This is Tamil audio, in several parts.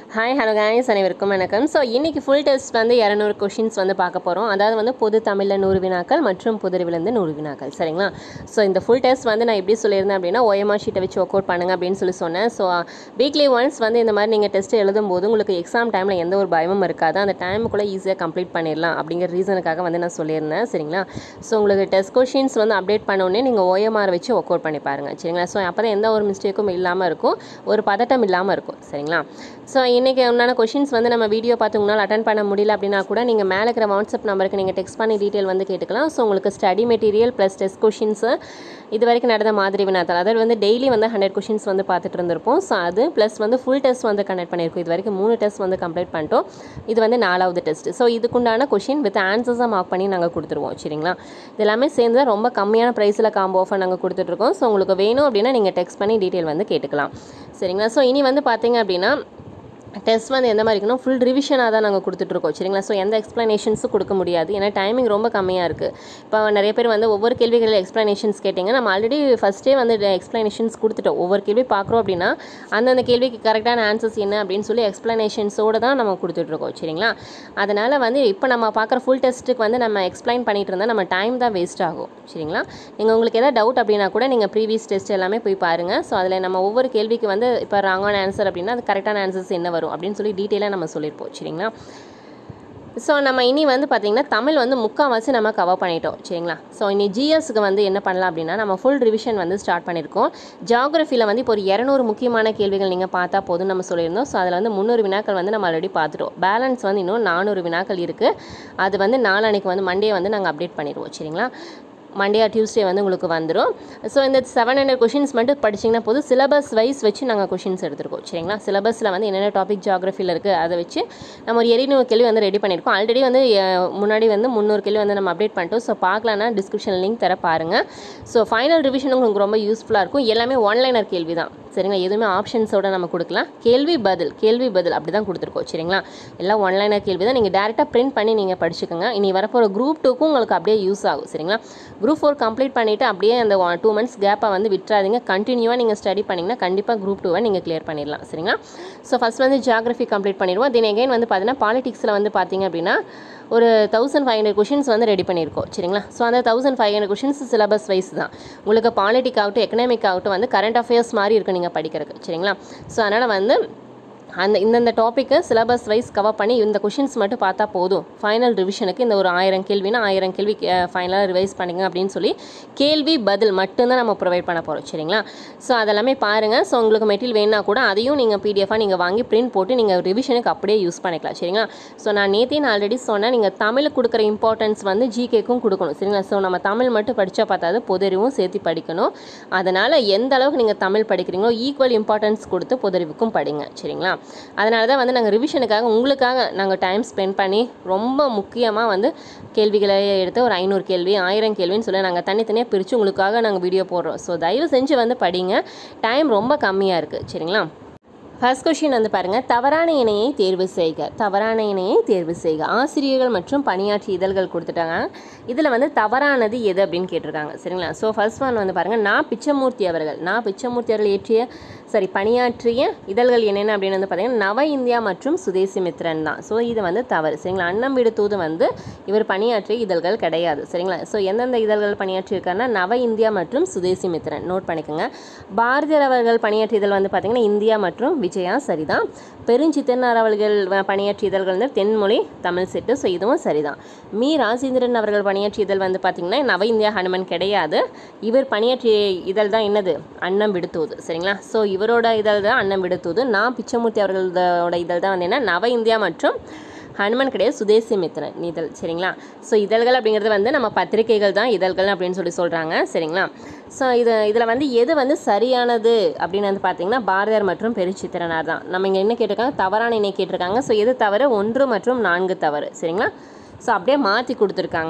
ஹாய் ஹலோ கைஸ் அனைவருக்கும் வணக்கம் ஸோ இன்றைக்கி ஃபுல் டெஸ்ட் வந்து இரநூறு கொஷின்ஸ் வந்து பார்க்க போகிறோம் அதாவது வந்து பொது தமிழில் நூறு வினாக்கள் மற்றும் புதுறிவிலேருந்து நூறு வினாக்கள் சரிங்களா ஸோ இந்த ஃபுல் டெஸ்ட் வந்து நான் எப்படி சொல்லியிருந்தேன் அப்படின்னா OMR ஷீட்டை வச்சு ஒர்க் அவுட் பண்ணுங்க அப்படின்னு சொல்லி சொன்னேன் ஸோ வீக்லி ஒன்ஸ் வந்து இந்த மாதிரி நீங்கள் டெஸ்ட் எழுதும்போது உங்களுக்கு எக்ஸாம் டைமில் எந்த ஒரு பயமும் இருக்காது அந்த டைமுக்குள்ளே ஈஸியாக கம்ப்ளீட் பண்ணிடலாம் அப்படிங்கிற ரீசனுக்காக வந்து நான் சொல்லியிருந்தேன் சரிங்களா ஸோ உங்களுக்கு டெஸ்ட் கொஷின்ஸ் வந்து அப்டேட் பண்ணோடனே நீங்கள் OMR வச்சு ஒர்க் அவுட் பண்ணி பாருங்கள் சரிங்களா ஸோ அப்போ தான் எந்த ஒரு மிஸ்டேக்கும் இல்லாமல் இருக்கும் ஒரு பதட்டம் இல்லாமல் இருக்கும் சரிங்களா ஸோ இன்றைக்கி உண்டான கொஷின்ஸ் வந்து நம்ம வீடியோ பார்த்து உங்களால் அட்டன் பண்ண முடியல அப்படின்னா கூட நீங்கள் மேலே இருக்கிற வாட்ஸ்அப் நம்பருக்கு நீங்கள் டெக்ஸ்ட் பண்ணி டீட்டெயில் வந்து கேட்டுக்கலாம் ஸோ உங்களுக்கு study material plus test questions இது வரைக்கும் நடந்த மாதிரி வினாத்தால் அதாவது வந்து டெய்லி வந்து ஹண்ட்ரட் கொஷின்ஸ் வந்து பார்த்துட்டு இருந்திருப்போம் ஸோ அது ப்ளஸ் வந்து ஃபுல் டெஸ்ட் வந்து கண்டக்ட் பண்ணியிருக்கோம் இது வரைக்கும் மூணு டெஸ்ட் வந்து கம்ப்ளீட் பண்ணிட்டோம் இது வந்து நாலாவது டெஸ்ட் ஸோ இதுக்குண்டான கொஷின் வித் ஆன்சர்ஸாக மார்க் பண்ணி நாங்கள் கொடுத்துருவோம் சரிங்களா இது எல்லாமே சேர்ந்து தான் ரொம்ப கம்மியான ப்ரைஸில் காம்போ ஆஃபர் நாங்கள் கொடுத்துட்ருக்கோம் ஸோ உங்களுக்கு வேணும் அப்படின்னா நீங்கள் டெக்ஸ்ட் பண்ணி டீட்டெயில் வந்து கேட்டுக்கலாம் சரிங்களா ஸோ இனி வந்து பார்த்தீங்க அப்படின்னா டெஸ்ட் வந்து எந்த மாதிரி இருக்குன்னா ஃபுல் ரிவிஷனாக தான் நாங்கள் கொடுத்துட்ருக்கோம் சரிங்களா ஸோ எந்த எக்ஸ்ப்ளனேஷன்ஸும் கொடுக்க முடியாது ஏன்னா டைமிங் ரொம்ப கம்மியாக இருக்குது இப்போ நிறைய பேர் வந்து ஒவ்வொரு கேள்விகளில் எக்ஸ்ப்ளனேஷன்ஸ் கேட்டிங்க நம்ம ஆல்ரெடி ஃபஸ்ட்டே வந்து எக்ஸ்ப்ளனேஷன்ஸ் கொடுத்துட்டோம் ஒவ்வொரு கேள்வி பார்க்குறோம் அப்படின்னா அந்தந்த கேள்விக்கு கரெக்டான ஆன்சர்ஸ் என்ன அப்படின்னு சொல்லி எக்ஸ்ப்ளனேஷன்ஸோடு தான் நம்ம கொடுத்துட்ருக்கோம் சரிங்களா அதனால் வந்து இப்போ நம்ம பார்க்குற ஃபுல் டெஸ்ட்டுக்கு வந்து நம்ம எக்ஸ்பிளைன் பண்ணிட்டு இருந்தால் நம்ம டைம் தான் வேஸ்ட் ஆகும் சரிங்களா நீங்கள் உங்களுக்கு எதாவது டவுட் அப்படின்னா கூட நீங்கள் ப்ரீவியஸ் டெஸ்ட் எல்லாமே போய் பாருங்கள் ஸோ அதில் நம்ம ஒவ்வொரு கேள்விக்கு வந்து இப்போ ராங்கான ஆன்சர் அப்படின்னா அது கரெக்டான ஆன்சர்ஸ் என்ன வரும் அப்படின்னு சொல்லி டீட்டெயிலாக நம்ம சொல்லியிருப்போம் சரிங்களா ஸோ நம்ம இனி வந்து பார்த்திங்கன்னா தமிழ் வந்து முக்கால்வாசி நம்ம கவர் பண்ணிட்டோம் சரிங்களா ஸோ இனி ஜிஎஸ்க்கு வந்து என்ன பண்ணலாம் அப்படின்னா நம்ம ஃபுல் ரிவிஷன் வந்து ஸ்டார்ட் பண்ணியிருக்கோம் ஜாகிரஃபியில் வந்து இப்போ ஒரு இரநூறு முக்கியமான கேள்விகள் நீங்கள் பார்த்தா போதும் நம்ம சொல்லியிருந்தோம் ஸோ அதில் வந்து முந்நூறு வினாக்கள் வந்து நம்ம ஆல்ரெடி பார்த்துட்டோம் பேலன்ஸ் வந்து இன்னும் நானூறு வினாக்கள் இருக்குது அது வந்து நாளானைக்கு வந்து மண்டே வந்து நாங்கள் அப்டேட் பண்ணிடுவோம் சரிங்களா மண்டே ஆர் டியூஸ்டே வந்து உங்களுக்கு வந்துடும் ஸோ இந்த செவன் ஹண்ட்ரட் கொஷின்ஸ் மட்டும் படிச்சிங்கன்னா போதும் சிலபஸ் வைஸ் வச்சு நாங்கள் கொஷின்ஸ் எடுத்துருக்கோம் சரிங்களா சிலபஸில் வந்து என்னென்ன டாபிக் ஜாகிரஃபியில் இருக்குது அதை வச்சு நம்ம ஒரு எரிநூறு கேள்வி வந்து ரெடி பண்ணியிருக்கோம் ஆல்ரெடி வந்து அஹ், முன்னாடி வந்து முந்நூறு கேள்வி வந்து நம்ம அப்டேட் பண்ணிட்டோம் ஸோ பார்க்கலான்னா டிஸ்கிரிப்ஷன் லிங்க் தர பாருங்கள் ஸோ ஃபைனல் ரிவிஷன் உங்களுக்கு ரொம்ப யூஸ்ஃபுல்லாக இருக்கும் எல்லாமே ஒன்லைனர் கேள்வி தான் சரிங்களா எதுவுமே ஆப்ஷன்ஸோட நம்ம கொடுக்கலாம் கேள்வி பதில் கேள்வி பதில் அப்படி தான் கொடுத்துருக்கோம் சரிங்களா எல்லாம் ஒன்லைனர் கேள்வி தான் நீங்கள் டேரெக்டாக பிரிண்ட் பண்ணி நீங்கள் படிச்சுக்கோங்க இனி வரப்போகிற குரூப் டூக்கும் உங்களுக்கு அப்படியே யூஸ் ஆகும் சரிங்களா குரூப் ஃபோர் கம்ப்ளீட் பண்ணிவிட்டு அப்படியே அந்த டூ மந்த்ஸ் கேப்பை வந்து விட்டுறாதீங்க கண்டினியூவாக நீங்கள் ஸ்டடி பண்ணிங்கன்னா கண்டிப்பாக குரூப் டூவை நீங்கள் கிளியர் பண்ணிடலாம் சரிங்களா ஸோ ஃபஸ்ட் வந்து ஜியாகிரஃபி கம்ப்ளீட் பண்ணிடுவோம் தென் எகைன் வந்து பார்த்தீங்கன்னா பாலிடிக்ஸில் வந்து பார்த்தீங்க அப்படின்னா ஒரு தௌசண்ட் ஃபைவ் ஹண்ட்ரட் கொஷின்ஸ் வந்து ரெடி பண்ணியிருக்கோம் சரிங்களா ஸோ அந்த thousand five hundred questions syllabus wise தான் உங்களுக்கு பாலிட்டிக் ஆகட்டும் எக்கனாமிக் ஆகட்டும் வந்து கரண்ட் அஃபேர்ஸ் மாதிரி இருக்கும் நீங்கள் படிக்கிறதுக்கு சரிங்களா ஸோ அதனால் வந்து அந்த இந்தந்த டாப்பிக்கை சிலபஸ் வைஸ் கவர் பண்ணி இந்த கொஷின்ஸ் மட்டும் பார்த்தா போதும் ஃபைனல் ரிவிஷனுக்கு இந்த ஒரு ஆயிரம் கேள்வினா ஆயிரம் கேள்வி ஃபைனலாக ரிவைஸ் பண்ணிங்க அப்படின்னு சொல்லி கேள்வி பதில் மட்டும்தான் நம்ம ப்ரொவைட் பண்ண போகிறோம் சரிங்களா ஸோ அதெல்லாமே பாருங்கள் ஸோ உங்களுக்கு மெட்டீரியல் வேணுன்னா கூட அதையும் நீங்கள் பிடிஎஃபாக நீங்கள் வாங்கி பிரிண்ட் போட்டு நீங்கள் ரிவிஷனுக்கு அப்படியே யூஸ் பண்ணிக்கலாம் சரிங்களா ஸோ நான் நேற்றே நான் ஆல்ரெடி சொன்னேன் நீங்கள் தமிழுக்கு கொடுக்குற இம்பார்ட்டன்ஸ் வந்து ஜிகேக்கும் கொடுக்கணும் சரிங்களா ஸோ நம்ம தமிழ் மட்டும் படித்தா பார்த்தாது பொதறிவும் சேர்த்து படிக்கணும் அதனால் எந்த அளவுக்கு நீங்கள் தமிழ் படிக்கிறீங்களோ ஈக்குவல் இம்பார்ட்டன்ஸ் கொடுத்து பொதறிவுக்கும் படிங்க சரிங்களா அதனால தான் வந்து நாங்கள் ரிவிஷனுக்காக உங்களுக்காக நாங்கள் டைம் ஸ்பெண்ட் பண்ணி ரொம்ப முக்கியமாக வந்து கேள்விகளை எடுத்து ஒரு ஐநூறு கேள்வி ஆயிரம் கேள்வின்னு சொல்லி நாங்கள் தனித்தனியாக பிரித்து உங்களுக்காக நாங்கள் வீடியோ போடுறோம் ஸோ தயவு செஞ்சு வந்து படிங்க டைம் ரொம்ப கம்மியாக இருக்குது சரிங்களா ஃபர்ஸ்ட் கொஷின் வந்து பாருங்கள் தவறான இணையை தேர்வு செய்க தவறான இணையை தேர்வு செய்க ஆசிரியர்கள் மற்றும் பணியாற்றி இதழ்கள் கொடுத்துட்டாங்க இதில் வந்து தவறானது எது அப்படின்னு கேட்டிருக்காங்க சரிங்களா ஸோ ஃபர்ஸ்ட் ஒன் வந்து பாருங்கள் நான் பிச்சமூர்த்தி அவர்கள் நான் பிச்சமூர்த்தி அவர்கள் ஏற்றிய சரி பணியாற்றிய இதழ்கள் என்னென்ன அப்படின்னு வந்து பார்த்தீங்கன்னா நவ இந்தியா மற்றும் சுதேசி மித்ரன் தான் ஸோ இது வந்து தவறு சரிங்களா அன்னம் விடு தூது வந்து இவர் பணியாற்றிய இதழ்கள் கிடையாது சரிங்களா ஸோ எந்தெந்த இதழ்கள் பணியாற்றியிருக்காருன்னா நவ இந்தியா மற்றும் சுதேசி மித்ரன் நோட் பண்ணிக்கோங்க பாரதியார் அவர்கள் பணியாற்றிய இதழ் வந்து பார்த்தீங்கன்னா இந்தியா மற்றும் விஜயா சரிதான் பெருஞ்சித்தனார் அவர்கள் வ- பணியாற்றிய இதழ்கள் வந்து தென்மொழி தமிழ் செட்டு ஸோ இதுவும் சரிதான் மீ ராஜேந்திரன் அவர்கள் பணியாற்றிய இதழ் வந்து பார்த்தீங்கன்னா நவ இந்தியா ஹனுமன் கிடையாது இவர் பணியாற்றிய இதழ் தான் என்னது அன்னம் விடுத்தூது சரிங்களா ஸோ இவரோட இதழ் தான் அன்னம் விடுத்தூது நான் பிச்சமூர்த்தி அவர்களோட இதழ் தான் வந்து என்ன நவ இந்தியா மற்றும் ஹனுமன் கிடையாது சுதேசி மித்திரன் இதழ் சரிங்களா ஸோ இதழ்கள் அப்படிங்கிறது வந்து நம்ம பத்திரிகைகள் தான் இதழ்கள் அப்படின்னு சொல்லி சொல்கிறாங்க சரிங்களா ஸோ இது இதில் வந்து எது வந்து சரியானது அப்படின்னு வந்து பார்த்தீங்கன்னா பாரதியார் மற்றும் பெருச்சித்திரனார் தான் நம்ம இங்கே என்ன கேட்டிருக்காங்க தவறான இணை கேட்டிருக்காங்க ஸோ எது தவறு ஒன்று மற்றும் நான்கு தவறு சரிங்களா ஸோ அப்படியே மாற்றி கொடுத்துருக்காங்க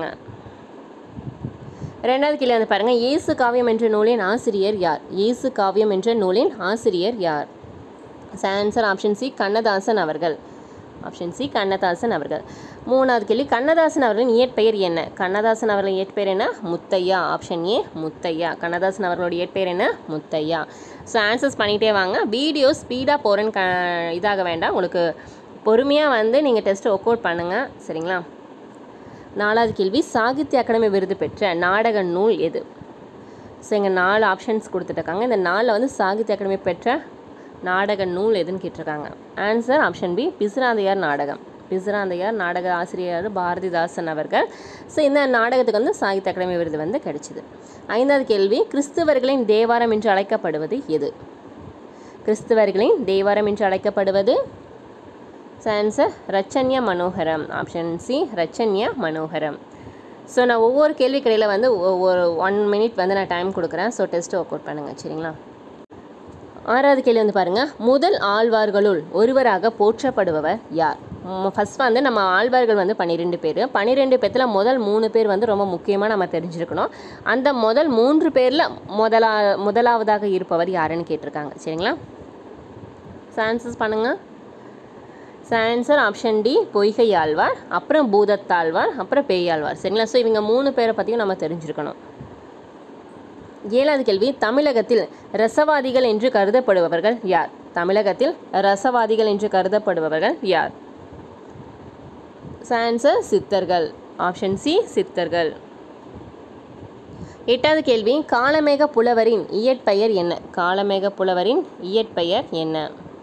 ரெண்டாவது கேள்வி வந்து பாருங்கள் இயேசு காவியம் என்ற நூலின் ஆசிரியர் யார் இயேசு காவியம் என்ற நூலின் ஆசிரியர் யார் ஆன்சர் ஆப்ஷன் சி கண்ணதாசன் அவர்கள் ஆப்ஷன் சி கண்ணதாசன் அவர்கள் மூணாவது கேள்வி கண்ணதாசன் அவர்களின் இயற்பெயர் என்ன கண்ணதாசன் அவர்களின் இயற்பெயர் என்ன முத்தையா ஆப்ஷன் ஏ முத்தையா கண்ணதாசன் அவர்களோட இயற்பெயர் என்ன முத்தையா ஸோ ஆன்சர்ஸ் பண்ணிகிட்டே வாங்க வீடியோ ஸ்பீடாக போகிறேன்னு க இதாக வேண்டாம் உங்களுக்கு பொறுமையாக வந்து நீங்கள் டெஸ்ட்டு ஒர்க் அவுட் பண்ணுங்கள் சரிங்களா நாலாவது கேள்வி சாகித்ய அகாடமி விருது பெற்ற நாடக நூல் எது ஸோ இங்கே நாலு ஆப்ஷன்ஸ் கொடுத்துட்ருக்காங்க இந்த நாலில் வந்து சாகித்ய அகாடமி பெற்ற நாடக நூல் எதுன்னு கேட்டிருக்காங்க ஆன்சர் ஆப்ஷன் பி பிசுராந்தையார் நாடகம் பிசுராந்தையார் நாடக ஆசிரியர் பாரதிதாசன் அவர்கள் ஸோ இந்த நாடகத்துக்கு வந்து சாகித்ய அகாடமி விருது வந்து கிடைச்சிது ஐந்தாவது கேள்வி கிறிஸ்துவர்களின் தேவாரம் என்று அழைக்கப்படுவது எது கிறிஸ்துவர்களின் தேவாரம் என்று அழைக்கப்படுவது answer Rakshanya Manoharam option C Rakshanya Manoharam so நான் ஒவ்வொரு கேள்வி கடையில் வந்து ஒரு ஒன் மினிட் வந்து நான் டைம் கொடுக்குறேன் ஸோ டெஸ்ட் ஒர்க் அவுட் பண்ணுங்கள் சரிங்களா ஆறாவது கேள்வி வந்து பாருங்கள் முதல் ஆழ்வார்களுள் ஒருவராக போற்றப்படுபவர் யார் ஃபஸ்ட் வந்து நம்ம ஆழ்வார்கள் வந்து பன்னிரெண்டு பேர் பன்னிரெண்டு பேர்த்தில் முதல் மூணு பேர் வந்து ரொம்ப முக்கியமாக நம்ம தெரிஞ்சிருக்கணும் அந்த முதல் மூன்று பேரில் முதலா முதலாவதாக இருப்பவர் யாருன்னு கேட்டிருக்காங்க சரிங்களா ஆன்சர்ஸ் பண்ணுங்கள் answer option D Poigai Alvar அப்புறம் பூதத்தாழ்வார் அப்புறம் பேயாழ்வார் சரிங்களா ஸோ இவங்க மூணு பேரை பற்றியும் நம்ம தெரிஞ்சிருக்கணும் ஏழாவது கேள்வி தமிழகத்தில் ரசவாதிகள் என்று கருதப்படுபவர்கள் யார் தமிழகத்தில் ரசவாதிகள் என்று கருதப்படுபவர்கள் யார் ஆன்சர் சித்தர்கள் ஆப்ஷன் சி சித்தர்கள் எட்டாவது கேள்வி காலமேக புலவரின் இயற்பெயர் என்ன காலமேக புலவரின் இயற்பெயர் என்ன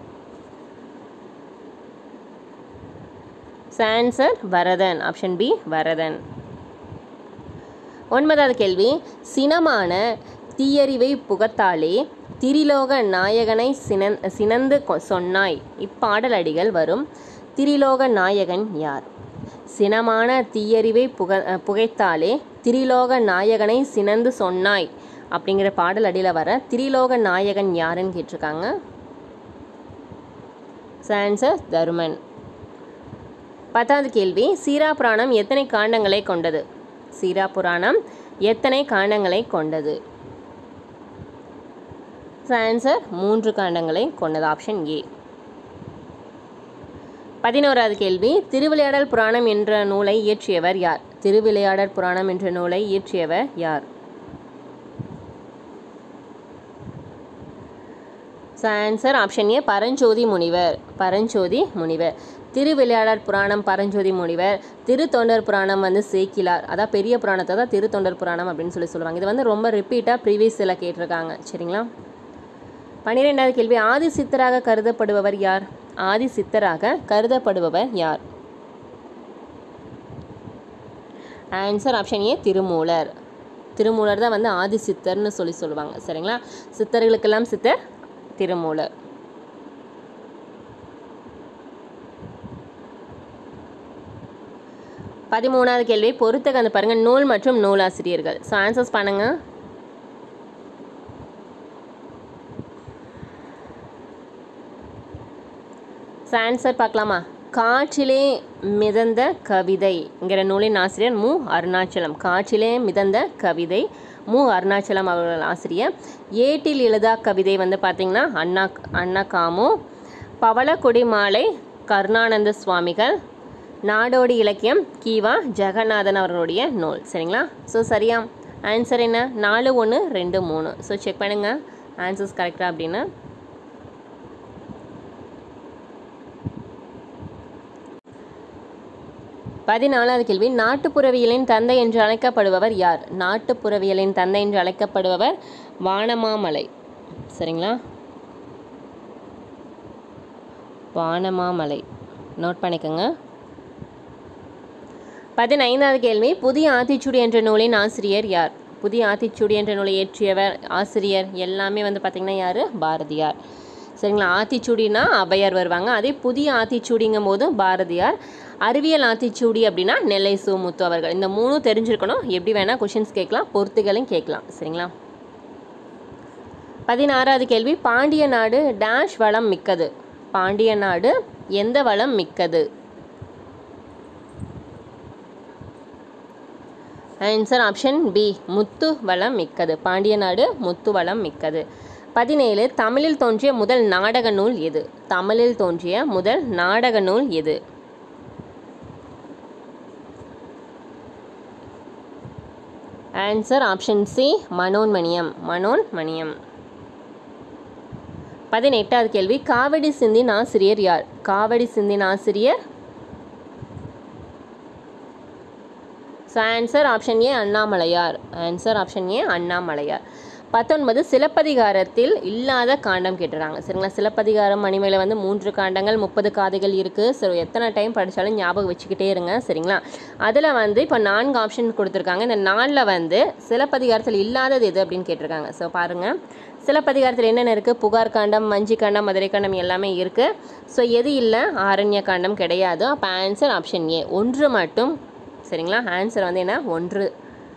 answer Varadhan option B Varadhan ஒன்பதாவது கேள்வி சினமான தீயறிவை புகத்தாலே திரிலோக நாயகனை சினந் சினந்து கொ- சொன்னாய் இப்பாடல் அடிகள் வரும் திரிலோக நாயகன் யார் சினமான தீயறிவை புக அஹ், புகைத்தாலே திரிலோக நாயகனை சினந்து சொன்னாய் அப்படிங்கிற பாடல் அடியில் வர திரிலோக நாயகன் யாருன்னு கேட்டிருக்காங்க ஆன்சர் தருமன் பத்தாவது கேள்வி சீரா புராணம் எத்தனை காண்டங்களை கொண்டது சீரா புராணம் எத்தனை காண்டங்களை கொண்டது ஆன்சர் மூன்று காண்டங்களை கொண்டது ஆப்ஷன் ஏ பதினோராவது கேள்வி திருவிளையாடல் புராணம் என்ற நூலை இயற்றியவர் யார் திருவிளையாடல் புராணம் என்ற நூலை இயற்றியவர் யார் ஆன்சர் ஆப்ஷன் ஏ பரஞ்சோதி முனிவர் பரஞ்சோதி முனிவர் திருவிளையாடற் புராணம் பரஞ்சோதி முனிவர் திருத்தொண்டர் புராணம் வந்து சேக்கிலார் அதான் பெரிய புராணத்தை தான் திருத்தொண்டர் புராணம் அப்படின்னு சொல்லி சொல்லுவாங்க இது வந்து ரொம்ப ரிப்பீட்டாக ப்ரீவியஸில் கேட்டிருக்காங்க சரிங்களா பன்னிரெண்டாவது கேள்வி ஆதி சித்தராக கருதப்படுபவர் யார் ஆதி சித்தராக கருதப்படுபவர் யார் answer option A Thirumular Thirumular தான் வந்து ஆதி சித்தர்னு சொல்லி சொல்லுவாங்க சரிங்களா சித்தர்களுக்கெல்லாம் சித்தர் திருமூலர் பதிமூணாவது கேள்வி பொறுத்துக்க அந்த பாருங்க நூல் மற்றும் நூலாசிரியர்கள் ஸோ ஆன்சர்ஸ் பண்ணுங்க ஆன்சர் பார்க்கலாமா காற்றிலே மிதந்த கவிதைங்கிற நூலின் ஆசிரியர் மு அருணாச்சலம் காற்றிலே மிதந்த கவிதை மு அருணாச்சலம் அவர்கள் ஆசிரியர் ஏட்டில் எழுதா கவிதை வந்து பார்த்திங்கன்னா அண்ணா அண்ணா காமு பவளக்கொடி மாலை கருணானந்த சுவாமிகள் நாடோடி இலக்கியம் கீவா ஜெகநாதன் அவர்களுடைய நூல் சரிங்களா ஸோ சரியா ஆன்சர் என்ன நாலு ஒன்று ரெண்டு மூணு ஸோ செக் பண்ணுங்கள் ஆன்சர்ஸ் கரெக்டாக அப்படின்னு பதினாலாவது கேள்வி நாட்டுப்புறவியலின் தந்தை என்று அழைக்கப்படுபவர் யார் நாட்டுப்புறவியலின் தந்தை என்று அழைக்கப்படுபவர் வானமாமலை சரிங்களா வானமாமலை நோட் பண்ணிக்கோங்க பதினைந்தாவது கேள்வி புதிய ஆத்திச்சூடி என்ற நூலின் ஆசிரியர் யார் புதிய ஆத்திச்சூடி என்ற நூலை இயற்றியவர் ஆசிரியர் எல்லாமே வந்து பார்த்திங்கன்னா யார் பாரதியார் சரிங்களா ஆத்திச்சூடினா ஔவையார் வருவாங்க அதே புதிய ஆத்திச்சூடிங்கும் போது பாரதியார் அறிவியல் ஆத்திச்சூடி அப்படின்னா நெல்லை சு முத்து அவர்கள் இந்த மூணும் தெரிஞ்சிருக்கணும் எப்படி வேணால் கொஷின்ஸ் கேட்கலாம் பொறுத்துகளையும் கேட்கலாம் சரிங்களா பதினாறாவது கேள்வி பாண்டிய நாடு டேஷ் வளம் மிக்கது பாண்டிய நாடு எந்த வளம் மிக்கது ஆன்சர் ஆப்ஷன் பி முத்து வளம் மிக்கது பாண்டிய நாடு முத்து வளம் மிக்கது பதினேழு தமிழில் தோன்றிய முதல் நாடக நூல் எது தமிழில் தோன்றிய முதல் நாடக நூல் எது answer option C Manonmaniyam Manonmaniyam பதினெட்டாவது கேள்வி காவடி சிந்தின் ஆசிரியர் யார் காவடி சிந்தின் ஆசிரியர் so answer option A Annamalaiyar answer option A Annamalaiyar பத்தொன்பது சிலப்பதிகாரத்தில் இல்லாத காண்டம் கேட்டுறாங்க சரிங்களா சிலப்பதிகாரம் மணிமேல வந்து மூன்று காண்டங்கள் முப்பது காதைகள் இருக்குது ஸோ எத்தனை டைம் படித்தாலும் ஞாபகம் வச்சுக்கிட்டே இருங்க சரிங்களா அதில் வந்து இப்போ நான்கு ஆப்ஷன் கொடுத்துருக்காங்க இந்த நாலில் வந்து சிலப்பதிகாரத்தில் இல்லாதது எது அப்படின்னு கேட்டிருக்காங்க ஸோ பாருங்கள் சிலப்பதிகாரத்தில் என்னென்ன இருக்குது புகார் காண்டம் மஞ்சி காண்டம் மதுரை காண்டம் எல்லாமே இருக்குது ஸோ எது இல்லை ஆரண்ய காண்டம் கிடையாது அப்போ ஆன்சர் ஆப்ஷன் ஏ ஒன்று மட்டும் சரிங்களா ஆன்சர் வந்து என்ன ஒன்று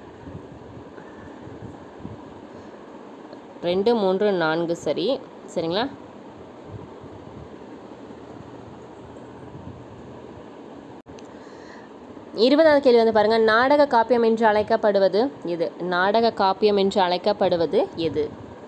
ரெண்டு மூன்று நான்கு சரி சரிங்களா இருபதாவது கேள்வி வந்து பாருங்கள் நாடக காப்பியம் என்று அழைக்கப்படுவது எது நாடக காப்பியம் என்று அழைக்கப்படுவது எது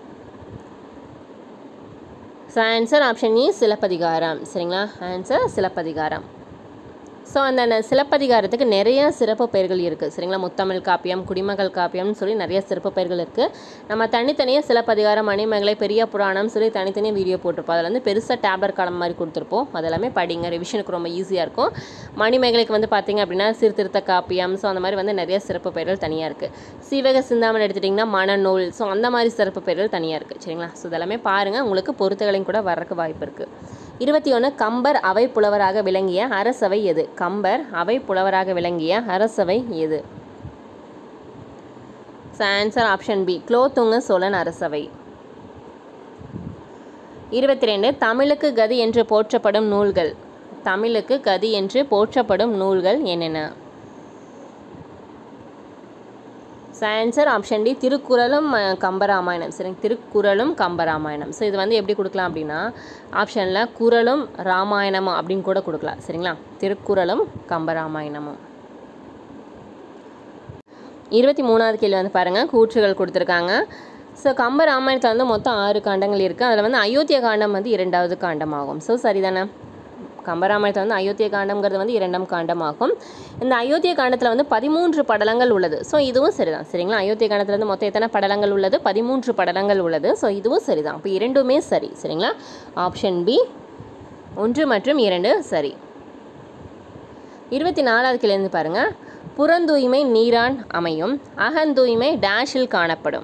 so answer option E Silappathikaram சரிங்களா ஆன்சர் சிலப்பதிகாரம் ஸோ அந்த ந- சிலப்பதிகாரத்துக்கு நிறைய சிறப்பு பெயர்கள் இருக்குது சரிங்களா முத்தமிழ் காப்பியம் குடிமகள் காப்பியம்னு சொல்லி நிறைய சிறப்பு பெயர்கள் இருக்குது நம்ம தனித்தனியாக சிலப்பதிகாரம் மணிமேகலை பெரிய புராணம் சொல்லி தனித்தனியாக வீடியோ போட்டிருப்போம் அதில் வந்து பெருசாக டேப்லெட் காலம் மாதிரி கொடுத்துருப்போம் அதெல்லாமே படிங்க ரிவிஷனுக்கு ரொம்ப ஈஸியாக இருக்கும் மணிமேகலைக்கு வந்து பார்த்தீங்க அப்படின்னா சீர்திருத்த காப்பியம் ஸோ அந்த மாதிரி வந்து நிறைய சிறப்பு பெயர்கள் தனியாக இருக்குது சீவக சிந்தாமணி எடுத்துட்டிங்கன்னா மனநூல் ஸோ அந்த மாதிரி சிறப்பு பெயர்கள் தனியாக இருக்குது சரிங்களா ஸோ இதெல்லாமே பாருங்கள் உங்களுக்கு பொறுத்துகளையும் கூட வர்றதுக்கு வாய்ப்பு இருக்குது இருபத்தி ஒன்று கம்பர் அவை புலவராக விளங்கிய அரசவை எது கம்பர் அவை புலவராக விளங்கிய அரசவை எது answer option B Kulothunga Cholan அரசவை இருபத்தி ரெண்டு தமிழுக்கு கதி என்று போற்றப்படும் நூல்கள் தமிழுக்கு கதி என்று போற்றப்படும் நூல்கள் என்னென்ன ஆன்சர் ஆப்ஷன் டி திருக்குறளும் அஹ், கம்பராமாயணம் சரி திருக்குறளும் கம்பராமாயணம் ஸோ இது வந்து எப்படி கொடுக்கலாம் அப்படின்னா ஆப்ஷனில் குறளும் ராமாயணமும் அப்படின்னு கூட கொடுக்கலாம் சரிங்களா திருக்குறளும் கம்பராமாயணமும் இருபத்தி மூணாவது கேள்வி வந்து பாருங்கள் கூற்றுகள் கொடுத்துருக்காங்க ஸோ கம்ப ராமாயணத்தில் வந்து மொத்தம் ஆறு காண்டங்கள் இருக்குது அதில் வந்து அயோத்திய காண்டம் வந்து இரண்டாவது காண்டமாகும் ஸோ சரிதானே கம்பராமாயணத்தில் வந்து அயோத்திய காண்டம்ங்கிறது வந்து இரண்டாம் காண்டமாகும் இந்த அயோத்திய காண்டத்தில் வந்து பதிமூன்று படலங்கள் உள்ளது ஸோ இதுவும் சரிதான் சரிங்களா அயோத்திய காண்டத்தில் வந்து மொத்தம் எத்தனை படலங்கள் உள்ளது பதிமூன்று படலங்கள் உள்ளது ஸோ இதுவும் சரிதான் அப்போ இரண்டுமே சரி சரிங்களா ஆப்ஷன் பி ஒன்று மற்றும் இரண்டு சரி இருபத்தி நாலாவது கிளந்து பாருங்க புறந்தூய்மை நீரான் அமையும் அகந்தூய்மை டேஷில் காணப்படும்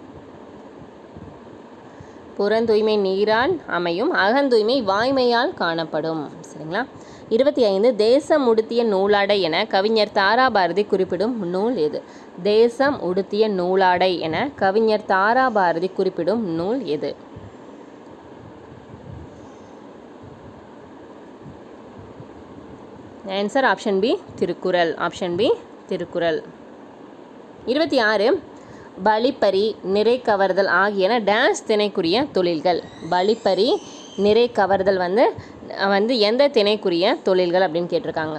புறந்தூய்மை நீரால் அமையும் அகந்தூய்மை வாய்மையால் காணப்படும் சரிங்களா இருபத்தி ஐந்து தேசம் உடுத்திய நூலாடை என கவிஞர் தாராபாரதி குறிப்பிடும் நூல் எது தேசம் உடுத்திய நூலாடை என கவிஞர் தாராபாரதி குறிப்பிடும் நூல் எது answer option B Thirukkural option B Thirukkural இருபத்தி ஆறு பலிப்பரி நிறை கவர்தல் ஆகியன டேஷ் திணைக்குரிய தொழில்கள் பலிப்பரி நிறை கவர்தல் வந்து வந்து எந்த திணைக்குரிய தொழில்கள் அப்படின்னு கேட்டிருக்காங்க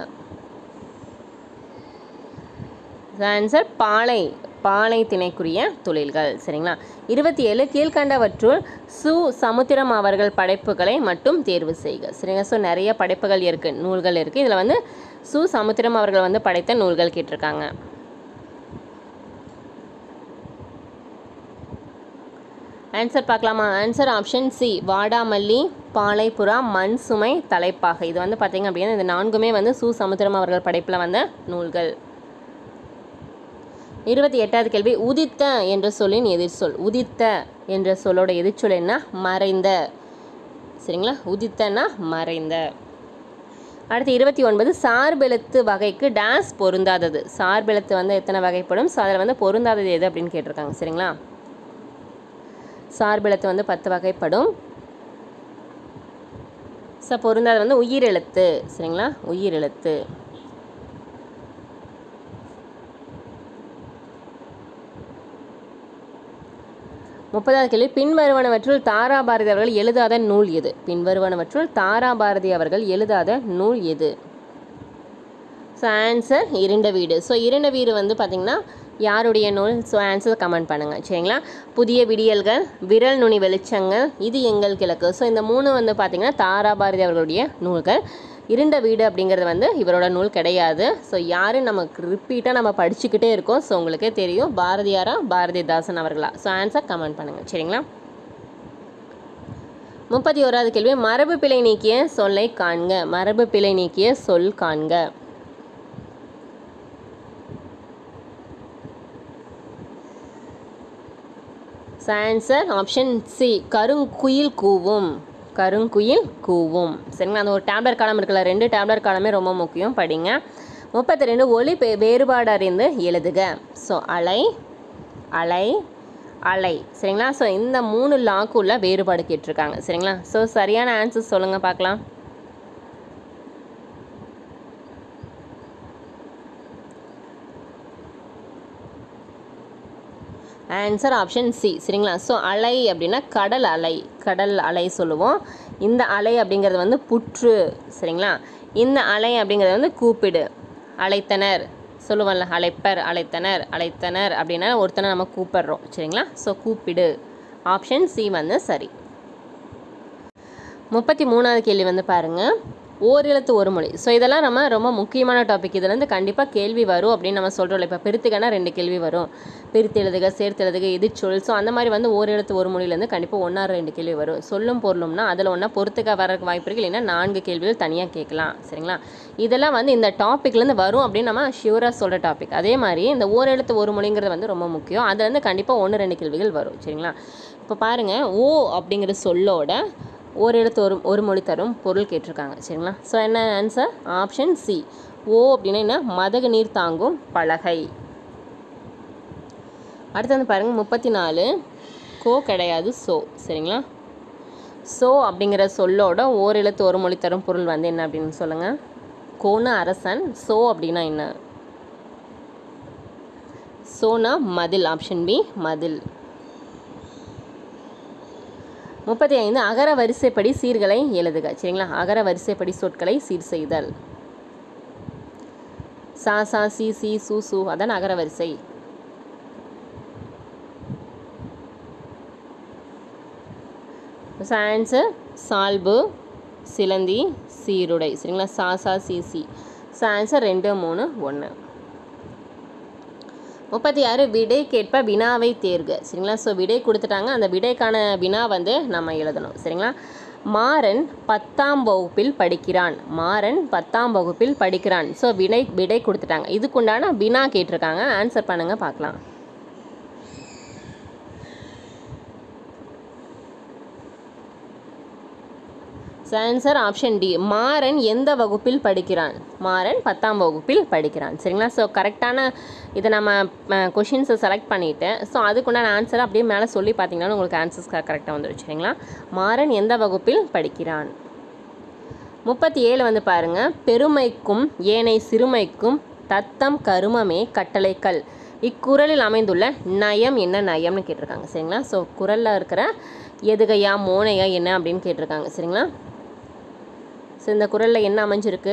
ஆன்சர் பாலை பாலை திணைக்குரிய தொழில்கள் சரிங்களா இருபத்தி ஏழு கீழ்கண்டவற்றுள் சு சமுத்திரம் அவர்கள் படைப்புகளை மட்டும் தேர்வு செய்க சரிங்க ஸோ நிறைய படைப்புகள் இருக்குது நூல்கள் இருக்குது இதில் வந்து சு சமுத்திரம் அவர்கள் வந்து படைத்த நூல்கள் கேட்டிருக்காங்க ஆன்சர் பார்க்கலாமா ஆன்சர் ஆப்ஷன் சி வாடாமல்லி பாலைப்புறா மண் சுமை தலைப்பாகை இது வந்து பார்த்தீங்க அப்படின்னா இந்த நான்குமே வந்து சு சமுத்திரம் அவர்கள் படைப்பில் வந்த நூல்கள் இருபத்தி எட்டாவது கேள்வி உதித்த என்ற சொல்லின் எதிர்ச்சொல் உதித்த என்ற சொல்லோட எதிர்ச்சொல் என்ன மறைந்த சரிங்களா உதித்தனா மறைந்த அடுத்து இருபத்தி ஒன்பது சார்பெழுத்து வகைக்கு டேஸ் பொருந்தாதது சார்பெழுத்து வந்து எத்தனை வகைப்படும் ஸோ அதில் வந்து பொருந்தாதது எது அப்படின்னு கேட்டிருக்காங்க சரிங்களா சார்பெழுத்து வந்து பத்து வகைப்படும் ஸோ பொருந்தாது வந்து உயிரெழுத்து சரிங்களா உயிரெழுத்து முப்பதாவது கேள்வி பின்வருவனவற்றுள் தாராபாரதி அவர்கள் எழுதாத நூல் எது பின்வருவனவற்றுள் தாராபாரதி அவர்கள் எழுதாத நூல் எது ஸோ ஆன்சர் இரண்ட வீடு ஸோ இரண்ட வீடு வந்து பார்த்திங்கன்னா யாருடைய நூல் ஸோ ஆன்சர் கமெண்ட் பண்ணுங்கள் சரிங்களா புதிய விடியல்கள் விரல் நுனி வெளிச்சங்கள் இது எங்கள் கிழக்கு ஸோ இந்த மூணு வந்து பார்த்திங்கன்னா தாராபாரதி அவர்களுடைய நூல்கள் இருண்ட வீடு அப்படிங்கிறது வந்து இவரோட நூல் கிடையாது ஸோ யாரு நமக்கு ரிப்பீட்டாக நம்ம படிச்சுக்கிட்டே இருக்கோம் ஸோ உங்களுக்கே தெரியும் பாரதியாரா பாரதிதாசன் அவர்களா ஸோ ஆன்சர் கமெண்ட் பண்ணுங்கள் சரிங்களா முப்பத்தி ஓராவது கேள்வி மரபு பிழை நீக்கிய சொல்லை காண்க மரபு பிழை நீக்கிய சொல் காண்க ஆன்சர் ஆப்ஷன் சி கருங்குயில் கூவும் கருங்குயில் கூவும் சரிங்களா அந்த ஒரு டேப்லெட் காலம் இருக்குல்ல ரெண்டு டேப்லெட் காலமே ரொம்ப முக்கியம் படிங்க முப்பத்தி ரெண்டு ஒளி பே- வேறுபாடு அறிந்து எழுதுக ஸோ அலை அலை அலை சரிங்களா ஸோ இந்த மூணு லாக்குள்ள வேறுபாடு கேட்டிருக்காங்க சரிங்களா ஸோ சரியான ஆன்சர் சொல்லுங்கள் பார்க்கலாம் ஆன்சர் ஆப்ஷன் சி சரிங்களா ஸோ அலை அப்படின்னா கடல் அலை கடல் அலை சொல்லுவோம் இந்த அலை அப்படிங்கிறது வந்து புற்று சரிங்களா இந்த அலை அப்படிங்கிறது வந்து கூப்பிடு அழைத்தனர் சொல்லுவோம்ல அழைப்பர் அழைத்தனர் அழைத்தனர் அப்படின்னா ஒருத்தனை நம்ம கூப்பிடுறோம் சரிங்களா ஸோ கூப்பிடு ஆப்ஷன் சி வந்து சரி முப்பத்தி மூணாவது கேள்வி வந்து பாருங்கள் ஓரெழுத்து ஒரு மொழி ஸோ இதெல்லாம் நம்ம ரொம்ப முக்கியமான டாபிக் இதுலேருந்து கண்டிப்பாக கேள்வி வரும் அப்படின்னு நம்ம சொல்கிறோம் இப்போ பிரித்துக்கனா ரெண்டு கேள்வி வரும் பிரித்து எழுதுக சேர்த்து எழுதுக எதிர்ச்சொல் ஸோ அந்த மாதிரி வந்து ஓரெழுத்து ஒரு மொழியிலேருந்து கண்டிப்பாக ஒன்றா ரெண்டு கேள்வி வரும் சொல்லும் பொருளும்னா அதில் ஒன்றா பொறுத்துக்க வர வாய்ப்பு இருக்குது இல்லைன்னா நான்கு கேள்விகள் தனியாக கேட்கலாம் சரிங்களா இதெல்லாம் வந்து இந்த டாப்பிக்லேருந்து வரும் அப்படின்னு நம்ம ஷியூராக சொல்கிற டாபிக் அதே மாதிரி இந்த ஓரெழுத்து ஒரு மொழிங்கிறது வந்து ரொம்ப முக்கியம் அதில் வந்து கண்டிப்பாக ஒன்று ரெண்டு கேள்விகள் வரும் சரிங்களா இப்போ பாருங்கள் ஓ அப்படிங்கிற சொல்லோட ஒரு எழுத்து ஒரு ஒரு மொழி தரும் பொருள் கேட்டிருக்காங்க சரிங்களா ஸோ என்ன ஆன்சர் ஆப்ஷன் சி ஓ அப்படின்னா என்ன மதகு நீர் தாங்கும் பலகை அடுத்து வந்து பாருங்கள் முப்பத்தி நாலு கோ கிடையாது சோ சரிங்களா சோ அப்படிங்கிற சொல்லோட ஓர் எழுத்து ஒரு மொழி தரும் பொருள் வந்து என்ன அப்படின்னு சொல்லுங்கள் கோனா அரசன் சோ அப்படின்னா என்ன சோனா மதில் ஆப்ஷன் பி மதில் முப்பத்தி ஐந்து அகர வரிசைப்படி சீர்களை எழுதுக சரிங்களா அகர வரிசைப்படி சொற்களை சீர் செய்தல் சா சா சி சி சு சு அதான் அகர வரிசை ஆன்சர் சால்பு சிலந்தி சீருடை சரிங்களா சா சா சி சி ஸோ ஆன்சர் ரெண்டு மூணு ஒன்று முப்பத்தி ஆறு விடை கேட்ப வினாவை தேர்க சரிங்களா ஸோ விடை கொடுத்துட்டாங்க அந்த விடைக்கான வினா வந்து நம்ம எழுதணும் சரிங்களா மாறன் பத்தாம் வகுப்பில் படிக்கிறான் மாறன் பத்தாம் வகுப்பில் படிக்கிறான் ஸோ விடை விடை கொடுத்துட்டாங்க இதுக்குண்டான வினா கேட்டிருக்காங்க ஆன்சர் பண்ணுங்க பார்க்கலாம் ஆன்சர் ஆப்ஷன் டி மாறன் எந்த வகுப்பில் படிக்கிறான் மாறன் பத்தாம் வகுப்பில் படிக்கிறான் சரிங்களா ஸோ கரெக்டான இதை நம்ம கொஷின்ஸை செலக்ட் பண்ணிவிட்டு ஸோ அதுக்குண்டான ஆன்சரை அப்படியே மேலே சொல்லி பார்த்தீங்கன்னா உங்களுக்கு ஆன்சர்ஸ் கரெக்டாக வந்துடும் சரிங்களா மாறன் எந்த வகுப்பில் படிக்கிறான் முப்பத்தி ஏழு வந்து பாருங்க பெருமைக்கும் ஏனை சிறுமைக்கும் தத்தம் கருமமே கட்டளைக்கல் இக்குறளில் அமைந்துள்ள நயம் என்ன நயம்னு கேட்டிருக்காங்க சரிங்களா ஸோ குரலில் இருக்கிற எதுகையா மோனையா என்ன அப்படின்னு கேட்டிருக்காங்க சரிங்களா ஸோ இந்த குரலில் என்ன அமைஞ்சிருக்கு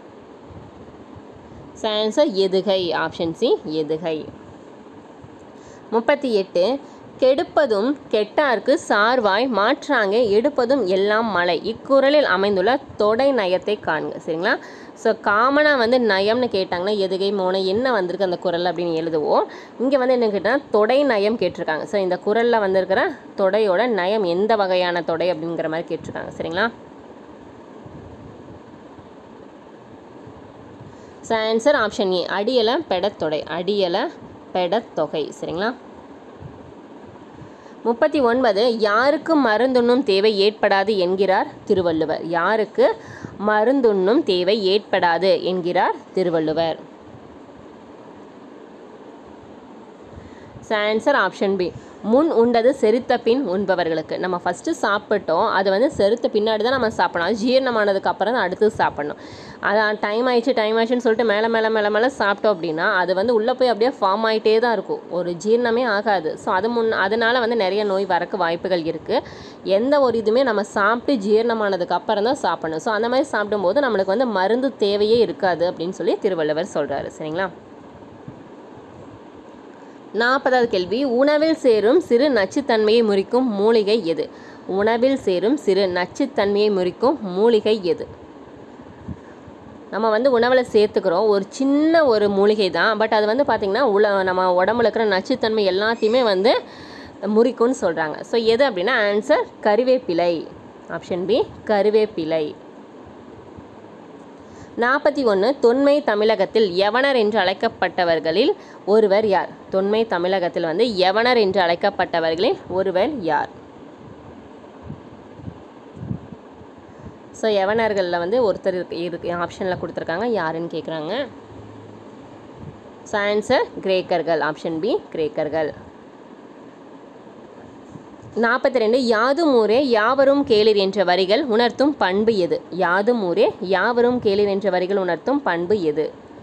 ஆன்சர் எதுகை ஆப்ஷன் சி எதுகை முப்பத்தி எட்டு கெடுப்பதும் கெட்டார்க்கு சார்வாய் மாற்றாங்க எடுப்பதும் எல்லாம் மலை இக்குறளில் அமைந்துள்ள தொடை நயத்தை காண்க சரிங்களா ஸோ காமனாக வந்து நயம்னு கேட்டாங்கன்னா எதுகை மோனை என்ன வந்திருக்கு அந்த குரல் அப்படின்னு எழுதுவோம் இங்கே வந்து என்ன கேட்டால் தொடை நயம் கேட்டிருக்காங்க ஸோ இந்த குரலில் வந்திருக்கிற தொடையோட நயம் எந்த வகையான தொடை அப்படிங்கிற மாதிரி கேட்டிருக்காங்க சரிங்களா ஸோ ஆன்சர் ஆப்ஷன் ஏ அடியலை பெடத்தொடை அடியலை பெடத்தொகை சரிங்களா முப்பத்தி ஒன்பது யாருக்கு மருந்துண்ணும் தேவை ஏற்படாது என்கிறார் திருவள்ளுவர் யாருக்கு மருந்துண்ணும் தேவை ஏற்படாது என்கிறார் திருவள்ளுவர் ஆன்சர் ஆப்ஷன் பி முன் உண்டது செரித்த பின் உண்பவர்களுக்கு நம்ம ஃபஸ்ட்டு சாப்பிட்டோம் அது வந்து செரித்த பின்னாடி தான் நம்ம சாப்பிடணும் அது ஜீரணமானதுக்கு அப்புறம் தான் அடுத்து சாப்பிடணும் அதான் டைம் ஆயிடுச்சு டைம் ஆயிடுச்சுன்னு சொல்லிட்டு மேலே மேலே மேலே மேலே சாப்பிட்டோம் அப்படின்னா அது வந்து உள்ளே போய் அப்படியே ஃபார்ம் ஆகிட்டே தான் இருக்கும் ஒரு ஜீரணமே ஆகாது ஸோ அது முன் அதனால் வந்து நிறைய நோய் வரக்கு வாய்ப்புகள் இருக்குது எந்த ஒரு இதுவுமே நம்ம சாப்பிட்டு ஜீரணமானதுக்கு அப்புறம் தான் சாப்பிடணும் ஸோ அந்த மாதிரி சாப்பிடும்போது நம்மளுக்கு வந்து மருந்து தேவையே இருக்காது அப்படின்னு சொல்லி திருவள்ளுவர் சொல்கிறாரு சரிங்களா நாற்பதாவது கேள்வி உணவில் சேரும் சிறு நச்சுத்தன்மையை முறிக்கும் மூலிகை எது உணவில் சேரும் சிறு நச்சுத்தன்மையை முறிக்கும் மூலிகை எது நம்ம வந்து உணவில் சேர்த்துக்கிறோம் ஒரு சின்ன ஒரு மூலிகை தான் பட் அது வந்து பார்த்திங்கன்னா உல நம்ம உடம்புல இருக்கிற நச்சுத்தன்மை எல்லாத்தையுமே வந்து முறிக்கும்னு சொல்கிறாங்க ஸோ எது அப்படின்னா ஆன்சர் கருவேப்பிலை ஆப்ஷன் பி கருவேப்பிலை நாற்பத்தி ஒன்று தொன்மை தமிழகத்தில் யவனர் என்று அழைக்கப்பட்டவர்களில் ஒருவர் யார் தொன்மை தமிழகத்தில் வந்து யவனர் என்று அழைக்கப்பட்டவர்களில் ஒருவர் யார் ஸோ யவனர்களில் வந்து ஒருத்தர் இருக்கு இருக்கு ஆப்ஷனில் கொடுத்துருக்காங்க யாருன்னு கேட்குறாங்க ஸோ ஆன்சர் கிரேக்கர்கள் ஆப்ஷன் பி கிரேக்கர்கள் நாற்பத்தி ரெண்டு யாதும் ஊரே யாவரும் கேளிர் என்ற வரிகள் உணர்த்தும் பண்பு எது யாதும் ஊரே யாவரும் கேளிர் என்ற வரிகள் உணர்த்தும் பண்பு எது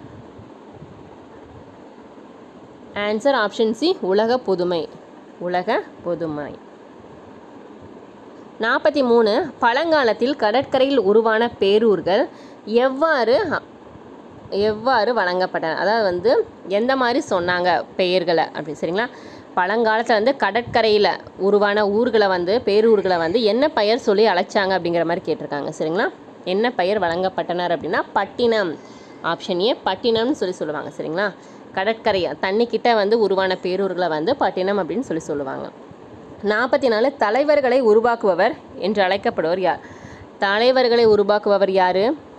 ஆன்சர் ஆப்ஷன் சி உலக பொதுமை உலக பொதுமை நாற்பத்தி மூணு பழங்காலத்தில் கடற்கரையில் உருவான பேரூர்கள் எவ்வாறு எவ்வாறு வழங்கப்பட்டன அதாவது வந்து எந்த மாதிரி சொன்னாங்க பெயர்களை அப்படி சரிங்களா பழங்காலத்தில் வந்து கடற்கரையில் உருவான ஊர்களை வந்து பேரூர்களை வந்து என்ன பெயர் சொல்லி அழைச்சாங்க அப்படிங்கிற மாதிரி கேட்டிருக்காங்க சரிங்களா என்ன பெயர் வழங்கப்பட்டனர் அப்படின்னா பட்டினம் ஆப்ஷன் ஏ பட்டினம்னு சொல்லி சொல்லுவாங்க சரிங்களா கடற்கரை தண்ணிக்கிட்ட வந்து உருவான பேரூர்களை வந்து பட்டினம் அப்படின்னு சொல்லி சொல்லுவாங்க நாற்பத்தி நாலு தலைவர்களை உருவாக்குபவர் என்று அழைக்கப்படுவர் யார் தலைவர்களை உருவாக்குபவர் யார்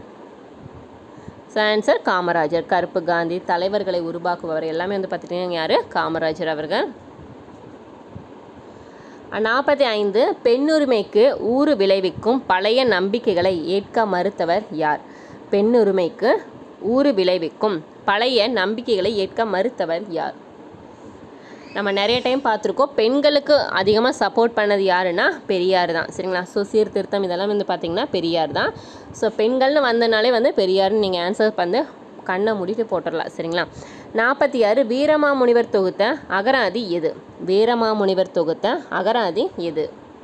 ஆன்சர் காமராஜர் கருப்பு காந்தி தலைவர்களை உருவாக்குபவர் எல்லாமே வந்து பார்த்துட்டிங்கன்னா யார் காமராஜர் அவர்கள் நாற்பத்தி ஐந்து பெண்ணுரிமைக்கு ஊறு விளைவிக்கும் பழைய நம்பிக்கைகளை ஏற்க மறுத்தவர் யார் பெண்ணுரிமைக்கு ஊறு விளைவிக்கும் பழைய நம்பிக்கைகளை ஏற்க மறுத்தவர் யார் நம்ம நிறைய டைம் பார்த்துருக்கோம் பெண்களுக்கு அதிகமாக சப்போர்ட் பண்ணது யாருன்னா பெரியார் தான் சரிங்களா ஸோ சீர்திருத்தம் இதெல்லாம் வந்து பார்த்திங்கன்னா பெரியார் தான் ஸோ பெண்கள்னு வந்தனாலே வந்து பெரியார்னு நீங்கள் ஆன்சர் வந்து கண்ணை மூடிட்டு போட்டுடலாம் சரிங்களா நாற்பத்தி ஆறு வீரமாமுனிவர் தொகுத்த அகராதி எது வீரமாமுனிவர் தொகுத்த அகராதி எது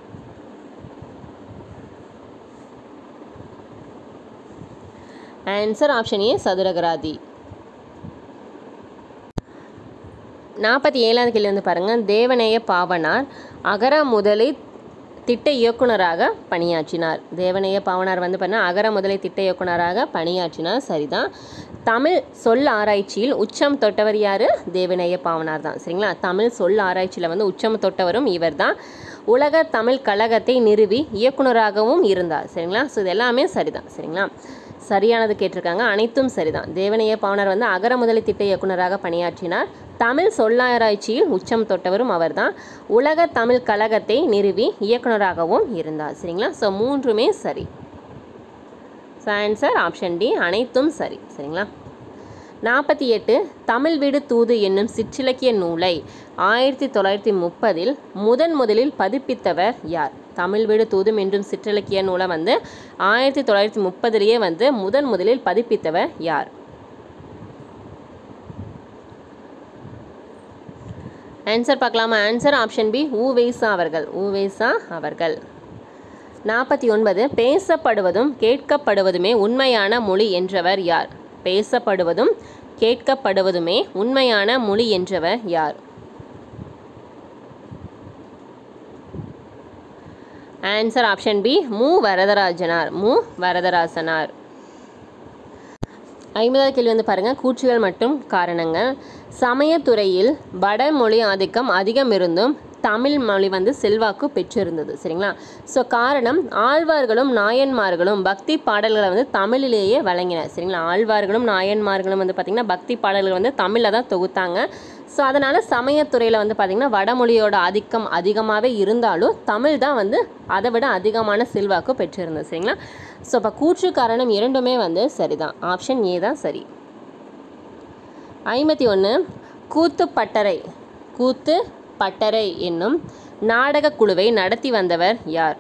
ஆன்சர் ஆப்ஷன் ஏ சதுரகராதி நாற்பத்தி ஏழாவது கேள்வி வந்து பாருங்கள் தேவநேய பாவனார் அகர முதலை திட்ட இயக்குனராக பணியாற்றினார் தேவநேய பாவனார் வந்து பண்ண அகர முதலை திட்ட இயக்குனராக பணியாற்றினார் சரிதான் தமிழ் சொல் ஆராய்ச்சியில் உச்சம் தொட்டவர் யார் தேவநேய பாவனார் தான் சரிங்களா தமிழ் சொல் ஆராய்ச்சியில் வந்து உச்சம் தொட்டவரும் இவர் தான் உலக தமிழ் கழகத்தை நிறுவி இயக்குனராகவும் இருந்தார் சரிங்களா ஸோ இது எல்லாமே சரிதான் சரிங்களா சரியானது கேட்டிருக்காங்க அனைத்தும் சரிதான் தேவனைய பாவனர் வந்து அகர முதலி திட்ட இயக்குனராக பணியாற்றினார் தமிழ் சொல்லாராய்ச்சியில் உச்சம் தொட்டவரும் அவர்தான் உலக தமிழ் கழகத்தை நிறுவி இயக்குனராகவும் இருந்தார் சரிங்களா ஸோ மூன்றுமே சரி ஆன்சர் ஆப்ஷன் டி அனைத்தும் சரி சரிங்களா நாற்பத்தி எட்டு தமிழ் வீடு தூது என்னும் சிற்றிலக்கிய நூலை ஆயிரத்தி தொள்ளாயிரத்தி முப்பதில் முதன் முதலில் பதிப்பித்தவர் யார் தமிழ் வீடு தூதும் என்றும் சிற்றிலக்கிய நூலை வந்து ஆயிரத்தி தொள்ளாயிரத்தி முப்பதிலேயே வந்து முதன் முதலில் பதிப்பித்தவர் யார் ஆன்சர் பார்க்கலாமா ஆன்சர் ஆப்ஷன் பி ஊவேசா அவர்கள் ஊவேசா அவர்கள் நாற்பத்தி ஒன்பது பேசப்படுவதும் கேட்கப்படுவதுமே உண்மையான மொழி என்றவர் யார் பேசப்படுவதும் கேட்கப்படுவதுமே உண்மையான மொழி என்றவர் யார் ஆன்சர் ஆப்ஷன் பி மு வரதராஜனார் மு வரதராசனார் ஐம்பதாவது கேள்வி வந்து பாருங்கள் கூற்றுகள் மற்றும் காரணங்கள் சமயத்துறையில் வடமொழி ஆதிக்கம் அதிகம் இருந்தும் தமிழ் மொழி வந்து செல்வாக்கு பெற்றிருந்தது சரிங்களா ஸோ காரணம் ஆழ்வார்களும் நாயன்மார்களும் பக்தி பாடல்களை வந்து தமிழிலேயே வழங்கினர் சரிங்களா ஆழ்வார்களும் நாயன்மார்களும் வந்து பார்த்திங்கன்னா பக்தி பாடல்கள் வந்து தமிழில் தான் தொகுத்தாங்க ஸோ அதனால் சமயத்துறையில் வந்து பார்த்திங்கன்னா வடமொழியோட ஆதிக்கம் அதிகமாகவே இருந்தாலும் தமிழ் தான் வந்து அதை விட அதிகமான செல்வாக்கு பெற்றிருந்தது சரிங்களா ஸோ இப்போ கூற்று காரணம் இரண்டுமே வந்து சரிதான் ஆப்ஷன் ஏ தான் சரி ஐம்பத்தி ஒன்று கூத்து பட்டறை கூத்து பட்டறை என்னும் நாடகக் குழுவை நடத்தி வந்தவர் யார்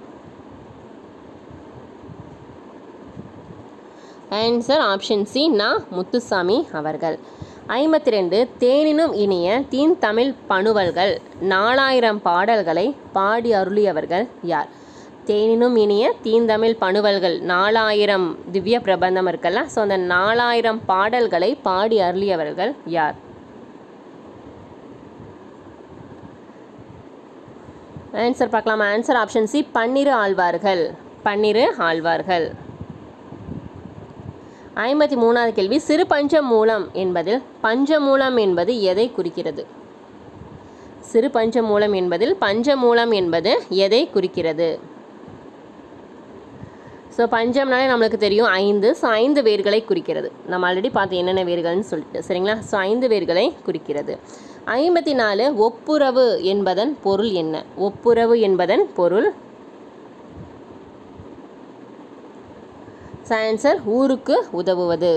ஆன்சர் ஆப்ஷன் சி நா முத்துசாமி அவர்கள் ஐம்பத்தி ரெண்டு தேனினும் இனிய தீன் தமிழ் பணுவல்கள் நாலாயிரம் பாடல்களை பாடி அருளியவர்கள் யார் தேனினும் இனிய தீந்தமிழ் பணுவல்கள் நாலாயிரம் திவ்ய பிரபந்தம் இருக்குல்ல ஸோ அந்த நாலாயிரம் பாடல்களை பாடி அருளியவர்கள் யார் ஆன்சர் பார்க்கலாமா ஆன்சர் ஆப்ஷன் சி பன்னிரு ஆழ்வார்கள் பன்னிரு ஆழ்வார்கள் ஐம்பத்தி மூணாவது கேள்வி சிறு பஞ்சமூலம் என்பதில் பஞ்சமூலம் என்பது எதை குறிக்கிறது சிறு பஞ்சமூலம் என்பதில் பஞ்சமூலம் என்பது எதை குறிக்கிறது ஸோ பஞ்சம்னாலே நம்மளுக்கு தெரியும் ஐந்து ஸோ ஐந்து வேர்களை குறிக்கிறது நம்ம ஆல்ரெடி பார்த்து என்னென்ன வேர்கள்னு சொல்லிட்டு சரிங்களா ஸோ ஐந்து வேர்களை குறிக்கிறது ஐம்பத்தி நாலு ஒப்புரவு என்பதன் பொருள் என்ன ஒப்புரவு என்பதன் பொருள் ஆன்சர் ஊருக்கு உதவுவது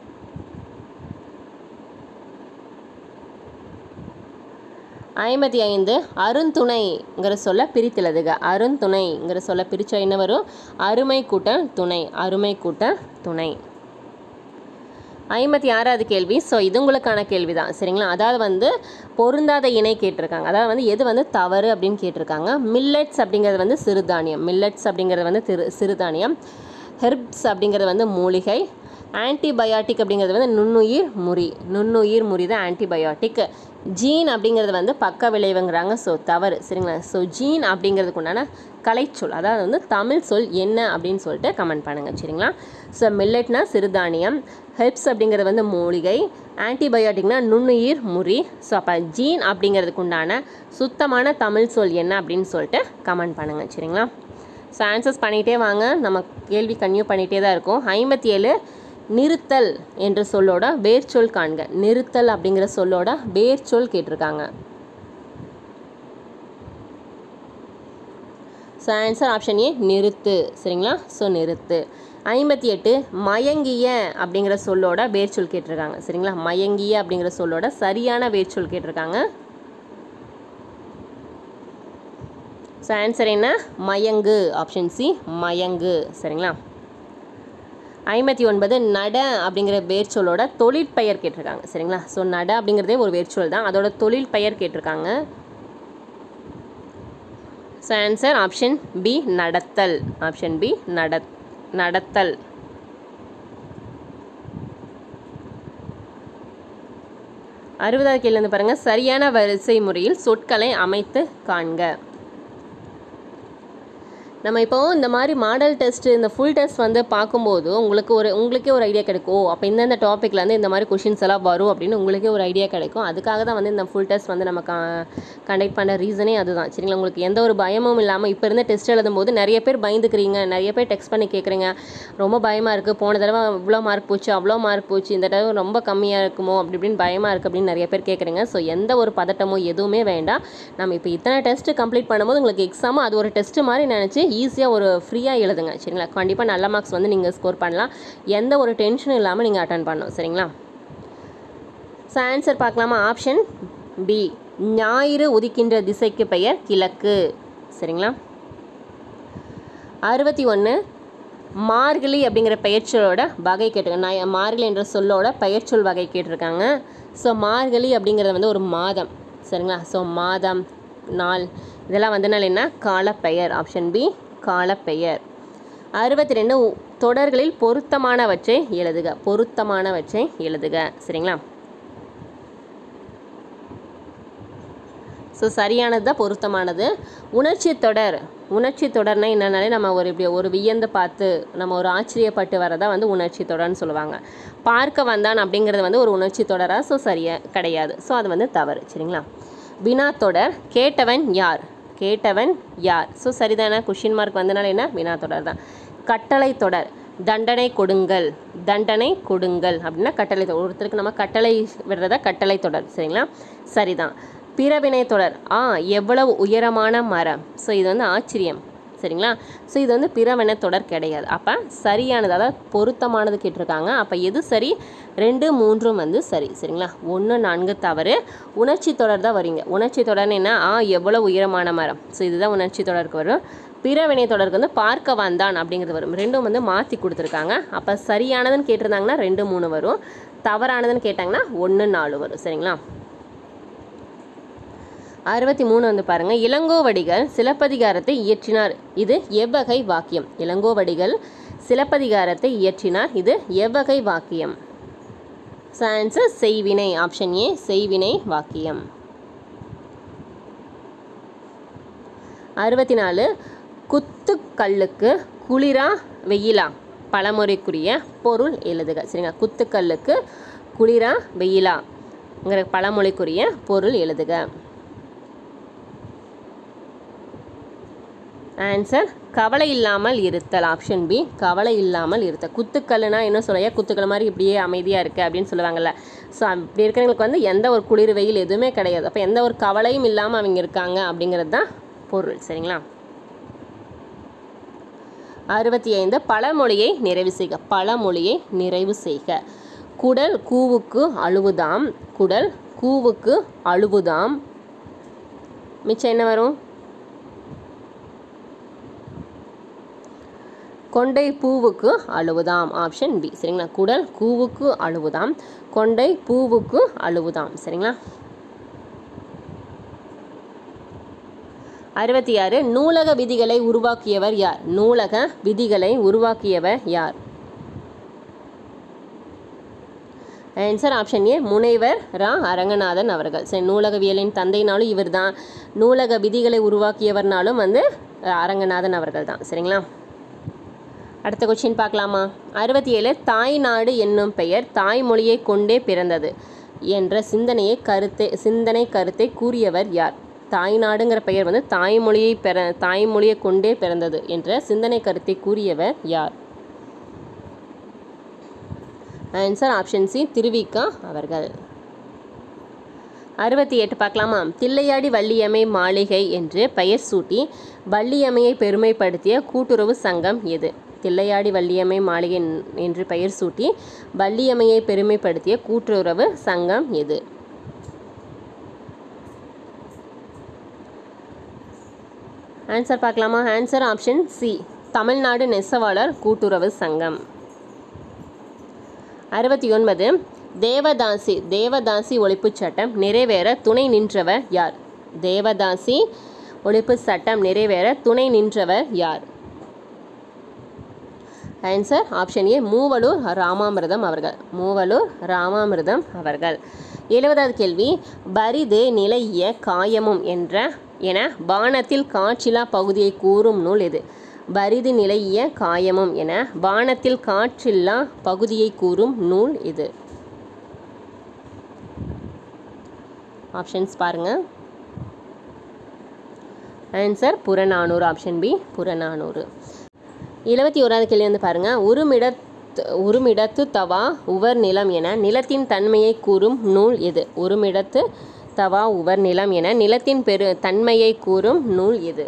ஐம்பத்தி ஐந்து அருந்துணைங்கிற சொல்ல பிரித்துலதுக அருந்துணைங்கிற சொல்ல பிரிச்சா என்ன வரும் அருமை கூட்டல் துணை அருமை கூட்டல் துணை ஐம்பத்தி ஆறாவது கேள்வி ஸோ இது உங்களுக்கான கேள்வி தான் சரிங்களா அதாவது வந்து பொருந்தாத இணை கேட்டிருக்காங்க அதாவது வந்து எது வந்து தவறு அப்படின்னு கேட்டிருக்காங்க மில்லட்ஸ் அப்படிங்கிறது வந்து சிறுதானியம் மில்லட்ஸ் அப்படிங்கிறது வந்து திரு சிறுதானியம் ஹெர்ப்ஸ் அப்படிங்கிறது வந்து மூலிகை ஆன்டிபயாட்டிக் அப்படிங்கிறது வந்து நுண்ணுயிர் முறி நுண்ணுயிர் முறி தான் ஆன்டிபயாட்டிக் ஜீன் அப்படிங்கிறது வந்து பக்க விளைவுங்கிறாங்க ஸோ தவறு சரிங்களா ஸோ ஜீன் அப்படிங்கிறதுக்கு உண்டான கலைச்சொல் அதாவது வந்து தமிழ் சொல் என்ன அப்படின்னு சொல்லிட்டு கமெண்ட் பண்ணுங்கள் சரிங்களா ஸோ மில்லட்னா சிறுதானியம் ஹெப்ஸ் அப்படிங்கிறது வந்து மூலிகை ஆன்டிபயோட்டிக்னா நுண்ணுயிர் முறி ஸோ அப்போ ஜீன் அப்படிங்கிறதுக்கு உண்டான சுத்தமான தமிழ் சொல் என்ன அப்படின்னு சொல்லிட்டு கமெண்ட் பண்ணுங்கள் சரிங்களா ஸோ ஆன்சர்ஸ் பண்ணிகிட்டே வாங்க நம்ம கேள்வி கன்யூ பண்ணிகிட்டே தான் இருக்கும் ஐம்பத்தி ஏழு நிறுத்தல் என்ற சொல்லோட வேர்ச்சொல் காண்க நிறுத்தல் அப்படிங்கிற சொல்லோட வேர்ச்சொல் கேட்டிருக்காங்க ஸோ ஆன்சர் ஆப்ஷன் ஏ நிறுத்து சரிங்களா ஸோ நிறுத்து ஐம்பத்தி எட்டு மயங்கிய அப்படிங்கிற சொல்லோட வேர்ச்சொல் கேட்டிருக்காங்க சரிங்களா மயங்கிய அப்படிங்கிற சொல்லோட சரியான வேர்ச்சொல் கேட்டிருக்காங்க ஸோ ஆன்சர் என்ன மயங்கு ஆப்ஷன் சி மயங்கு சரிங்களா ஐம்பத்தி ஒன்பது நட அப்படிங்கிற வேர்ச்சொல்லோட தொழிற்பெயர் கேட்டிருக்காங்க சரிங்களா ஸோ நட அப்படிங்கிறதே ஒரு வேர்ச்சொல் தான் அதோட தொழில் பெயர் கேட்டிருக்காங்க ஸோ ஆன்சர் ஆப்ஷன் பி நடத்தல் ஆப்ஷன் பி நட நடத்தல் அறுபதாவது கேள்வி பாருங்கள் சரியான வரிசை முறையில் சொற்களை அமைத்து காண்க நம்ம இப்போ இந்த மாதிரி மாடல் டெஸ்ட் இந்த ஃபுல் டெஸ்ட் வந்து பார்க்கும்போது உங்களுக்கு ஒரு உங்களுக்கே ஒரு ஐடியா கிடைக்கும் ஓ அப்போ இந்தந்த டாப்பிக்லேருந்து இந்த மாதிரி கொஷின்ஸ் எல்லாம் வரும் அப்படின்னு உங்களுக்கே ஒரு ஐடியா கிடைக்கும் அதுக்காக தான் வந்து இந்த ஃபுல் டெஸ்ட் வந்து நம்ம கண்டக்ட் பண்ண ரீசனே அதுதான் சரிங்களா உங்களுக்கு எந்த ஒரு பயமும் இல்லாமல் இப்போ இருந்த டெஸ்ட் எழுதும்போது நிறைய பேர் பயந்துக்கிறீங்க நிறைய பேர் டெக்ஸ்ட் பண்ணி கேட்குறீங்க ரொம்ப பயமாக இருக்குது போன தடவை இவ்வளோ மார்க் போச்சு அவ்வளோ மார்க் போச்சு இந்த தடவை ரொம்ப கம்மியாக இருக்குமோ அப்படி இப்படின்னு பயமாக இருக்குது அப்படின்னு நிறைய பேர் கேட்குறீங்க ஸோ எந்த ஒரு பதட்டமோ எதுவுமே வேண்டாம் நம்ம இப்போ இத்தனை டெஸ்ட்டு கம்ப்ளீட் பண்ணும்போது உங்களுக்கு எக்ஸாமும் அது ஒரு டெஸ்ட் மாதிரி நினச்சி ஈஸியாக ஒரு ஃப்ரீயாக எழுதுங்க சரிங்களா கண்டிப்பாக நல்ல மார்க்ஸ் வந்து நீங்கள் ஸ்கோர் பண்ணலாம் எந்த ஒரு டென்ஷனும் இல்லாமல் நீங்கள் அட்டன் பண்ணணும் சரிங்களா ஸோ ஆன்சர் பார்க்கலாமா ஆப்ஷன் பி ஞாயிறு உதிக்கின்ற திசைக்கு பெயர் கிழக்கு சரிங்களா அறுபத்தி ஒன்று மார்கழி அப்படிங்கிற பெயர்ச்சொல்லோட வகை கேட்டிருக்காங்க நான் மார்கழி என்ற சொல்லோட பெயர்ச்சொல் வகை கேட்டிருக்காங்க ஸோ மார்கழி அப்படிங்கிறது வந்து ஒரு மாதம் சரிங்களா ஸோ மாதம் நாள் இதெல்லாம் வந்தனால என்ன காலப்பெயர் ஆப்ஷன் பி காலப்பெயர் அறுபத்தி ரெண்டு தொடர்களில் பொருத்தமானவற்றை எழுதுக பொருத்தமானவற்றை எழுதுக சரிங்களா ஸோ சரியானது தான் பொருத்தமானது உணர்ச்சி தொடர் உணர்ச்சி தொடர்னா என்னன்னாலே நம்ம ஒரு இப்படி ஒரு வியந்து பார்த்து நம்ம ஒரு ஆச்சரியப்பட்டு வரதா வந்து உணர்ச்சி தொடர்னு சொல்லுவாங்க பார்க்க வந்தான் அப்படிங்கிறது வந்து ஒரு உணர்ச்சி தொடரா ஸோ சரியா கிடையாது ஸோ அது வந்து தவறு சரிங்களா வினா தொடர் கேட்டவன் யார் கேட்டவன் யார் ஸோ சரிதானே கொஷின் மார்க் வந்தனால என்ன வினா தொடர் தான் கட்டளை தொடர் தண்டனை கொடுங்கள் தண்டனை கொடுங்கள் அப்படின்னா கட்டளை தொடர் ஒருத்தருக்கு நம்ம கட்டளை விடுறதா கட்டளை தொடர் சரிங்களா சரிதான் பிறவினை தொடர் ஆ எவ்வளவு உயரமான மரம் ஸோ இது வந்து ஆச்சரியம் சரிங்களா ஸோ இது வந்து பிறவினை தொடர் கிடையாது அப்போ சரியானது அதாவது பொருத்தமானது கேட்டிருக்காங்க அப்போ எது சரி ரெண்டு மூன்றும் வந்து சரி சரிங்களா ஒன்று நான்கு தவறு உணர்ச்சி தொடர் தான் வரீங்க உணர்ச்சி தொடர்னு என்ன ஆ எவ்வளோ உயரமான மரம் ஸோ இதுதான் உணர்ச்சி தொடருக்கு வரும் பிறவினை தொடருக்கு வந்து பார்க்க வந்தான் அப்படிங்கிறது வரும் ரெண்டும் வந்து மாற்றி கொடுத்துருக்காங்க அப்போ சரியானதுன்னு கேட்டிருந்தாங்கன்னா ரெண்டு மூணு வரும் தவறானதுன்னு கேட்டாங்கன்னா ஒன்று நாலு வரும் சரிங்களா அறுபத்தி மூணு வந்து பாருங்கள் இளங்கோவடிகள் சிலப்பதிகாரத்தை இயற்றினார் இது எவ்வகை வாக்கியம் இளங்கோவடிகள் சிலப்பதிகாரத்தை இயற்றினார் இது எவ்வகை வாக்கியம் ஆன்சர் செய்வினை ஆப்ஷன் ஏ செய்வினை வாக்கியம் அறுபத்தி நாலு குத்துக்கல்லுக்கு குளிரா வெயிலா பழமுறைக்குரிய பொருள் எழுதுக சரிங்களா குத்துக்கல்லுக்கு குளிரா வெயிலாங்கிற பழமொழிக்குரிய பொருள் எழுதுக ஆன்சர் கவலை இல்லாமல் இருத்தல் ஆப்ஷன் பி கவலை இல்லாமல் இருத்தல் குத்துக்கல்லுனா என்ன சொல்லையா குத்துக்கள் மாதிரி இப்படியே அமைதியாக இருக்கு அப்படின்னு சொல்லுவாங்கல்ல ஸோ அப்படி இருக்கிறவங்களுக்கு வந்து எந்த ஒரு குளிர் வெயில் எதுவுமே கிடையாது அப்போ எந்த ஒரு கவலையும் இல்லாமல் அவங்க இருக்காங்க அப்படிங்கிறது தான் பொருள் சரிங்களா அறுபத்தி ஐந்து பழமொழியை நிறைவு செய்க பழமொழியை நிறைவு செய்க குடல் கூவுக்கு அழுவுதாம் குடல் கூவுக்கு அழுவுதாம் மிச்சம் என்ன வரும் கொண்டை பூவுக்கு அழுவுதாம் ஆப்ஷன் பி சரிங்களா குடல் கூவுக்கு அழுவுதாம் கொண்டை பூவுக்கு அழுவுதாம் சரிங்களா அறுபத்தி ஆறு நூலக விதிகளை உருவாக்கியவர் யார் நூலக விதிகளை உருவாக்கியவர் யார் ஆன்சர் ஆப்ஷன் ஏ முனைவர் ரா அரங்கநாதன் அவர்கள் சரி நூலகவியலின் தந்தைனாலும் இவர் தான் நூலக விதிகளை உருவாக்கியவர்னாலும் வந்து அஹ், அரங்கநாதன் அவர்கள் தான் சரிங்களா அடுத்த கொஸ்டின் பார்க்கலாமா அறுபத்தி ஏழு தாய்நாடு என்னும் பெயர் தாய்மொழியை கொண்டே பிறந்தது என்ற சிந்தனையை கருத்தை சிந்தனை கருத்தை கூறியவர் யார் தாய்நாடுங்கிற பெயர் வந்து தாய்மொழியை பெற தாய்மொழியை கொண்டே பிறந்தது என்ற சிந்தனை கருத்தை கூறியவர் யார் ஆன்சர் ஆப்ஷன் சி திருவிக்கா அவர்கள் அறுபத்தி எட்டு பார்க்கலாமா தில்லையாடி வள்ளியம்மை மாளிகை என்று பெயர் சூட்டி வள்ளியம்மையை பெருமைப்படுத்திய கூட்டுறவு சங்கம் எது தில்லையாடி வள்ளியம்மை மாளிகை என்- என்று பெயர் சூட்டி வள்ளியம்மையை பெருமைப்படுத்திய கூட்டுறவு சங்கம் எது ஆன்சர் பார்க்கலாமா ஆன்சர் ஆப்ஷன் சி தமிழ்நாடு நெசவாளர் கூட்டுறவு சங்கம் அறுபத்தி ஒன்பது தேவதாசி தேவதாசி ஒழிப்புச் சட்டம் நிறைவேற துணை நின்றவர் யார் தேவதாசி ஒழிப்பு சட்டம் நிறைவேற துணை நின்றவர் யார் answer option A Moovalur Ramamirtham அவர்கள் மூவலூர் ராமாமிர்தம் அவர்கள் எழுபதாவது கேள்வி பரிது நிலைய காயமும் என்ற என வானத்தில் காற்றிலா பகுதியை கூறும் நூல் எது பரிது நிலைய காயமும் என வானத்தில் காற்றில்லா பகுதியை கூறும் நூல் இது ஆப்ஷன்ஸ் பாருங்க answer Purananuru option B Purananuru எழுபத்தி ஓராவது கேள்வி வந்து பாருங்க உருமிடத் உருமிடத்து தவா உவர் நிலம் என நிலத்தின் தன்மையை கூறும் நூல் எது உருமிடத்து தவா உவர் நிலம் என நிலத்தின் பெரு தன்மையை கூறும் நூல் எது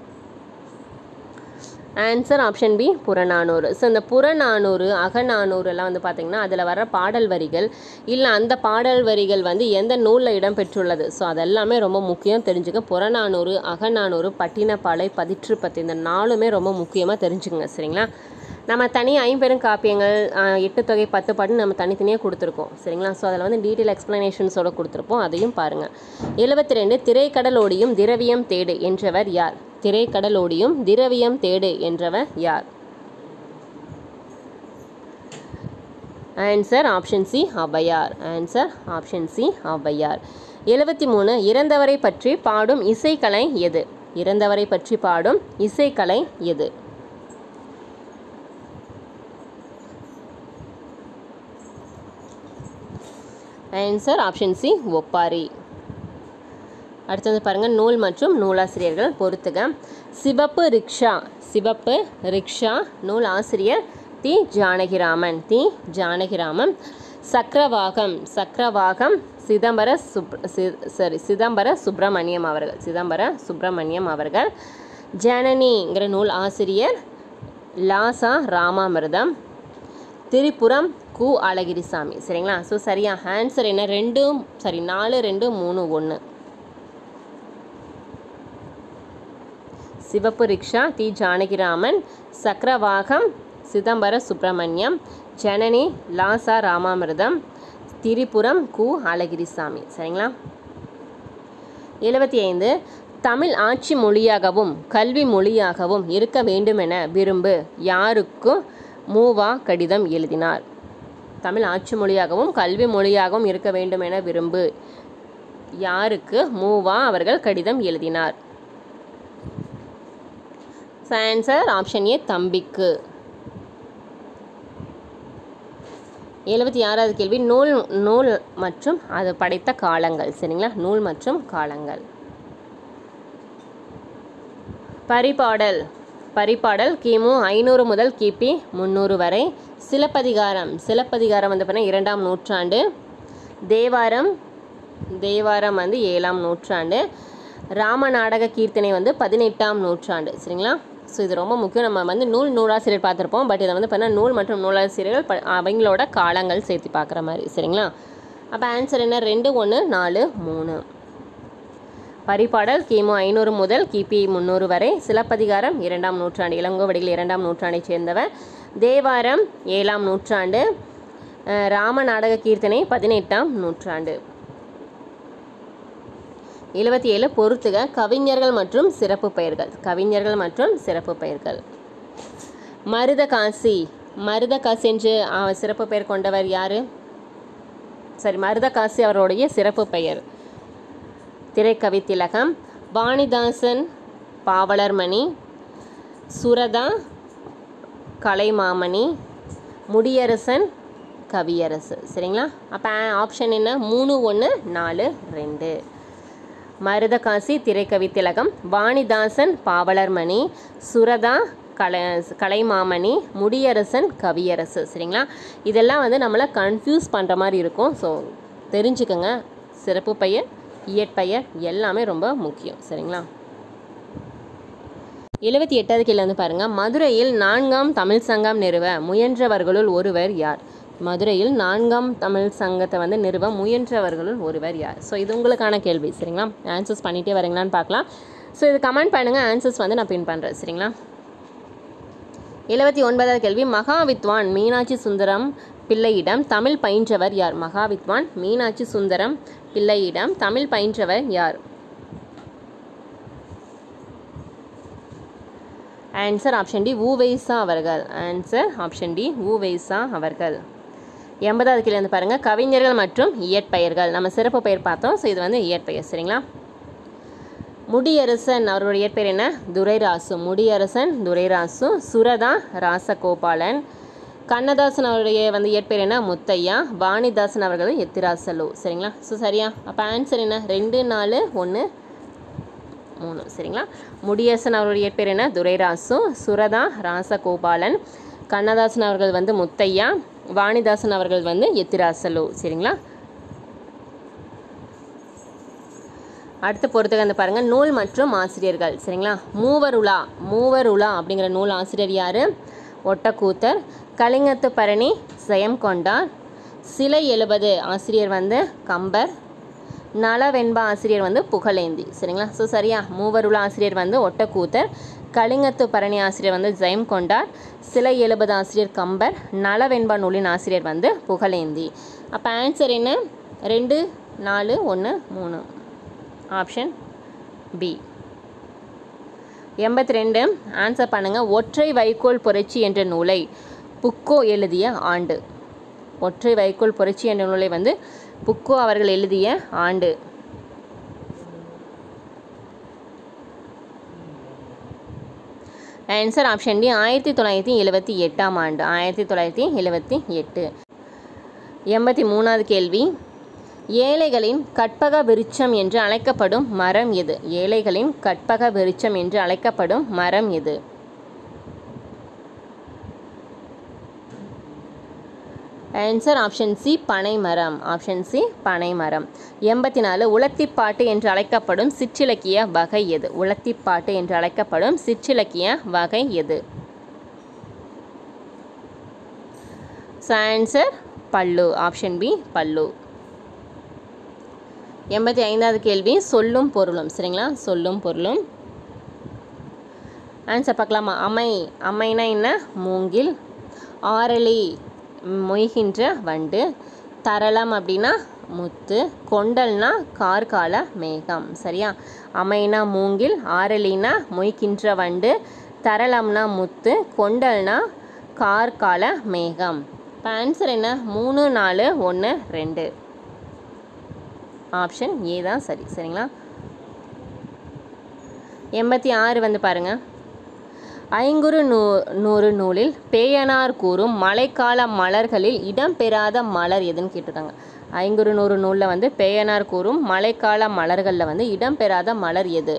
answer option B Purananuru so இந்த புறநானூறு அகநானூறு எல்லாம் வந்து பார்த்திங்கன்னா அதில் வர பாடல் வரிகள் இல்லை அந்த பாடல் வரிகள் வந்து எந்த நூலில் இடம்பெற்றுள்ளது ஸோ அதெல்லாமே ரொம்ப முக்கியம் தெரிஞ்சுக்க புறநானூறு அகநானூறு பட்டினப்பாலை பதிற்று பத்து இந்த நாலுமே ரொம்ப முக்கியமாக தெரிஞ்சுக்கங்க சரிங்களா நம்ம தனி ஐம்பெரும் காப்பியங்கள் ஆஹ், எட்டு தொகை பத்து பாட்டு நம்ம தனித்தனியாக கொடுத்துருக்கோம் சரிங்களா ஸோ அதில் வந்து டீட்டெயில் எக்ஸ்ப்ளனேஷன்ஸோட கொடுத்துருப்போம் அதையும் பாருங்கள் எழுபத்தி ரெண்டு திரைக்கடலோடியும் திரவியம் தேடு என்றவர் யார் திரைக்கடலோடியும் திரவியம் தேடு என்றவர் யார் answer option C Avvaiyar answer option C Avvaiyar எழுபத்தி மூணு இறந்தவரை பற்றி பாடும் இசைக்கலை எது இறந்தவரை பற்றி பாடும் இசைக்கலை எது ஆன்சர் ஆப்ஷன் சி ஒப்பாரி அடுத்தது பாருங்கள் நூல் மற்றும் நூலாசிரியர்கள் பொறுத்துக சிவப்பு ரிக்ஷா சிவப்பு ரிக்ஷா நூல் ஆசிரியர் தி ஜானகிராமன் தி ஜானகிராமன் சக்கரவாகம் சக்கரவாகம் சிதம்பர சுப் சி- சாரி சிதம்பர சுப்பிரமணியம் அவர்கள் சிதம்பர சுப்பிரமணியம் அவர்கள் ஜனனிங்கிற நூல் ஆசிரியர் லாசா ராமாமிர்தம் திரிபுரம் கு அழகிரிசாமி சரிங்களா ஸோ சரியா ஆன்சர் என்ன ரெண்டும் சரி நாலு ரெண்டு மூணு ஒன்று சிவப்பு ரிக்ஷா தி ஜானகிராமன் சக்கரவாகம் சிதம்பர சுப்பிரமணியம் ஜனனி லாசா ராமாமிர்தம் திரிபுரம் கு அழகிரிசாமி சரிங்களா எழுபத்தி ஐந்து தமிழ் ஆட்சி மொழியாகவும் கல்வி மொழியாகவும் இருக்க வேண்டுமென விரும்பு யாருக்கும் மூவா கடிதம் எழுதினார் தமிழ் ஆட்சி மொழியாகவும் கல்வி மொழியாகவும் இருக்க வேண்டுமென விரும்பு யாருக்கு மூவா அவர்கள் கடிதம் எழுதினார் ஸோ ஆன்சர் ஆப்ஷன் ஏ தம்பிக்கு எழுபத்தி ஆறாவது கேள்வி நூல் நூல் மற்றும் அது படைத்த காலங்கள் சரிங்களா நூல் மற்றும் காலங்கள் பரிபாடல் பரிபாடல் கிமு ஐநூறு முதல் கிபி முந்நூறு வரை சிலப்பதிகாரம் சிலப்பதிகாரம் வந்து பார்த்தீங்கன்னா இரண்டாம் நூற்றாண்டு தேவாரம் தேவாரம் வந்து ஏழாம் நூற்றாண்டு ராம நாடக கீர்த்தனை வந்து பதினெட்டாம் நூற்றாண்டு சரிங்களா ஸோ இது ரொம்ப முக்கியம் நம்ம வந்து நூல் நூலாசிரியர் பார்த்துருப்போம் பட் இதை வந்து பார்த்தீங்கன்னா நூல் மற்றும் நூலாசிரியர்கள் ப அவங்களோட காலங்கள் சேர்த்து பார்க்குற மாதிரி சரிங்களா அப்போ ஆன்சர் என்ன ரெண்டு ஒன்று நாலு மூணு பரிபாடல் கிமு ஐநூறு முதல் கிபி முந்நூறு வரை சிலப்பதிகாரம் இரண்டாம் நூற்றாண்டு இளங்கோவடிகள் இரண்டாம் நூற்றாண்டைச் சேர்ந்தவர் தேவாரம் ஏழாம் நூற்றாண்டு அஹ், ராம நாடக கீர்த்தனை பதினெட்டாம் நூற்றாண்டு எழுபத்தி ஏழு பொறுத்துக கவிஞர்கள் மற்றும் சிறப்பு பெயர்கள் கவிஞர்கள் மற்றும் சிறப்பு பெயர்கள் மருதகாசி மருதகாசி என்று அஹ், சிறப்பு பெயர் கொண்டவர் யார் சரி மருதகாசி அவருடைய சிறப்பு பெயர் திரைக்கவி திலகம் வாணிதாசன் பாவலர்மணி சுரதா கலைமாமணி முடியரசன் கவியரசு சரிங்களா அப்போ ஆப்ஷன் என்ன மூணு ஒன்று நாலு ரெண்டு மருதகாசி திரைக்கவி திலகம் வாணிதாசன் பாவலர்மணி சுரதா கலை கலைமாமணி முடியரசன் கவியரசு சரிங்களா இதெல்லாம் வந்து நம்மளை கன்ஃபியூஸ் பண்ணுற மாதிரி இருக்கும் ஸோ தெரிஞ்சுக்கோங்க சிறப்பு பெயர் இயற்பெயர் எல்லாமே ரொம்ப முக்கியம் சரிங்களா எழுபத்தி எட்டாவது கீழே வந்து பாருங்கள் மதுரையில் நான்காம் தமிழ் சங்கம் நிறுவ முயன்றவர்களுள் ஒருவர் யார் மதுரையில் நான்காம் தமிழ் சங்கத்தை வந்து நிறுவ முயன்றவர்களுள் ஒருவர் யார் ஸோ இது உங்களுக்கான கேள்வி சரிங்களா ஆன்சர்ஸ் பண்ணிகிட்டே வரீங்களான்னு பார்க்கலாம் ஸோ இது கமெண்ட் பண்ணுங்கள் ஆன்சர்ஸ் வந்து நான் பின் பண்ணுறேன் சரிங்களா எழுபத்தி ஒன்பதாவது கேள்வி மகாவித்வான் மீனாட்சி சுந்தரம் பிள்ளையிடம் தமிழ் பயின்றவர் யார் மகாவித்வான் மீனாட்சி சுந்தரம் பிள்ளையிடம் தமிழ் பயின்றவர் யார் ஆன்சர் ஆப்ஷன் டி ஊவைசா அவர்கள் ஆன்சர் ஆப்ஷன் டி ஊவைசா அவர்கள் எண்பதாவது கீழே வந்து பாருங்கள் கவிஞர்கள் மற்றும் இயற்பெயர்கள் நம்ம சிறப்பு பெயர் பார்த்தோம் ஸோ இது வந்து இயற்பெயர் சரிங்களா முடியரசன் அவருடைய இயற்பெயர் என்ன துரைராசு முடியரசன் துரைராசு சுரதா ராசகோபாலன் கண்ணதாசன் அவருடைய வந்து இயற்பெயர் என்ன முத்தையா வாணிதாசன் அவர்கள் எத்திராசலு சரிங்களா ஸோ சரியா அப்போ ஆன்சர் என்ன ரெண்டு நாலு ஒன்று மூணு சரிங்களா முடியரசன் அவருடைய இயற்பெயர் என்ன துரைராசு சுரதா ராசகோபாலன் கண்ணதாசன் அவர்கள் வந்து முத்தையா வாணிதாசன் அவர்கள் வந்து எத்திராசலு சரிங்களா அடுத்து பொறுத்துக்க வந்து பாருங்கள் நூல் மற்றும் ஆசிரியர்கள் சரிங்களா மூவருலா மூவருலா அப்படிங்கிற நூல் ஆசிரியர் யார் ஒட்டக்கூத்தர் கலிங்கத்து பரணி ஜெயம் கொண்டார் சிலை எழுபது ஆசிரியர் வந்து கம்பர் நலவெண்பா ஆசிரியர் வந்து புகழேந்தி சரிங்களா ஸோ சரியா மூவருலா ஆசிரியர் வந்து ஒட்டக்கூத்தர் கலிங்கத்து பரணி ஆசிரியர் வந்து ஜெயம் கொண்டார் சிலை எழுபது ஆசிரியர் கம்பர் நலவெண்பா நூலின் ஆசிரியர் வந்து புகழேந்தி அப்போ ஆன்சர் என்ன ரெண்டு நாலு ஒன்று மூணு ஆப்ஷன் பி எண்பத்தி ரெண்டு ஆன்சர் பண்ணுங்கள் ஒற்றை வைக்கோல் புரட்சி என்ற நூலை புக்கோ எழுதிய ஆண்டு ஒற்றை வைக்கோல் புரட்சி என்ற நூலை வந்து புக்கோ அவர்கள் எழுதிய ஆண்டு ஆன்சர் ஆப்ஷன் டி ஆயிரத்தி தொள்ளாயிரத்தி எழுபத்தி எட்டாம் ஆண்டு ஆயிரத்தி தொள்ளாயிரத்தி எழுபத்தி எட்டு எண்பத்தி மூணாவது கேள்வி ஏழைகளின் கற்பக விருட்சம் என்று அழைக்கப்படும் மரம் எது ஏழைகளின் கற்பக விருட்சம் என்று அழைக்கப்படும் மரம் எது ஆன்சர் ஆப்ஷன் சி பனை மரம் ஆப்ஷன் சி பனை மரம் எண்பத்தி நாலு உலத்திப்பாட்டு என்று அழைக்கப்படும் சிற்றிலக்கிய வகை எது உலத்திப்பாட்டு என்று அழைக்கப்படும் சிற்றிலக்கிய வகை எது ஸோ ஆன்சர் பல்லு ஆப்ஷன் பி பல்லு எண்பத்தி ஐந்தாவது கேள்வி சொல்லும் பொருளும் சரிங்களா சொல்லும் பொருளும் ஆன்சர் பார்க்கலாமா அமை அமைனா என்ன மூங்கில் ஆரளி மொய்கின்ற வண்டு தரளம் அப்படின்னா முத்து கொண்டல்னா கார்கால மேகம் சரியா அமைனா மூங்கில் ஆரளினா மொய்கின்ற வண்டு தரளம்னா முத்து கொண்டல்னா கார்கால மேகம் இப்போ ஆன்சர் என்ன மூணு நாலு ஒன்று ரெண்டு ஆப்ஷன் ஏ தான் சரி சரிங்களா எண்பத்தி ஆறு வந்து பாருங்கள் ஐங்குறு நூ நூறு நூலில் பேயனார் கூறும் மழைக்கால மலர்களில் இடம்பெறாத மலர் எதுன்னு கேட்டிருக்காங்க ஐங்குறு நூறு நூலில் வந்து பேயனார் கூறும் மழைக்கால மலர்களில் வந்து இடம்பெறாத மலர் எது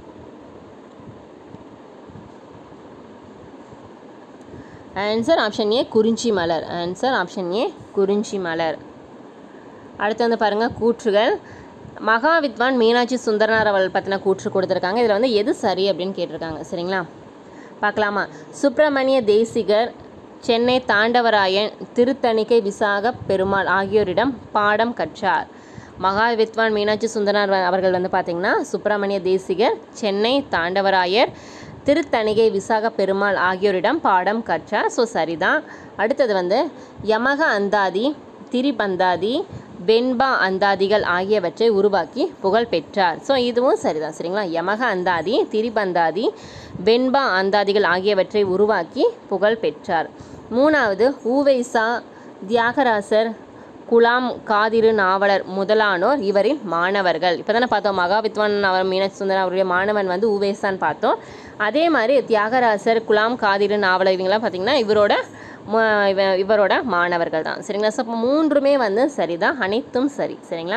ஆன்சர் ஆப்ஷன் ஏ குறிஞ்சி மலர் ஆன்சர் ஆப்ஷன் ஏ குறிஞ்சி மலர் அடுத்து வந்து பாருங்கள் கூற்றுகள் மகாவித்வான் மீனாட்சி சுந்தரனார் அவர்கள் பற்றின கூற்று கொடுத்துருக்காங்க இதில் வந்து எது சரி அப்படின்னு கேட்டிருக்காங்க சரிங்களா பார்க்கலாமா சுப்பிரமணிய தேசிகர் சென்னை தாண்டவராயன் திருத்தணிக்கை விசாக பெருமாள் ஆகியோரிடம் பாடம் கற்றார் மகாவித்வான் மீனாட்சி சுந்தரனார் அவர்கள் வந்து பார்த்திங்கன்னா சுப்பிரமணிய தேசிகர் சென்னை தாண்டவராயர் திருத்தணிகை விசாக பெருமாள் ஆகியோரிடம் பாடம் கற்றார் ஸோ சரிதான் அடுத்தது வந்து யமக அந்தாதி திரிபந்தாதி வெண்பா அந்தாதிகள் ஆகியவற்றை உருவாக்கி புகழ் பெற்றார் ஸோ இதுவும் சரிதான் சரிங்களா யமக அந்தாதி திரிபந்தாதி வெண்பா அந்தாதிகள் ஆகியவற்றை உருவாக்கி புகழ் பெற்றார் மூணாவது ஊவைசா தியாகராசர் குலாம் காதிரு நாவலர் முதலானோர் இவரின் மாணவர்கள் இப்போ தானே பார்த்தோம் மகாவித்வான் அவர் மீனாட்சி சுந்தரம் அவருடைய மாணவன் வந்து உவேசான்னு பார்த்தோம் அதே மாதிரி தியாகராசர் குலாம் காதிரு நாவலர் இவங்கெல்லாம் பார்த்தீங்கன்னா இவரோட ம- இவ- இவரோட மாணவர்கள் தான் சரிங்களா ஸோ அப்போ மூன்றுமே வந்து சரிதான் அனைத்தும் சரி சரிங்களா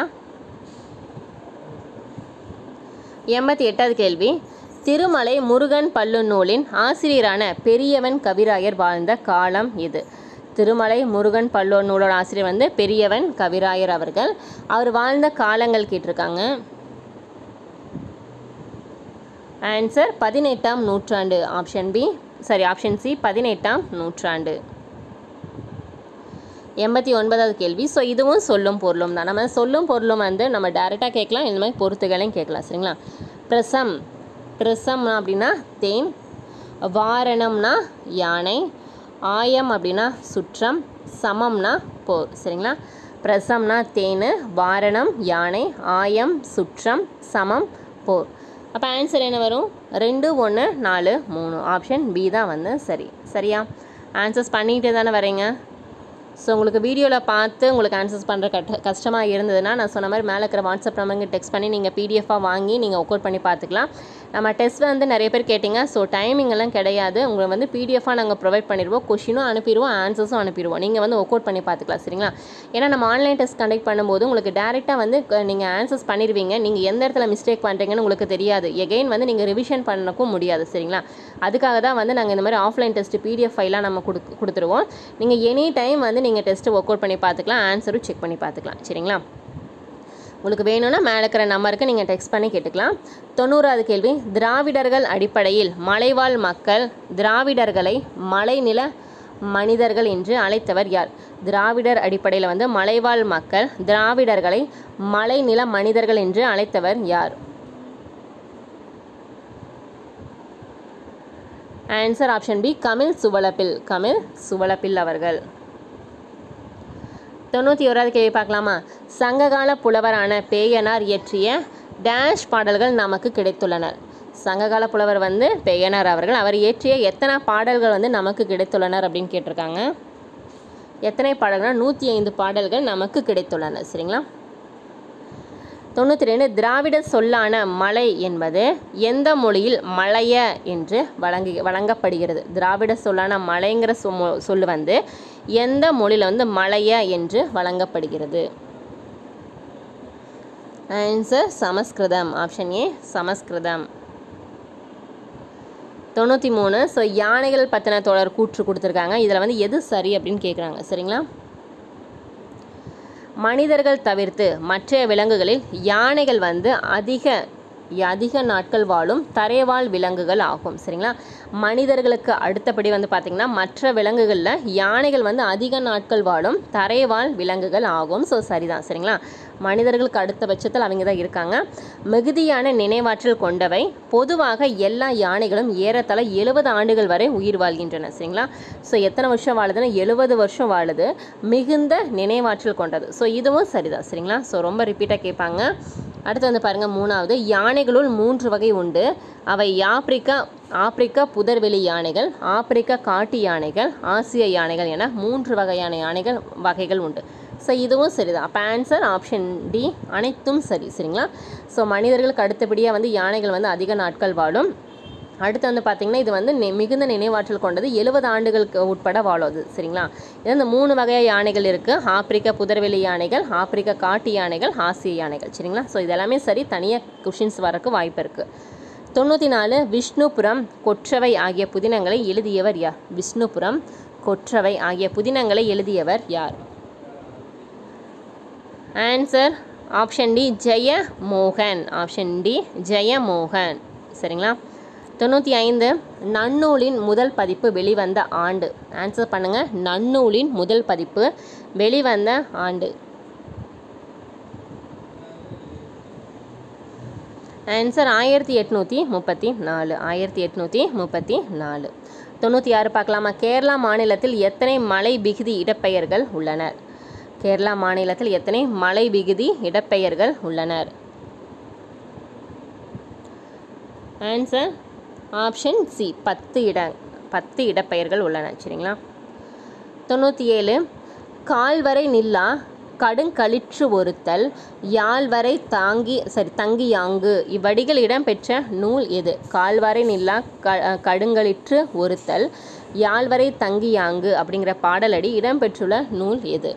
எண்பத்தி எட்டாவது கேள்வி திருமலை முருகன் பல்லு நூலின் ஆசிரியரான பெரியவன் கவிராயர் வாழ்ந்த காலம் இது திருமலை முருகன் பல்லு நூலோட ஆசிரியர் வந்து பெரியவன் கவிராயர் அவர்கள் அவர் வாழ்ந்த காலங்கள் கேட்டிருக்காங்க ஆன்சர் பதினெட்டாம் நூற்றாண்டு option B sorry option C பதினெட்டாம் நூற்றாண்டு எண்பத்தி ஒன்பதாவது கேள்வி ஸோ இதுவும் சொல்லும் பொருளும் தான் நம்ம சொல்லும் பொருளும் வந்து நம்ம டைரெக்டாக கேட்கலாம் இந்த மாதிரி பொறுத்துகளையும் கேட்கலாம் சரிங்களா பிரசம் பிரசம் அப்படின்னா தேன் வாரணம்னா யானை ஆயம் அப்படின்னா சுற்றம் சமம்னா போர் சரிங்களா பிரசம்னா தேன் வாரணம் யானை ஆயம் சுற்றம் சமம் போர் அப்போ ஆன்சர் என்ன வரும் ரெண்டு ஒன்று நாலு மூணு ஆப்ஷன் பி தான் வந்து சரி சரியா ஆன்சர்ஸ் பண்ணிகிட்டே தானே வரீங்க ஸோ உங்களுக்கு வீடியோவில் பார்த்து உங்களுக்கு ஆன்சர்ஸ் பண்ணுற கட்ட கஷ்டமாக இருந்ததுன்னா நான் சொன்ன மாதிரி மேலே இருக்கிற வாட்ஸ்அப் நம்பருக்கு டெக்ஸ்ட் பண்ணி நீங்கள் பிடிஎஃபாக வாங்கி நீங்கள் ஒர்க் பண்ணி பார்த்துக்கலாம் நம்ம டெஸ்ட் வந்து நிறைய பேர் கேட்டிங்க ஸோ டைமிங் எல்லாம் கிடையாது உங்களுக்கு வந்து பிடிஎஃபாக நாங்கள் ப்ரொவைட் பண்ணிடுவோம் கொஷினும் அனுப்பிடுவோம் ஆன்சர்ஸும் அனுப்பிடுவோம் நீங்கள் வந்து ஒர்க் அவுட் பண்ணி பார்த்துக்கலாம் சரிங்களா ஏன்னா நம்ம ஆன்லைன் டெஸ்ட் கண்டக்ட் பண்ணும்போது உங்களுக்கு டேரெக்டாக வந்து நீங்கள் ஆன்சர்ஸ் பண்ணிடுவீங்க நீங்கள் எந்த இடத்துல மிஸ்டேக் பண்ணுறீங்கன்னு உங்களுக்கு தெரியாது எகைன் வந்து நீங்கள் ரிவிஷன் பண்ணக்கும் முடியாது சரிங்களா அதுக்காக தான் வந்து நாங்கள் இந்த மாதிரி ஆஃப்லைன் டெஸ்ட் பிடிஎஃப் ஃபைலாக நம்ம கொடு கொடுத்துருவோம் நீங்கள் எனி டைம் வந்து நீங்கள் டெஸ்ட்டு ஒர்க் அவுட் பண்ணி பார்த்துக்கலாம் ஆன்சரும் செக் பண்ணி பார்த்துக்கலாம் சரிங்களா உங்களுக்கு வேணும்னா மேலே இருக்கிற நம்பருக்கு நீங்கள் டெக்ஸ்ட் பண்ணி கேட்டுக்கலாம் தொண்ணூறாவது கேள்வி திராவிடர்கள் அடிப்படையில் மலைவாழ் மக்கள் திராவிடர்களை மலைநில மனிதர்கள் என்று அழைத்தவர் யார் திராவிடர் அடிப்படையில் வந்து மலைவாழ் மக்கள் திராவிடர்களை மலைநில மனிதர்கள் என்று அழைத்தவர் யார் answer option B Kamil Zvelebil Kamil Zvelebil அவர்கள் தொண்ணூற்றி ஓராவது கேள்வி பார்க்கலாமா சங்ககால புலவரான பேயனார் இயற்றிய டேஷ் பாடல்கள் நமக்கு கிடைத்துள்ளனர் சங்ககால புலவர் வந்து பேயனார் அவர்கள் அவர் இயற்றிய எத்தனை பாடல்கள் வந்து நமக்கு கிடைத்துள்ளனர் அப்படின்னு கேட்டிருக்காங்க எத்தனை பாடல்கள் நூற்றி ஐந்து பாடல்கள் நமக்கு கிடைத்துள்ளன சரிங்களா தொண்ணூற்றி ரெண்டு திராவிட சொல்லான மலை என்பது எந்த மொழியில் மலைய என்று வழங்கி வழங்கப்படுகிறது திராவிட சொல்லான மலைங்கிற சொ- சொல்லு வந்து எந்த மொழியில் வந்து மலைய என்று வழங்கப்படுகிறது ஆன்சர் சமஸ்கிருதம் ஆப்ஷன் ஏ சமஸ்கிருதம் தொண்ணூற்றி மூணு ஸோ யானைகள் பற்றின தொடர் கூற்று கொடுத்துருக்காங்க இதில் வந்து எது சரி அப்படின்னு கேட்குறாங்க சரிங்களா மனிதர்கள் தவிர்த்து மற்ற விலங்குகளில் யானைகள் வந்து அதிக அதிக நாட்கள் வாழும் தரைவாழ் விலங்குகள் ஆகும் சரிங்களா மனிதர்களுக்கு அடுத்தபடி வந்து பார்த்திங்கன்னா மற்ற விலங்குகளில் யானைகள் வந்து அதிக நாட்கள் வாழும் தரைவாழ் விலங்குகள் ஆகும் ஸோ சரிதான் சரிங்களா மனிதர்களுக்கு அடுத்த பட்சத்தில் அவங்க தான் இருக்காங்க மிகுதியான நினைவாற்றல் கொண்டவை பொதுவாக எல்லா யானைகளும் ஏறத்தாழ எழுபது ஆண்டுகள் வரை உயிர் வாழ்கின்றன சரிங்களா ஸோ எத்தனை வருஷம் வாழுதுன்னா எழுபது வருஷம் வாழுது மிகுந்த நினைவாற்றல் கொண்டது ஸோ இதுவும் சரிதான் சரிங்களா ஸோ ரொம்ப ரிப்பீட்டாக கேட்பாங்க அடுத்து வந்து பாருங்கள் மூணாவது யானைகளுள் மூன்று வகை உண்டு அவை ஆப்பிரிக்கா ஆப்பிரிக்கா புதர்வெளி யானைகள் ஆப்பிரிக்கா காட்டு யானைகள் ஆசிய யானைகள் என மூன்று வகையான யானைகள் வகைகள் உண்டு ஸோ இதுவும் சரிதான் அப்போ ஆன்சர் ஆப்ஷன் டி அனைத்தும் சரி சரிங்களா ஸோ மனிதர்களுக்கு அடுத்தபடியாக வந்து யானைகள் வந்து அதிக நாட்கள் வாழும் அடுத்து வந்து பார்த்திங்கன்னா இது வந்து நி- மிகுந்த நினைவாற்றல் கொண்டது எழுபது ஆண்டுகளுக்கு உட்பட வாழுது சரிங்களா இது இந்த மூணு வகை யானைகள் இருக்குது ஆப்பிரிக்க புதர்வெளி யானைகள் ஆப்பிரிக்க காட்டு யானைகள் ஆசிய யானைகள் சரிங்களா ஸோ இதெல்லாமே சரி தனியாக கொஷின்ஸ் வரக்கு வாய்ப்பு இருக்குது தொண்ணூற்றி நாலு விஷ்ணுபுரம் கொற்றவை ஆகிய புதினங்களை எழுதியவர் யார் விஷ்ணுபுரம் கொற்றவை ஆகிய புதினங்களை எழுதியவர் யார் answer option D Jeyamohan option D Jeyamohan சரிங்களா தொண்ணூற்றி ஐந்து நன்னூலின் முதல் பதிப்பு வெளிவந்த ஆண்டு ஆன்சர் பண்ணுங்கள் நன்னூலின் முதல் பதிப்பு வெளிவந்த ஆண்டு ஆன்சர் ஆயிரத்தி எட்நூற்றி முப்பத்தி நாலு ஆயிரத்தி எட்நூற்றி முப்பத்தி நாலு தொண்ணூற்றி ஆறு பார்க்கலாமா கேரளா மாநிலத்தில் எத்தனை மலை விகுதி இடப்பெயர்கள் உள்ளனர் கேரளா மாநிலத்தில் எத்தனை மலை விகுதி இடப்பெயர்கள் உள்ளனர் ஆன்சர் ஆப்ஷன் சி பத்து இட பத்து இடப்பெயர்கள் உள்ளன சரிங்களா தொண்ணூற்றி ஏழு கால்வரை நில்லா கடுங்களிற்று ஒருத்தல் யாழ்வரை தாங்கி சரி தங்கியாங்கு இவ்வடிகள் இடம்பெற்ற நூல் எது கால்வரை நில்லா க கடுங்களிற்று ஒருத்தல் யாழ்வரை தங்கியாங்கு அப்படிங்கிற பாடலடி இடம்பெற்றுள்ள நூல் எது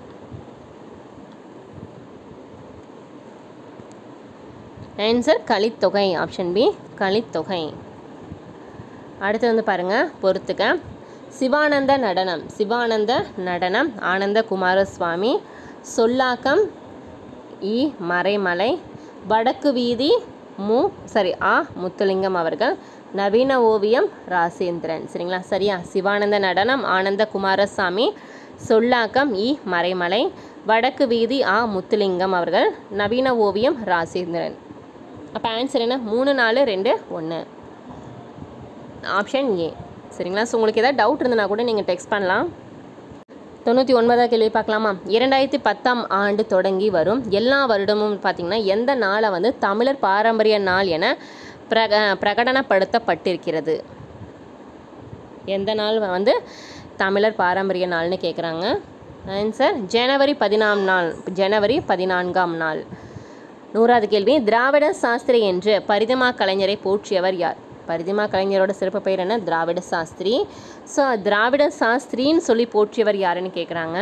answer Kalithogai option B Kalithogai அடுத்து வந்து பாருங்க பொறுத்துக்க சிவானந்த நடனம் சிவானந்த நடனம் ஆனந்த குமாரசுவாமி சொல்லாக்கம் இ மறைமலை வடக்கு வீதி மு சரி ஆ முத்துலிங்கம் அவர்கள் நவீன ஓவியம் ராசேந்திரன் சரிங்களா சரியா சிவானந்த நடனம் ஆனந்த குமாரசாமி சொல்லாக்கம் இ மறைமலை வடக்கு வீதி ஆ முத்துலிங்கம் அவர்கள் நவீன ஓவியம் ராசேந்திரன் அப்போ ஆன்சர் என்ன மூணு நாலு ரெண்டு ஒன்று ஆப்ஷன் ஏ சரிங்களா ஸோ உங்களுக்கு ஏதாவது டவுட் இருந்தனா கூட நீங்கள் டெக்ஸ்ட் பண்ணலாம் தொண்ணூற்றி ஒன்பதாவது கேள்வி பார்க்கலாமா இரண்டாயிரத்தி பத்தாம் ஆண்டு தொடங்கி வரும் எல்லா வருடமும் பார்த்திங்கன்னா எந்த நாளை வந்து தமிழர் பாரம்பரிய நாள் என பிரக பிரகடனப்படுத்தப்பட்டிருக்கிறது எந்த நாள் வந்து தமிழர் பாரம்பரிய நாள்னு கேட்குறாங்க ஆன்சர் ஜனவரி பதினாம் நாள் ஜனவரி பதினான்காம் நாள் நூறாவது கேள்வி திராவிட சாஸ்திரி என்று பரிதிமா கலைஞரை போற்றியவர் யார் பரிதிமா கலைஞரோட சிறப்பு பெயர் என்ன திராவிட சாஸ்திரி ஸோ திராவிட சாஸ்திரின்னு சொல்லி போற்றியவர் யாருன்னு கேட்குறாங்க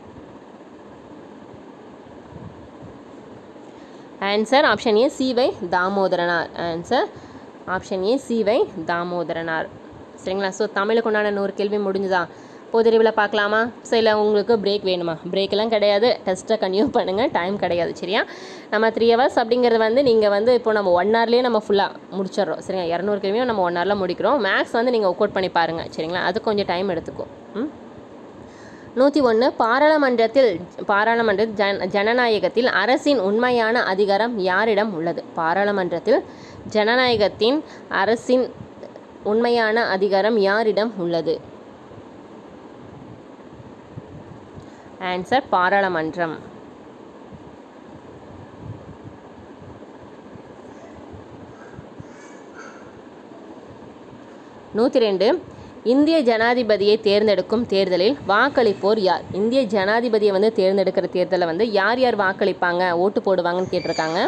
answer option A Sivai Thamotharanar answer option A Sivai Thamotharanar சரிங்களா ஸோ தமிழுக்கு உண்டான நூறு கேள்வி முடிஞ்சுதா பொதுறிவில் பார்க்கலாமா ஸோ இல்லை உங்களுக்கு பிரேக் வேணுமா பிரேக்கெல்லாம் கிடையாது டெஸ்ட்டை கன்டினியூ பண்ணுங்கள் டைம் கிடையாது சரியா நம்ம த்ரீ ஹவர்ஸ் அப்படிங்கிறது வந்து நீங்கள் வந்து இப்போ நம்ம ஒன் ஹவர்லேயே நம்ம ஃபுல்லாக முடிச்சிடுறோம் சரிங்களா இரநூறு கேள்வியும் நம்ம ஒன் ஹவரில் முடிக்கிறோம் மேக்ஸ் வந்து நீங்கள் ஒர்க் அவுட் பண்ணி பாருங்கள் சரிங்களா அது கொஞ்சம் டைம் எடுத்துக்கும் ம் நூற்றி ஒன்று பாராளுமன்றத்தில் பாராளுமன்ற ஜன ஜனநாயகத்தில் அரசின் உண்மையான அதிகாரம் யாரிடம் உள்ளது பாராளுமன்றத்தில் ஜனநாயகத்தின் அரசின் உண்மையான அதிகாரம் யாரிடம் உள்ளது ஆன்சர் பாராளுமன்றம் நூற்றி ரெண்டு இந்திய ஜனாதிபதியை தேர்ந்தெடுக்கும் தேர்தலில் வாக்களிப்போர் யார் இந்திய ஜனாதிபதியை வந்து தேர்ந்தெடுக்கிற தேர்தலில் வந்து யார் யார் வாக்களிப்பாங்க ஓட்டு போடுவாங்கன்னு கேட்டிருக்காங்க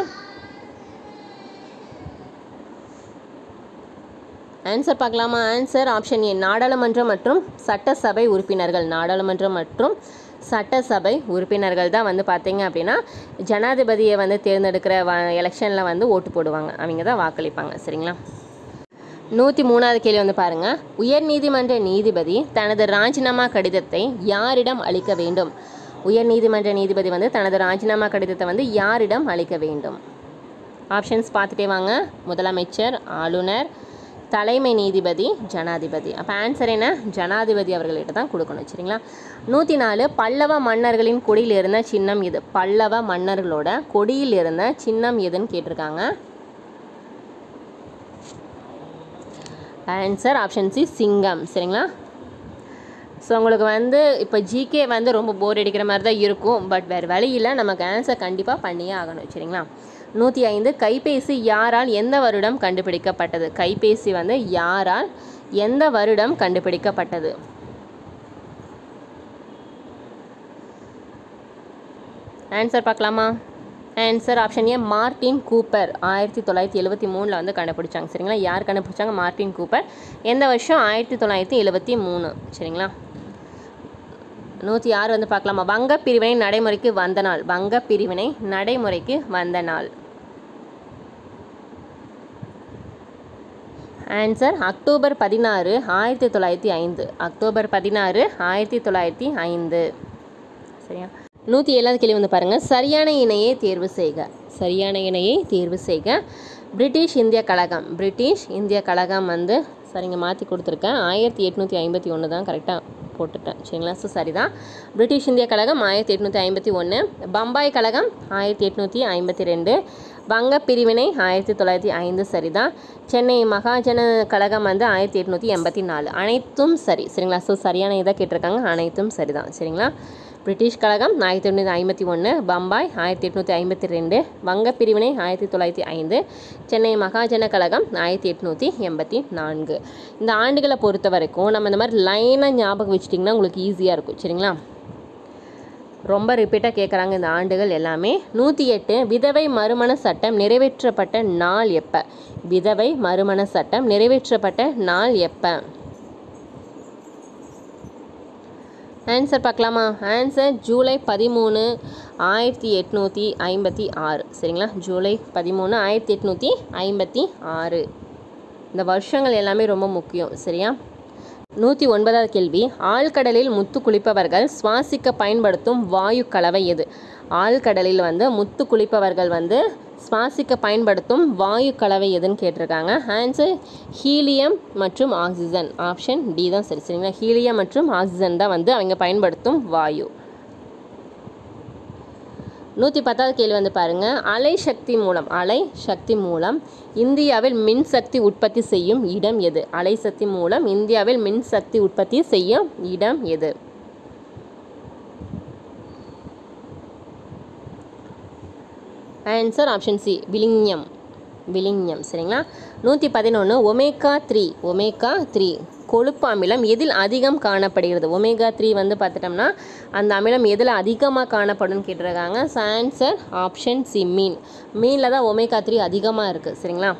ஆன்சர் பார்க்கலாமா ஆன்சர் ஆப்ஷன் ஏ நாடாளுமன்றம் மற்றும் சட்டசபை உறுப்பினர்கள் நாடாளுமன்றம் மற்றும் சட்டசபை உறுப்பினர்கள் தான் வந்து பார்த்தீங்க அப்படின்னா ஜனாதிபதியை வந்து தேர்ந்தெடுக்கிற வ எலெக்ஷனில் வந்து ஓட்டு போடுவாங்க அவங்க தான் வாக்களிப்பாங்க சரிங்களா நூற்றி மூணாவது கேள்வி வந்து பாருங்க உயர்நீதிமன்ற நீதிபதி தனது ராஜினாமா கடிதத்தை யாரிடம் அளிக்க வேண்டும் உயர்நீதிமன்ற நீதிபதி வந்து தனது ராஜினாமா கடிதத்தை வந்து யாரிடம் அளிக்க வேண்டும் ஆப்ஷன்ஸ் பார்த்துட்டே வாங்க முதலமைச்சர் ஆளுநர் தலைமை நீதிபதி ஜனாதிபதி அப்போ ஆன்சர் என்ன ஜனாதிபதி அவர்கள்கிட்ட தான் கொடுக்கணும் சரிங்களா நூற்றி நாலு பல்லவ மன்னர்களின் கொடியில் இருந்த சின்னம் எது பல்லவ மன்னர்களோட கொடியில் இருந்த சின்னம் எதுன்னு கேட்டிருக்காங்க ஆன்சர் ஆப்ஷன் சி சிங்கம் சரிங்களா ஸோ உங்களுக்கு வந்து இப்போ ஜிகே வந்து ரொம்ப போர் அடிக்கிற மாதிரி தான் இருக்கும் பட் வேறு வழி இல்லை நமக்கு ஆன்சர் கண்டிப்பாக பண்ணியே ஆகணும் சரிங்களா நூற்றி ஐந்து கைபேசி யாரால் எந்த வருடம் கண்டுபிடிக்கப்பட்டது கைபேசி வந்து யாரால் எந்த வருடம் கண்டுபிடிக்கப்பட்டது ஆன்சர் பார்க்கலாமா answer option A Martin Cooper ஆயிரத்தி தொள்ளாயிரத்தி எழுபத்தி மூணில் வந்து கண்டுபிடிச்சாங்க சரிங்களா யார் கண்டுபிடிச்சாங்க மார்டின் கூப்பர் எந்த வருஷம் ஆயிரத்தி தொள்ளாயிரத்தி எழுபத்தி மூணு சரிங்களா நூற்றி ஆறு வந்து பார்க்கலாமா வங்க பிரிவினை நடைமுறைக்கு வந்த நாள் வங்க பிரிவினை நடைமுறைக்கு வந்த நாள் ஆன்சர் அக்டோபர் பதினாறு ஆயிரத்தி தொள்ளாயிரத்தி ஐந்து அக்டோபர் பதினாறு ஆயிரத்தி தொள்ளாயிரத்தி ஐந்து சரியா நூற்றி ஏழாவது கேள்வி வந்து பாருங்கள் சரியான இணையை தேர்வு செய்க சரியான இணையை தேர்வு செய்க பிரிட்டிஷ் இந்திய கழகம் பிரிட்டிஷ் இந்திய கழகம் வந்து சரிங்க மாற்றி கொடுத்துருக்கேன் ஆயிரத்தி எட்நூற்றி ஐம்பத்தி ஒன்று தான் கரெக்டாக போட்டுட்டேன் சரிங்களா ஸோ சரிதான் பிரிட்டிஷ் இந்திய கழகம் ஆயிரத்தி எட்நூற்றி ஐம்பத்தி ஒன்று பம்பாய் கழகம் ஆயிரத்தி எட்நூற்றி ஐம்பத்தி ரெண்டு வங்க பிரிவினை ஆயிரத்தி தொள்ளாயிரத்தி ஐந்து சரிதான் சென்னை மகாஜன கழகம் வந்து ஆயிரத்தி எட்நூற்றி எண்பத்தி நாலு அனைத்தும் சரி சரிங்களா ஸோ சரியான இதாக கேட்டிருக்காங்க அனைத்தும் சரிதான் சரிங்களா பிரிட்டிஷ் கழகம் ஆயிரத்தி எட்நூற்றி ஐம்பத்தி ஒன்று பம்பாய் ஆயிரத்தி எட்நூற்றி ஐம்பத்தி ரெண்டு வங்க பிரிவினை ஆயிரத்தி தொள்ளாயிரத்தி ஐந்து சென்னை மகாஜன கழகம் ஆயிரத்தி எட்நூற்றி எண்பத்தி நான்கு இந்த ஆண்டுகளை பொறுத்த வரைக்கும் நம்ம இந்த மாதிரி லைனாக ஞாபகம் வச்சிட்டிங்கன்னா உங்களுக்கு ஈஸியாக இருக்கும் சரிங்களா ரொம்ப ரிப்பீட்டாக கேட்குறாங்க இந்த ஆண்டுகள் எல்லாமே நூற்றி எட்டு விதவை மறுமண சட்டம் நிறைவேற்றப்பட்ட நாள் எப்போ விதவை மறுமண சட்டம் நிறைவேற்றப்பட்ட நாள் எப்போ ஆன்சர் பார்க்கலாமா ஆன்சர் ஜூலை பதிமூணு ஆயிரத்தி எட்நூற்றி ஐம்பத்தி ஆறு சரிங்களா ஜூலை பதிமூணு ஆயிரத்தி எட்நூற்றி ஐம்பத்தி ஆறு இந்த வருஷங்கள் எல்லாமே ரொம்ப முக்கியம் சரியா நூற்றி ஒன்பதாவது கேள்வி ஆழ்கடலில் முத்து குளிப்பவர்கள் சுவாசிக்க பயன்படுத்தும் வாயு கலவை எது ஆழ்கடலில் வந்து முத்து குளிப்பவர்கள் வந்து சுவாசிக்க பயன்படுத்தும் வாயு கலவை எதுன்னு கேட்டிருக்காங்க ஆன்சர் ஹீலியம் மற்றும் ஆக்சிஜன் ஆப்ஷன் டி தான் சரி சரிங்களா ஹீலியம் மற்றும் ஆக்சிஜன் தான் வந்து அவங்க பயன்படுத்தும் வாயு நூற்றி பத்தாவது கேள்வி வந்து பாருங்க அலை சக்தி மூலம் அலை சக்தி மூலம் இந்தியாவில் மின்சக்தி உற்பத்தி செய்யும் இடம் எது அலை சக்தி மூலம் இந்தியாவில் மின்சக்தி உற்பத்தி செய்யும் இடம் எது ஆன்சர் ஆப்ஷன் சி விலிங்யம் விலிங்யம் சரிங்களா நூற்றி பதினொன்று ஒமேகா த்ரீ ஒமேகா த்ரீ கொழுப்பு அமிலம் எதில் அதிகம் காணப்படுகிறது ஒமேகா த்ரீ வந்து பார்த்துட்டோம்னா அந்த அமிலம் எதில் அதிகமாக காணப்படும்னு கேட்டிருக்காங்க ஆன்சர் ஆப்ஷன் சி மீன் மீனில் தான் ஒமேகா த்ரீ அதிகமாக இருக்குது சரிங்களா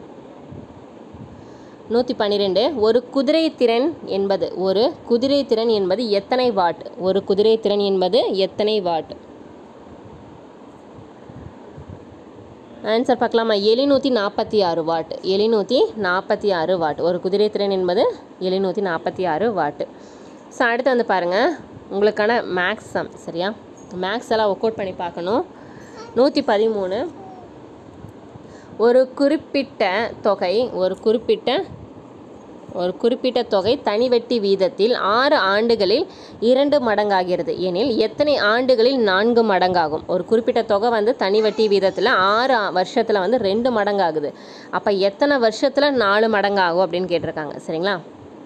நூற்றி பன்னிரெண்டு ஒரு குதிரை திறன் என்பது ஒரு குதிரை திறன் என்பது எத்தனை வாட் ஒரு குதிரை திறன் என்பது எத்தனை வாட் ஆன்சர் பார்க்கலாமா எழுநூற்றி நாற்பத்தி ஆறு வாட் எழுநூற்றி நாற்பத்தி ஆறு வாட் ஒரு குதிரை திறன் என்பது எழுநூற்றி நாற்பத்தி ஆறு வாட்டு ஸோ அடுத்து வந்து பாருங்கள் உங்களுக்கான மேக்ஸ் சம் சரியா மேக்ஸ் எல்லாம் ஒர்க் அவுட் பண்ணி பார்க்கணும் நூற்றி பதிமூணு ஒரு குறிப்பிட்ட தொகை ஒரு குறிப்பிட்ட ஒரு குறிப்பிட்ட தொகை தனிவெட்டி வீதத்தில் ஆறு ஆண்டுகளில் இரண்டு மடங்காகிறது எனில் எத்தனை ஆண்டுகளில் நான்கு மடங்காகும் ஒரு குறிப்பிட்ட தொகை வந்து தனிவட்டி வீதத்தில் ஆறு வருஷத்தில் வந்து ரெண்டு மடங்காகுது அப்போ எத்தனை வருஷத்தில் நாலு மடங்காகும் அப்படின்னு கேட்டிருக்காங்க சரிங்களா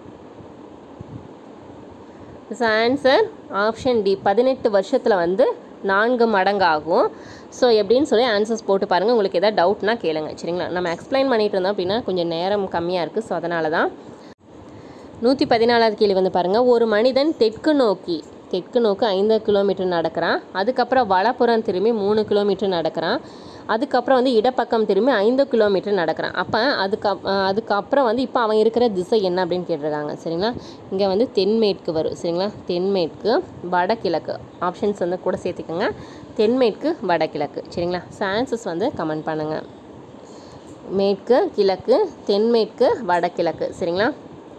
ஆன்சர் ஆப்ஷன் டி பதினெட்டு வருஷத்தில் வந்து நான்கு மடங்காகும் ஸோ எப்படின்னு சொல்லி ஆன்சர்ஸ் போட்டு பாருங்கள் உங்களுக்கு எதாவது டவுட்னா கேளுங்க சரிங்களா நம்ம எக்ஸ்பிளைன் பண்ணிட்டு இருந்தோம் அப்படின்னா கொஞ்சம் நேரம் கம்மியாக இருக்குது ஸோ அதனால தான் நூற்றி பதினாலாவது கேள்வி வந்து பாருங்கள் ஒரு மனிதன் தெற்கு நோக்கி தெற்கு நோக்கி ஐந்து கிலோமீட்டர் நடக்கிறான் அதுக்கப்புறம் வலப்புறம் திரும்பி மூணு கிலோமீட்டர் நடக்கிறான் அதுக்கப்புறம் வந்து இடப்பக்கம் திரும்பி ஐந்து கிலோமீட்டர் நடக்கிறான் அப்போ அதுக்கு அப்- அதுக்கப்புறம் வந்து இப்போ அவன் இருக்கிற திசை என்ன அப்படின்னு கேட்டிருக்காங்க சரிங்களா இங்கே வந்து தென்மேற்கு வரும் சரிங்களா தென்மேற்கு வடகிழக்கு ஆப்ஷன்ஸ் வந்து கூட சேர்த்துக்கோங்க தென்மேற்கு வடகிழக்கு சரிங்களா ஸோ ஆன்சர்ஸ் வந்து கமெண்ட் பண்ணுங்கள் மேற்கு கிழக்கு தென்மேற்கு வடகிழக்கு சரிங்களா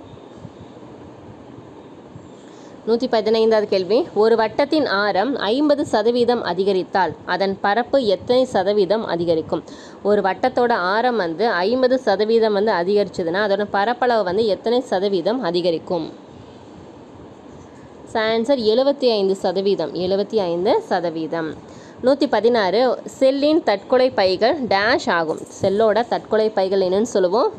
நூற்றி பதினைந்தாவது கேள்வி ஒரு வட்டத்தின் ஆரம் ஐம்பது சதவீதம் அதிகரித்தால் அதன் பரப்பு எத்தனை சதவீதம் அதிகரிக்கும் ஒரு வட்டத்தோட ஆரம் வந்து ஐம்பது சதவீதம் வந்து அதிகரிச்சதுன்னா அதோட பரப்பளவு வந்து எத்தனை சதவீதம் அதிகரிக்கும் ஆன்சர் எழுபத்தி ஐந்து சதவீதம் எழுபத்தி ஐந்து சதவீதம் நூற்றி பதினாறு செல்லின் தற்கொலை பைகள் டேஷ் ஆகும் செல்லோட தற்கொலை பைகள் என்னன்னு சொல்லுவோம்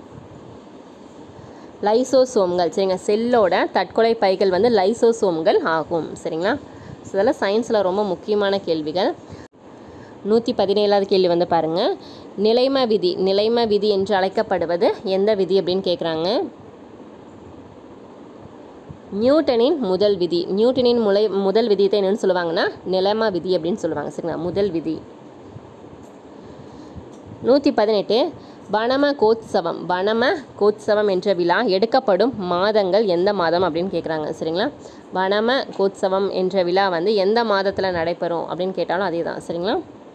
லைசோசோம்கள் சரிங்க செல்லோட தற்கொலை பைகள் வந்து லைசோசோம்கள் ஆகும் சரிங்களா ஸோ இதெல்லாம் சயின்ஸில் ரொம்ப முக்கியமான கேள்விகள் நூற்றி பதினேழாவது கேள்வி வந்து பாருங்கள் நிலைம விதி நிலைம விதி என்று அழைக்கப்படுவது எந்த விதி அப்படின்னு கேட்குறாங்க நியூட்டனின் முதல் விதி நியூட்டனின் முலை முதல் விதியத்தை என்னன்னு சொல்லுவாங்கன்னா நிலைம விதி அப்படின்னு சொல்லுவாங்க சரிங்களா முதல் விதி நூற்றி பதினெட்டு வனம கோத்சவம் வனம கோத்சவம் என்ற விழா எடுக்கப்படும் மாதங்கள் எந்த மாதம் அப்படின்னு கேட்குறாங்க சரிங்களா வனம கோத்சவம் என்ற விழா வந்து எந்த மாதத்தில் நடைபெறும் அப்படின்னு கேட்டாலும் அதே தான் சரிங்களா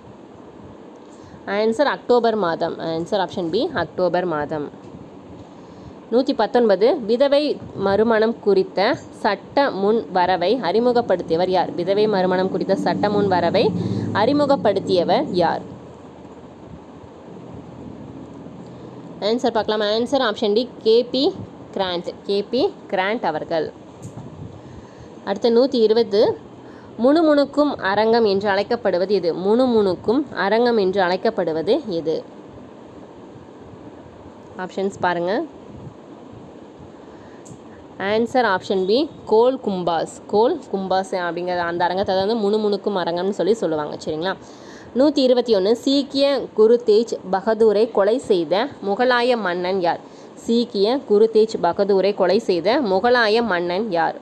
ஆன்சர் அக்டோபர் மாதம் ஆன்சர் ஆப்ஷன் பி அக்டோபர் மாதம் நூற்றி பத்தொன்பது விதவை மறுமணம் குறித்த சட்ட முன் வரவை அறிமுகப்படுத்தியவர் யார் விதவை மறுமணம் குறித்த சட்ட முன் வரவை அறிமுகப்படுத்தியவர் யார் ஆன்சர் பார்க்கலாம் answer option D KB Grant KB Grant அவர்கள் அடுத்த நூற்றி இருபது முணுமுணுக்கும் அரங்கம் என்று அழைக்கப்படுவது எது முணுமுணுக்கும் அரங்கம் என்று அழைக்கப்படுவது எது ஆப்ஷன்ஸ் பாருங்கள் answer option B Gol Gumbaz Gol Gumbaz அப்படிங்கிற அந்த அரங்கத்தை வந்து முணுமுணுக்கும் அரங்கம்னு சொல்லி சொல்லுவாங்க சரிங்களா நூற்றி இருபத்தி ஒன்று சீக்கிய குரு தேஜ் பகதூரை கொலை செய்த முகலாய மன்னன் யார் சீக்கிய குரு தேஜ் பகதூரை கொலை செய்த முகலாய மன்னன் யார்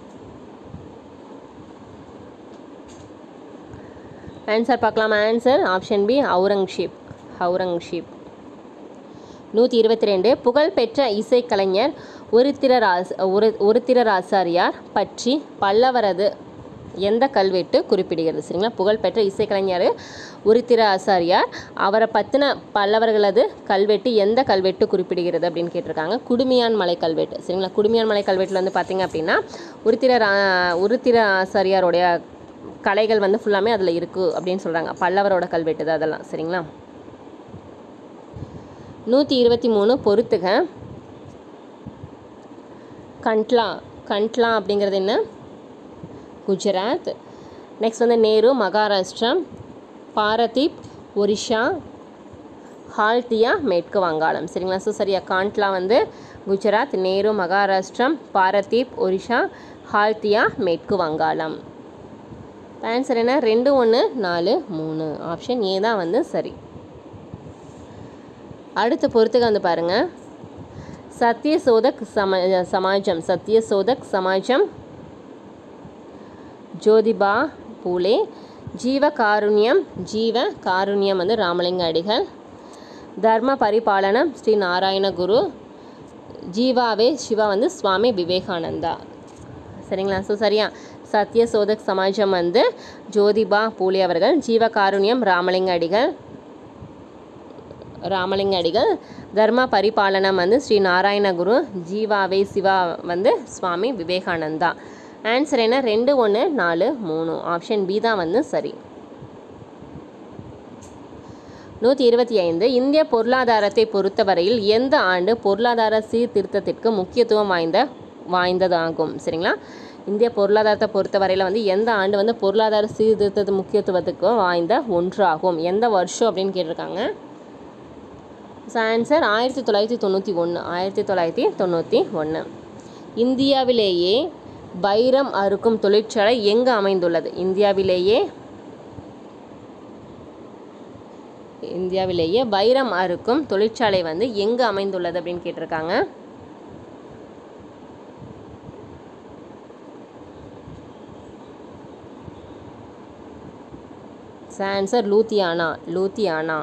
ஆன்சர் பார்க்கலாம் answer option B Aurangzeb Aurangzeb நூற்றி இருபத்தி ரெண்டு புகழ்பெற்ற இசைக்கலைஞர் உருத்திரராஸ் உரு உருத்திரராசாரியார் பற்றி பல்லவரது எந்த கல்வெட்டு குறிப்பிடுகிறது சரிங்களா புகழ்பெற்ற இசைக்கலைஞர் உருத்திர ஆசாரியார் அவரை பற்றின பல்லவர்களது கல்வெட்டு எந்த கல்வெட்டு குறிப்பிடுகிறது அப்படின்னு கேட்டிருக்காங்க குடுமியான் மலை கல்வெட்டு சரிங்களா குடுமியான் மலை கல்வெட்டில் வந்து பார்த்தீங்க அப்படின்னா உருத்திர ரா- உருத்திர ஆசாரியாருடைய கலைகள் வந்து ஃபுல்லாமே அதில் இருக்குது அப்படின்னு சொல்கிறாங்க பல்லவரோட கல்வெட்டு தான் அதெல்லாம் சரிங்களா நூற்றி இருபத்தி மூணு பொறுத்துக கண்ட்லா கண்ட்லா அப்படிங்கிறது என்ன குஜராத் நெக்ஸ்ட் வந்து நேரு மகாராஷ்டிரா பாரதீப் ஒரிஷா ஹால்தியா மேற்கு வங்காளம் சரிங்களா ஸோ சரியா காண்ட்லா வந்து குஜராத் நேரு மகாராஷ்டிரா பாரதீப் ஒரிஷா ஹால்தியா மேற்கு வங்காளம் ஆன்சர் என்ன ரெண்டு ஒன்று நாலு மூணு ஆப்ஷன் ஏ தான் வந்து சரி அடுத்த பொறுத்துக்கு வந்து பாருங்கள் சத்யசோதக் சம சமாஜம் சத்யசோதக் சமாஜம் ஜோதிபா பூலே ஜீவ காருண்யம் ஜீவ காருண்யம் வந்து ராமலிங்க அடிகள் தர்ம பரிபாலனம் ஸ்ரீ நாராயண குரு ஜீவாவே சிவா வந்து சுவாமி விவேகானந்தா சரிங்களா ஸோ சரியா சத்யசோதக் சமாஜம் வந்து ஜோதிபா பூலே அவர்கள் ஜீவ காருண்யம் ராமலிங்க அடிகள் ராமலிங்க அடிகள் தர்ம பரிபாலனம் வந்து ஸ்ரீ நாராயண குரு ஜீவாவே சிவா வந்து சுவாமி விவேகானந்தா ஆன்சர் என்ன ரெண்டு ஒன்று நாலு மூணு ஆப்ஷன் பி தான் வந்து சரி நூற்றி இருபத்தி ஐந்து இந்திய பொருளாதாரத்தை பொறுத்தவரையில் எந்த ஆண்டு பொருளாதார சீர்திருத்தத்திற்கு முக்கியத்துவம் வாய்ந்த வாய்ந்ததாகும் சரிங்களா இந்திய பொருளாதாரத்தை பொறுத்தவரையில் வந்து எந்த ஆண்டு வந்து பொருளாதார சீர்திருத்தத்து முக்கியத்துவத்துக்கு வாய்ந்த ஒன்றாகும் எந்த வருஷம் அப்படின்னு கேட்டிருக்காங்க ஸோ ஆன்சர் ஆயிரத்தி தொள்ளாயிரத்தி தொண்ணூற்றி ஒன்று ஆயிரத்தி தொள்ளாயிரத்தி தொண்ணூற்றி ஒன்று இந்தியாவிலேயே வைரம் அறுக்கும் தொழிற்சாலை எங்கு அமைந்துள்ளது இந்தியாவிலேயே இந்தியாவிலேயே வைரம் அறுக்கும் தொழிற்சாலை வந்து எங்கு அமைந்துள்ளது அப்படின்னு கேட்டிருக்காங்க ஆன்சர் லூத்தியானா லூத்தியானா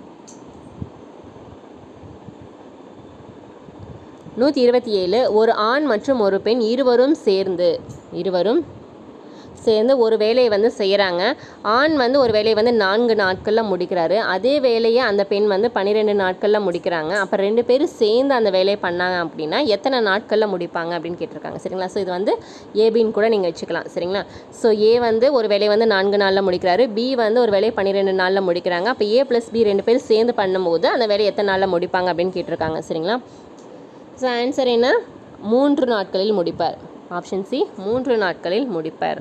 நூற்றி இருபத்தி ஏழு ஒரு ஆண் மற்றும் ஒரு பெண் இருவரும் சேர்ந்து இருவரும் சேர்ந்து ஒரு வேலையை வந்து செய்கிறாங்க ஆண் வந்து ஒரு வேலையை வந்து நான்கு நாட்களில் முடிக்கிறாரு அதே வேலையை அந்த பெண் வந்து பன்னிரெண்டு நாட்களில் முடிக்கிறாங்க அப்போ ரெண்டு பேரும் சேர்ந்து அந்த வேலையை பண்ணாங்க அப்படின்னா எத்தனை நாட்களில் முடிப்பாங்க அப்படின்னு கேட்டிருக்காங்க சரிங்களா ஸோ இது வந்து ஏபின்னு கூட நீங்கள் வச்சுக்கலாம் சரிங்களா ஸோ ஏ வந்து ஒரு வேலையை வந்து நான்கு நாளில் முடிக்கிறாரு பி வந்து ஒரு வேலையை பன்னிரெண்டு நாளில் முடிக்கிறாங்க அப்போ ஏ ப்ளஸ் பி ரெண்டு பேரும் சேர்ந்து பண்ணும்போது அந்த வேலையை எத்தனை நாளில் முடிப்பாங்க அப்படின்னு கேட்டிருக்காங்க சரிங்களா ஸோ ஆன்சர் என்ன மூன்று நாட்களில் முடிப்பார் ஆப்ஷன் சி மூன்று நாட்களில் முடிப்பார்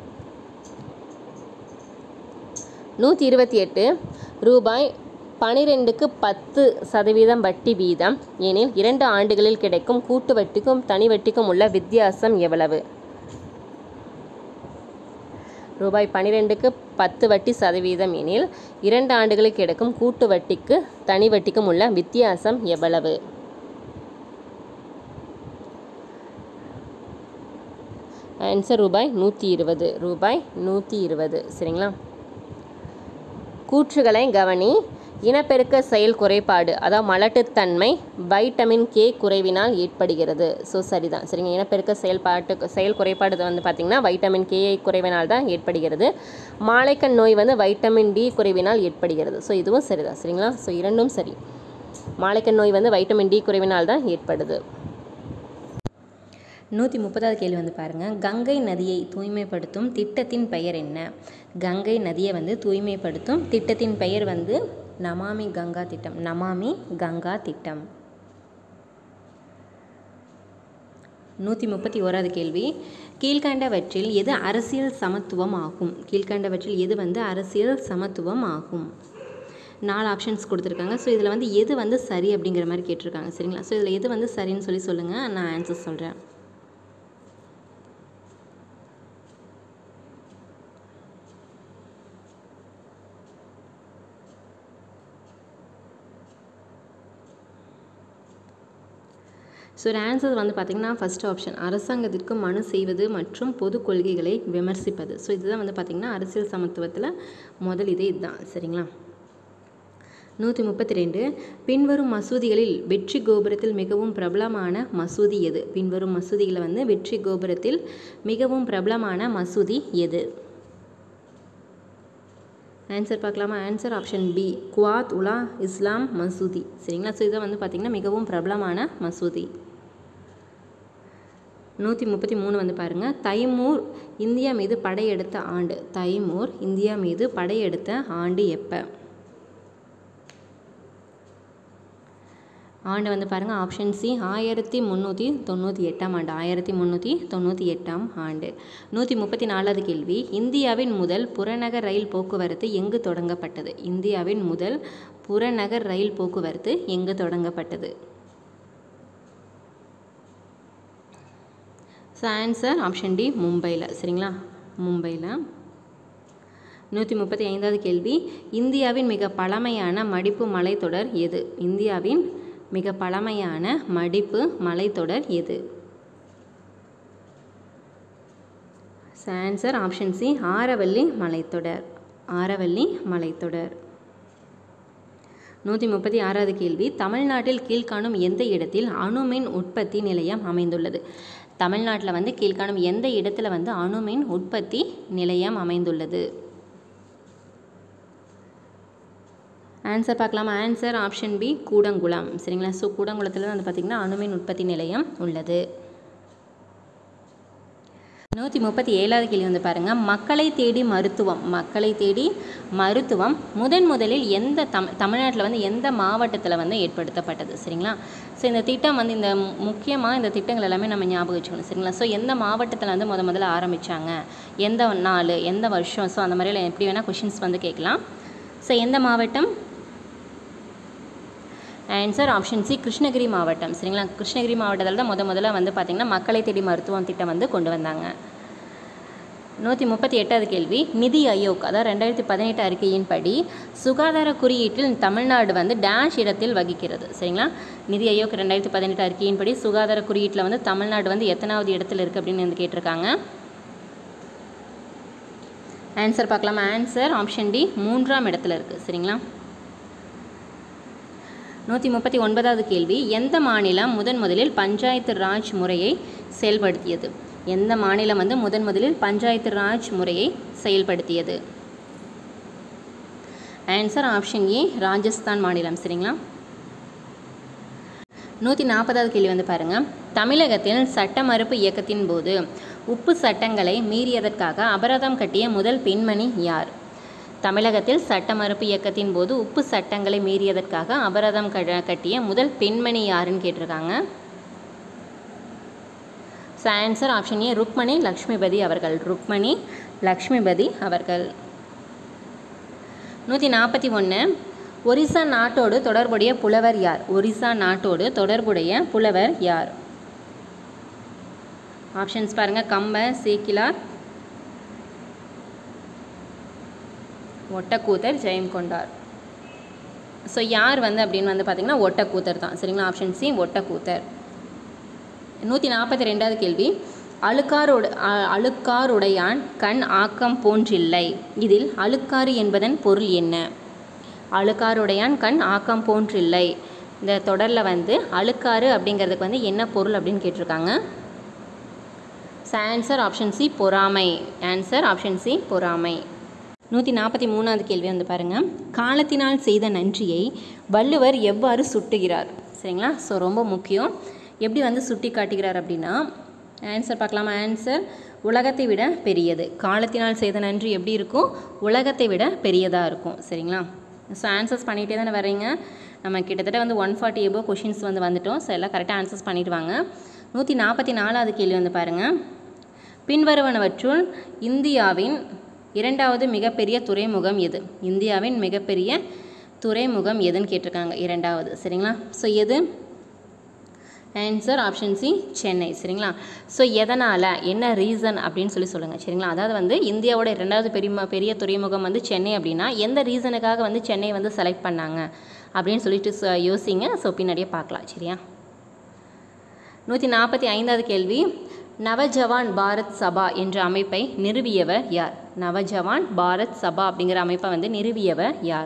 நூற்றி இருபத்தி எட்டு ரூபாய் பனிரெண்டுக்கு பத்து சதவீதம் வட்டி வீதம் எனில் இரண்டு ஆண்டுகளில் கிடைக்கும் கூட்டு வட்டிக்கும் தனி வட்டிக்கும் உள்ள வித்தியாசம் எவ்வளவு ரூபாய் பனிரெண்டுக்கு பத்து வட்டி சதவீதம் எனில் இரண்டு ஆண்டுகளில் கிடைக்கும் கூட்டு வட்டிக்கு தனி வட்டிக்கும் உள்ள வித்தியாசம் எவ்வளவு ஆன்சர் ரூபாய் நூற்றி இருபது ரூபாய் நூற்றி இருபது சரிங்களா கூற்றுகளை கவனி இனப்பெருக்க செயல் குறைபாடு அதாவது மலட்டுத்தன்மை வைட்டமின் கே குறைவினால் ஏற்படுகிறது ஸோ சரிதான் சரிங்க இனப்பெருக்க செயல்பாட்டு செயல் குறைபாடு வந்து பார்த்திங்கன்னா வைட்டமின் கே குறைவினால் தான் ஏற்படுகிறது மாலைக்கண் நோய் வந்து வைட்டமின் டி குறைவினால் ஏற்படுகிறது ஸோ இதுவும் சரிதான் சரிங்களா ஸோ இரண்டும் சரி மாலைக்கண் நோய் வந்து வைட்டமின் டி குறைவினால் தான் ஏற்படுது நூற்றி முப்பதாவது கேள்வி வந்து பாருங்கள் கங்கை நதியை தூய்மைப்படுத்தும் திட்டத்தின் பெயர் என்ன கங்கை நதியை வந்து தூய்மைப்படுத்தும் திட்டத்தின் பெயர் வந்து நமாமி கங்கா திட்டம் நமாமி கங்கா திட்டம் நூற்றி முப்பத்தி ஓராவது கேள்வி கீழ்கண்டவற்றில் எது அரசியல் சமத்துவம் ஆகும் கீழ்கண்டவற்றில் எது வந்து அரசியல் சமத்துவம் ஆகும் நாலு ஆப்ஷன்ஸ் கொடுத்துருக்காங்க ஸோ இதில் வந்து எது வந்து சரி அப்படிங்கிற மாதிரி கேட்டிருக்காங்க சரிங்களா ஸோ இதில் எது வந்து சரின்னு சொல்லி சொல்லுங்கள் நான் ஆன்சர் சொல்கிறேன் ஸோ ஒரு ஆன்சர் வந்து பார்த்திங்கன்னா ஃபஸ்ட் ஆப்ஷன் அரசாங்கத்திற்கு மனு செய்வது மற்றும் பொது கொள்கைகளை விமர்சிப்பது ஸோ இதுதான் வந்து பார்த்திங்கன்னா அரசியல் சமத்துவத்தில் முதல் இதே இதுதான் சரிங்களா நூற்றி முப்பத்தி ரெண்டு பின்வரும் மசூதிகளில் வெற்றி கோபுரத்தில் மிகவும் பிரபலமான மசூதி எது பின்வரும் மசூதிகளில் வந்து வெற்றி கோபுரத்தில் மிகவும் பிரபலமான மசூதி எது ஆன்சர் பார்க்கலாமா ஆன்சர் ஆப்ஷன் பி குவாத் உலா இஸ்லாம் மசூதி சரிங்களா ஸோ இதை வந்து பார்த்திங்கன்னா மிகவும் பிரபலமான மசூதி நூற்றி முப்பத்தி மூணு வந்து பாருங்கள் தைமூர் இந்தியா மீது படையெடுத்த ஆண்டு தைமூர் இந்தியா மீது படையெடுத்த ஆண்டு எப்போ ஆண்டு வந்து பாருங்கள் ஆப்ஷன் சி ஆயிரத்தி முந்நூற்றி தொண்ணூற்றி எட்டாம் ஆண்டு ஆயிரத்தி முந்நூற்றி தொண்ணூற்றி எட்டாம் ஆண்டு நூற்றி முப்பத்தி நாலாவது கேள்வி இந்தியாவின் முதல் புறநகர் ரயில் போக்குவரத்து எங்கு தொடங்கப்பட்டது இந்தியாவின் முதல் புறநகர் ரயில் போக்குவரத்து எங்கு தொடங்கப்பட்டது ஸோ ஆன்சர் ஆப்ஷன் டி மும்பையில் சரிங்களா மும்பையில் நூற்றி முப்பத்தி ஐந்தாவது கேள்வி இந்தியாவின் மிக பழமையான மடிப்பு மலைத்தொடர் எது இந்தியாவின் மிக பழமையான மடிப்பு மலைத்தொடர் எது ஆன்சர் ஆப்ஷன் சி ஆரவல்லி மலைத்தொடர் ஆரவல்லி மலைத்தொடர் நூற்றி முப்பத்தி ஆறாவது கேள்வி தமிழ்நாட்டில் கீழ்காணும் எந்த இடத்தில் அணுமின் உற்பத்தி நிலையம் அமைந்துள்ளது தமிழ்நாட்டில் வந்து கீழ்காணும் எந்த இடத்துல வந்து அணுமின் உற்பத்தி நிலையம் அமைந்துள்ளது ஆன்சர் பார்க்கலாமா ஆன்சர் ஆப்ஷன் பி கூடங்குளம் சரிங்களா ஸோ கூடங்குளத்தில் வந்து பார்த்திங்கன்னா அணுமின் உற்பத்தி நிலையம் உள்ளது நூற்றி முப்பத்தி ஏழாவது கேள்வி வந்து பாருங்கள் மக்களை தேடி மருத்துவம் மக்களை தேடி மருத்துவம் முதன் முதலில் எந்த தம் தமிழ்நாட்டில் வந்து எந்த மாவட்டத்தில் வந்து ஏற்படுத்தப்பட்டது சரிங்களா ஸோ இந்த திட்டம் வந்து இந்த முக்கியமாக இந்த திட்டங்கள் எல்லாமே நம்ம ஞாபகம் வச்சுக்கணும் சரிங்களா ஸோ எந்த மாவட்டத்தில் வந்து முத முதல்ல ஆரம்பித்தாங்க எந்த நாள் எந்த வருஷம் ஸோ அந்த மாதிரிலாம் எப்படி வேணால் கொஷின்ஸ் வந்து கேட்கலாம் ஸோ எந்த மாவட்டம் ஆன்சர் ஆப்ஷன் சி கிருஷ்ணகிரி மாவட்டம் சரிங்களா கிருஷ்ணகிரி மாவட்டத்தில் தான் முத முதல்ல வந்து பார்த்திங்கன்னா மக்களை தேடி மருத்துவம் திட்டம் வந்து கொண்டு வந்தாங்க நூற்றி முப்பத்தி எட்டாவது கேள்வி நிதி ஆயோக் அதாவது ரெண்டாயிரத்தி பதினெட்டு அறிக்கையின்படி சுகாதார குறியீட்டில் தமிழ்நாடு வந்து டேஷ் இடத்தில் வகிக்கிறது சரிங்களா நிதி ஆயோக் ரெண்டாயிரத்தி பதினெட்டு அறிக்கையின்படி சுகாதார குறியீட்டில் வந்து தமிழ்நாடு வந்து எத்தனாவது இடத்துல இருக்குது அப்படின்னு வந்து கேட்டிருக்காங்க ஆன்சர் பார்க்கலாமா ஆன்சர் ஆப்ஷன் டி மூன்றாம் இடத்துல இருக்குது சரிங்களா நூற்றி முப்பத்தி ஒன்பதாவது கேள்வி எந்த மாநிலம் முதன் முதலில் பஞ்சாயத்து ராஜ் முறையை செயல்படுத்தியது எந்த மாநிலம் வந்து முதன் முதலில் பஞ்சாயத்து ராஜ் முறையை செயல்படுத்தியது ஆன்சர் ஆப்ஷன் ஏ ராஜஸ்தான் மாநிலம் சரிங்களா நூற்றி நாற்பதாவது கேள்வி வந்து பாருங்கள் தமிழகத்தில் சட்ட மறுப்பு இயக்கத்தின் போது உப்பு சட்டங்களை மீறியதற்காக அபராதம் கட்டிய முதல் பெண்மணி யார் தமிழகத்தில் சட்ட மறுப்பு இயக்கத்தின் போது உப்பு சட்டங்களை மீறியதற்காக அபராதம் க கட்டிய முதல் பெண்மணி யாருன்னு கேட்டிருக்காங்க so answer option A Rukmini Lakshmipathi அவர்கள் ருக்மணி லக்ஷ்மிபதி அவர்கள் நூற்றி நாற்பத்தி ஒன்று ஒரிசா நாட்டோடு தொடர்புடைய புலவர் யார் ஒரிசா நாட்டோடு தொடர்புடைய புலவர் யார் ஆப்ஷன்ஸ் பாருங்கள் கம்ப சேக்கிலார் ஒட்டக்கூத்தர் ஜெயம் கொண்டார் ஸோ யார் வந்து அப்படின்னு வந்து பார்த்திங்கன்னா ஒட்டக்கூத்தர் தான் சரிங்களா ஆப்ஷன் சி ஒட்டக்கூத்தர் நூற்றி நாற்பத்தி ரெண்டாவது கேள்வி அழுக்காரோடு அ- அழுக்காருடையான் கண் ஆக்கம் போன்றில்லை இதில் அழுக்காறு என்பதன் பொருள் என்ன அழுக்காருடையான் கண் ஆக்கம் போன்றில்லை இந்த தொடரில் வந்து அழுக்காறு அப்படிங்கிறதுக்கு வந்து என்ன பொருள் அப்படின்னு கேட்டிருக்காங்க ஆன்சர் ஆப்ஷன் சி பொறாமை ஆன்சர் ஆப்ஷன் சி பொறாமை நூற்றி நாற்பத்தி மூணாவது கேள்வி வந்து பாருங்கள் காலத்தினால் செய்த நன்றியை வள்ளுவர் எவ்வாறு சுட்டுகிறார் சரிங்களா ஸோ ரொம்ப முக்கியம் எப்படி வந்து சுட்டி காட்டுகிறார் அப்படின்னா ஆன்சர் பார்க்கலாமா ஆன்சர் உலகத்தை விட பெரியது காலத்தினால் செய்த நன்றி எப்படி இருக்கும் உலகத்தை விட பெரியதாக இருக்கும் சரிங்களா ஸோ ஆன்சர்ஸ் பண்ணிகிட்டே தானே வர்றீங்க நம்ம கிட்டத்தட்ட வந்து ஒன் ஃபார்ட்டி எபோ கொஷின்ஸ் வந்து வந்துட்டோம் ஸோ எல்லாம் கரெக்டாக ஆன்சர்ஸ் பண்ணிட்டு வாங்க நூற்றி நாற்பத்தி நாலாவது கேள்வி வந்து பாருங்கள் பின்வருவனவற்றுள் இந்தியாவின் இரண்டாவது மிகப்பெரிய துறைமுகம் எது இந்தியாவின் மிகப்பெரிய துறைமுகம் எதுன்னு கேட்டிருக்காங்க இரண்டாவது சரிங்களா ஸோ எது ஆன்சர் ஆப்ஷன் சி சென்னை சரிங்களா ஸோ எதனால் என்ன ரீசன் அப்படின்னு சொல்லி சொல்லுங்கள் சரிங்களா அதாவது வந்து இந்தியாவோட இரண்டாவது பெரிய பெரிய துறைமுகம் வந்து சென்னை அப்படின்னா எந்த ரீசனுக்காக வந்து சென்னை வந்து செலக்ட் பண்ணாங்க அப்படின்னு சொல்லிட்டு ச- யோசிங்க ஸோ பின்னாடியே பார்க்கலாம் சரியா நூற்றி நாற்பத்தி ஐந்தாவது கேள்வி நவஜவான் பாரத் சபா என்ற அமைப்பை நிறுவியவர் யார் நவஜவான் பாரத் சபா அப்படிங்கிற அமைப்பை வந்து நிறுவியவர் யார்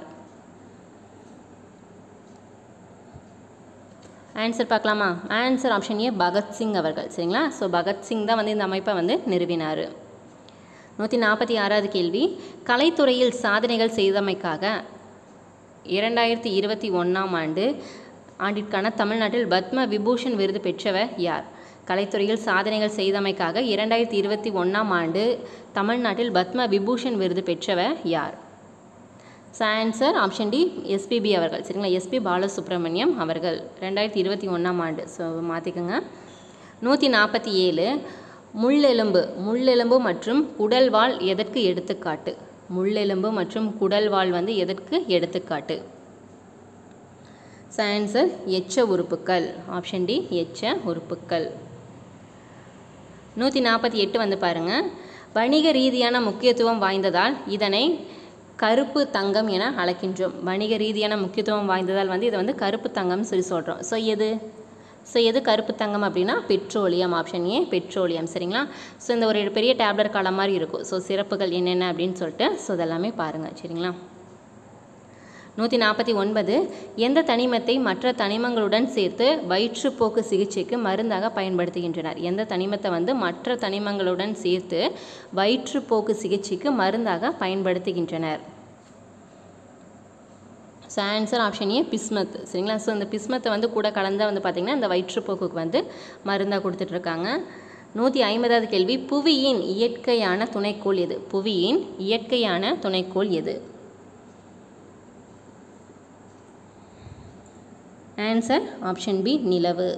ஆன்சர் பார்க்கலாமா ஆன்சர் ஆப்ஷன் ஏ பகத்சிங் அவர்கள் சரிங்களா ஸோ பகத்சிங் தான் வந்து இந்த அமைப்பை வந்து நிறுவினார் நூற்றி நாற்பத்தி ஆறாவது கேள்வி கலைத்துறையில் சாதனைகள் செய்தமைக்காக இரண்டாயிரத்தி இருபத்தி ஒன்றாம் ஆண்டு ஆண்டிற்கான தமிழ்நாட்டில் பத்ம விபூஷன் விருது பெற்றவர் யார் கலைத்துறையில் சாதனைகள் செய்தமைக்காக இரண்டாயிரத்தி இருபத்தி ஒன்றாம் ஆண்டு தமிழ்நாட்டில் பத்ம விபூஷன் விருது பெற்றவர் யார் ஆன்சர் ஆப்ஷன் டி எஸ்பிபி அவர்கள் சரிங்களா எஸ்பி பாலசுப்ரமணியம் அவர்கள் ரெண்டாயிரத்தி இருபத்தி ஒன்றாம் ஆண்டு ஸோ மாற்றிக்கோங்க நூற்றி நாற்பத்தி ஏழு முள்ளெலும்பு முள்ளெலும்பு மற்றும் குடல்வால் எதற்கு எடுத்துக்காட்டு முள்ளெலும்பு மற்றும் குடல்வால் வந்து எதற்கு எடுத்துக்காட்டு ஆன்சர் எச்ச உறுப்புக்கள் ஆப்ஷன் டி எச்ச உறுப்புக்கள் நூற்றி நாற்பத்தி எட்டு வந்து பாருங்கள் வணிக ரீதியான முக்கியத்துவம் வாய்ந்ததால் இதனை கருப்பு தங்கம் என அழைக்கின்றோம் வணிக ரீதியான முக்கியத்துவம் வாய்ந்ததால் வந்து இதை வந்து கருப்பு தங்கம்னு சொல்லி சொல்கிறோம் ஸோ எது ஸோ எது கருப்பு தங்கம் அப்படின்னா பெட்ரோலியம் ஆப்ஷன் ஏ பெட்ரோலியம் சரிங்களா ஸோ இந்த ஒரு பெரிய டேப்லெட் காலம் மாதிரி இருக்கும் ஸோ சிறப்புகள் என்னென்ன அப்படின்னு சொல்லிட்டு ஸோ இதெல்லாமே பாருங்கள் சரிங்களா நூற்றி நாற்பத்தி ஒன்பது எந்த தனிமத்தை மற்ற தனிமங்களுடன் சேர்த்து வயிற்றுப்போக்கு சிகிச்சைக்கு மருந்தாக பயன்படுத்துகின்றனர் எந்த தனிமத்தை வந்து மற்ற தனிமங்களுடன் சேர்த்து வயிற்றுப்போக்கு சிகிச்சைக்கு மருந்தாக பயன்படுத்துகின்றனர் so answer option A bismuth சரிங்களா ஸோ இந்த பிஸ்மத்தை வந்து கூட கலந்தால் வந்து பார்த்திங்கன்னா இந்த வயிற்றுப்போக்குக்கு வந்து மருந்தாக கொடுத்துட்ருக்காங்க நூற்றி ஐம்பதாவது கேள்வி புவியின் இயற்கையான துணைக்கோள் எது புவியின் இயற்கையான துணைக்கோள் எது ஆன்சர் ஆப்ஷன் பி நிலவு